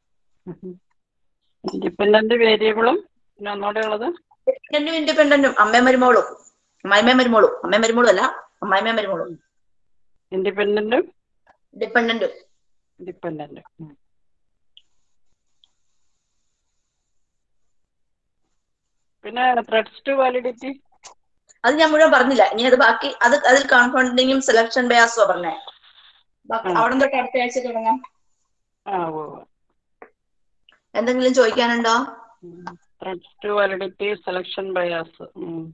ഇൻഡിപെൻഡന്റ് വേരിയബിളും പിന്നെ ഒന്നുകൂടെ ഉള്ളത് ഇൻഡിപെൻഡന്റും ഇൻഡിപെൻഡന്റും അമ്മേ മരുമോളും അമ്മായിമേ മരുമോളും അമ്മേ മരുമോളും അല്ല അമ്മായിമേ മരുമോളും ഇൻഡിപെൻഡന്റും ഡിപെൻഡന്റും ഡിപെൻഡന്റും പിന്നെ ത്രെഡ്സ് ടു വാലിഡിറ്റി അത് ഞാൻ മുഴുവൻ പറഞ്ഞില്ല ഇനി അത് ബാക്കി അത് അതിൽ കോൺഫിഡൻറ്റിങ്ങും സെലക്ഷൻ ബയാസും പറഞ്ഞേ ബാക്കി അവിടെ തൊട്ട് അടുത്ത ആഴ്ച തുടങ്ങാം ആ ഓ എന്തെങ്കിലും ചോദിക്കാനുണ്ടോ threats to validity selection bias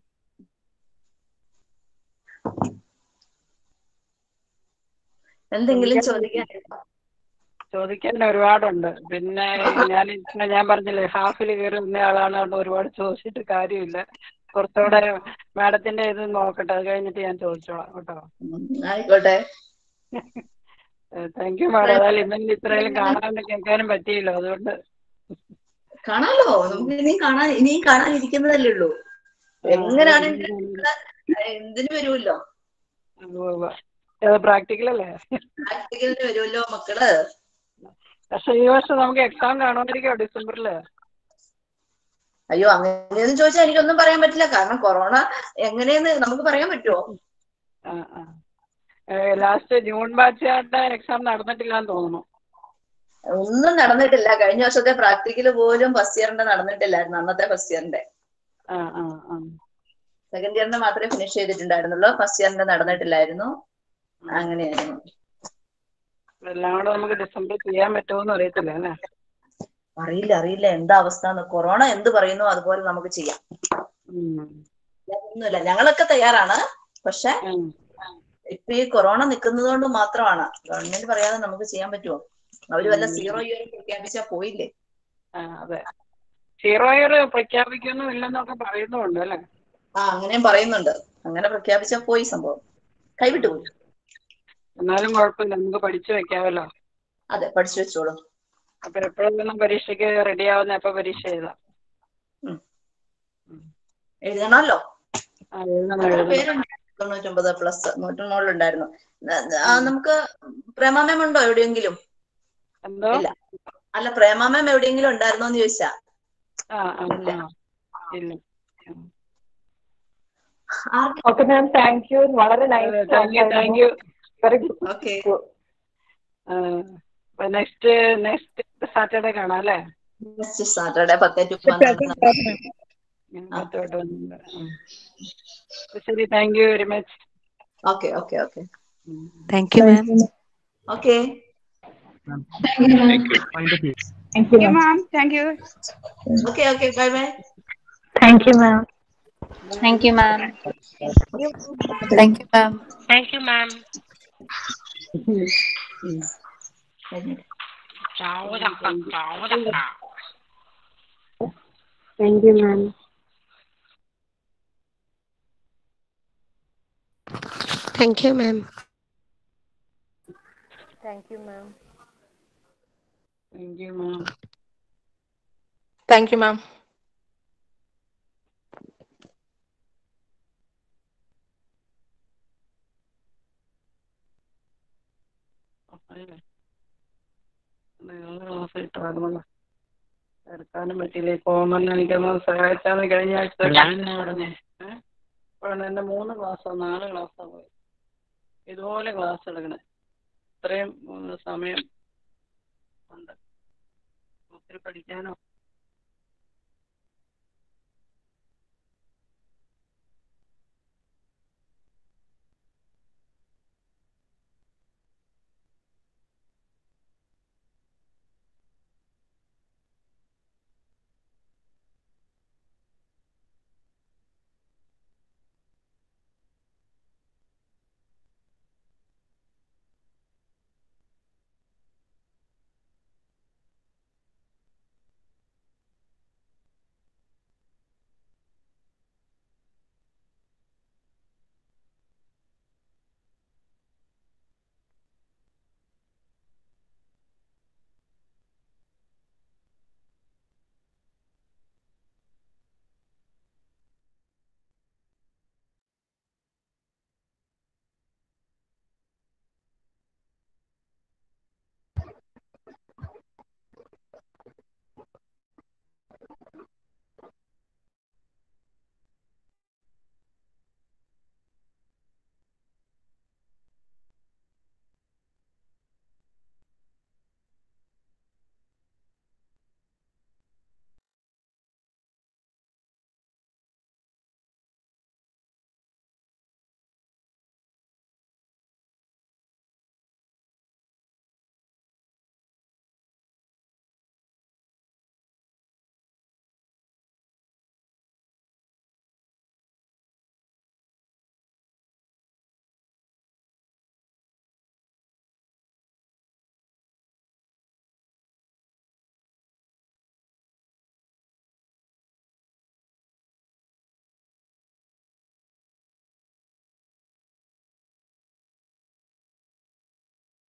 എന്തെങ്കിലും ചോദിക്കാനുണ്ടോ ചോദിക്കാൻ ഒരുപാടുണ്ട് പിന്നെ ഞാൻ ഇങ്ങനെ ഞാൻ പറഞ്ഞില്ലേ ഹാഫിൽ കയറി വന്ന ആളാണ് അതുകൊണ്ട് ഒരുപാട് ചോദിച്ചിട്ട് കാര്യമില്ല കുറച്ചുകൂടെ മാഡത്തിന്റെ ഇത് നോക്കട്ടെ അത് കഴിഞ്ഞിട്ട് ഞാൻ ചോദിച്ചോളാം കേട്ടോ ആയിക്കോട്ടെ താങ്ക് യു മാഡം ഏതായാലും ഇന്നെങ്കിലും ഇത്രയും കാണാനും കേൾക്കാനും പറ്റിയില്ല അതുകൊണ്ട് കാണാലോ നമുക്ക് ഇനിയും കാണാൻ ഇനിയും കാണാനിരിക്കുന്നതല്ലേ ഉള്ളൂ എങ്ങനെയാണെങ്കിലും നിങ്ങള് എന്തിനു വരുമല്ലോ പ്രാക്ടിക്കൽ അല്ലേ പ്രാക്ടിക്കലിന് വരുമല്ലോ മക്കള് പക്ഷെ ഈ വർഷം നമുക്ക് എക്സാം കാണുമായിരിക്കോ ഡിസംബറില് അയ്യോ അങ്ങനെയൊന്നും ചോദിച്ചാൽ എനിക്കൊന്നും പറയാൻ പറ്റില്ല കാരണം കൊറോണ എങ്ങനെയെന്ന് നമുക്ക് പറയാൻ പറ്റുമോ ലാസ്റ്റ് ജൂൺ ബാച്ചായിട്ട് എക്സാം നടന്നിട്ടില്ല എന്ന് തോന്നുന്നു ഒന്നും നടന്നിട്ടില്ല കഴിഞ്ഞ വർഷത്തെ പ്രാക്ടിക്കല് പോലും ഫസ്റ്റ് ഇയറിന്റെ നടന്നിട്ടില്ലായിരുന്നു അന്നത്തെ ഫസ്റ്റ് ഇയറിന്റെ സെക്കൻഡ് ഇയറിന്റെ മാത്രമേ ഫിനിഷ് ചെയ്തിട്ടുണ്ടായിരുന്നുള്ളൂ ഫസ്റ്റ് ഇയറിന്റെ നടന്നിട്ടില്ലായിരുന്നു അങ്ങനെയായിരുന്നു എല്ലാം കൂടെ നമുക്ക് ഡിസംബറിൽ ചെയ്യാൻ പറ്റുമോന്ന് അറിയത്തില്ല അല്ലേ അറിയില്ല അറിയില്ല എന്താ അവസ്ഥ എന്ന് കൊറോണ എന്ത് പറയുന്നു അതുപോലെ നമുക്ക് ചെയ്യാം ഒന്നുമില്ല ഞങ്ങളൊക്കെ തയ്യാറാണ് പക്ഷെ ഇപ്പൊ ഈ കൊറോണ നിൽക്കുന്നത് കൊണ്ട് മാത്രമാണ് ഗവൺമെന്റ് പറയാതെ നമുക്ക് ചെയ്യാൻ പറ്റുമോ അവര് വല്ല സീറോ ഇയർ പ്രഖ്യാപിച്ചാ പോയില്ലേ അതെ സീറോ ഇയർ പ്രഖ്യാപിക്കൊന്നും ഇല്ലെന്നൊക്കെ പറയുന്നുണ്ട് അല്ലേ ആ അങ്ങനെയും പറയുന്നുണ്ട് അങ്ങനെ പ്രഖ്യാപിച്ചാ പോയി സംഭവം കൈവിട്ടു പോയി എന്നാലും കുഴപ്പമില്ല നമുക്ക് പഠിച്ചു വെക്കാമല്ലോ അതെ പഠിച്ചു വെച്ചോളൂ അപ്പൊ എപ്പോഴൊന്നും പരീക്ഷയ്ക്ക് റെഡി ആവുന്ന എപ്പോ പരീക്ഷ എഴുതാം എഴുതണമല്ലോ ആ, എഴുതണം എത്ര എഴുതണം പേരുണ്ട് തൊണ്ണൂറ്റൊമ്പത് പ്ലസ് നൂറ്റിനുള്ളിലുണ്ടായിരുന്നു നമുക്ക് പ്രേമാമയം ഉണ്ടോ എവിടെയെങ്കിലും എന്തോ ഇല്ല അല്ല പ്രേമാമയം എവിടെയെങ്കിലും ഉണ്ടായിരുന്നോ എന്ന് ചോദിച്ചാ ആ ആ ഇല്ല. ആ. ഇല്ല ഓക്കെ മാം താങ്ക് യു വളരെ nice thank you thank you very good okay next next Saturday കാണാം അല്ലേ നെക്സ്റ്റ് സാറ്റർഡേ പത്തേ ടു പന്ത്രണ്ട് പത്തോട്ട് വന്നിട്ടുണ്ട്. ഉം. ശരി thank you very much okay okay okay thank you ma'am okay Thank you, ma'am. Thank you. Okay okay bye bye Thank you, ma'am. Thank you, ma'am. Thank you ma'am thank you ma'am Thank you, ma'am. Thank you, ma'am. Thank you ma'am thank you ma'am thank you ma'am ക്ലാസ്സായിട്ടായിരുന്നല്ലോ എടുക്കാനും പറ്റിയില്ല common എനിക്കൊന്ന് സഹായിച്ചാന്ന് കഴിഞ്ഞ ആഴ്ച പറഞ്ഞേ ഏഹ്? കഷ്ടമാണ് എന്റെ മൂന്ന് ക്ലാസ്സോ നാല് ക്ലാസ്സോ പോയി ഇതുപോലെ ക്ലാസ് എടുക്കണേ ഇത്രയും ഉം, സമയം ഉണ്ട് ഒത്തിരി പഠിക്കാനോ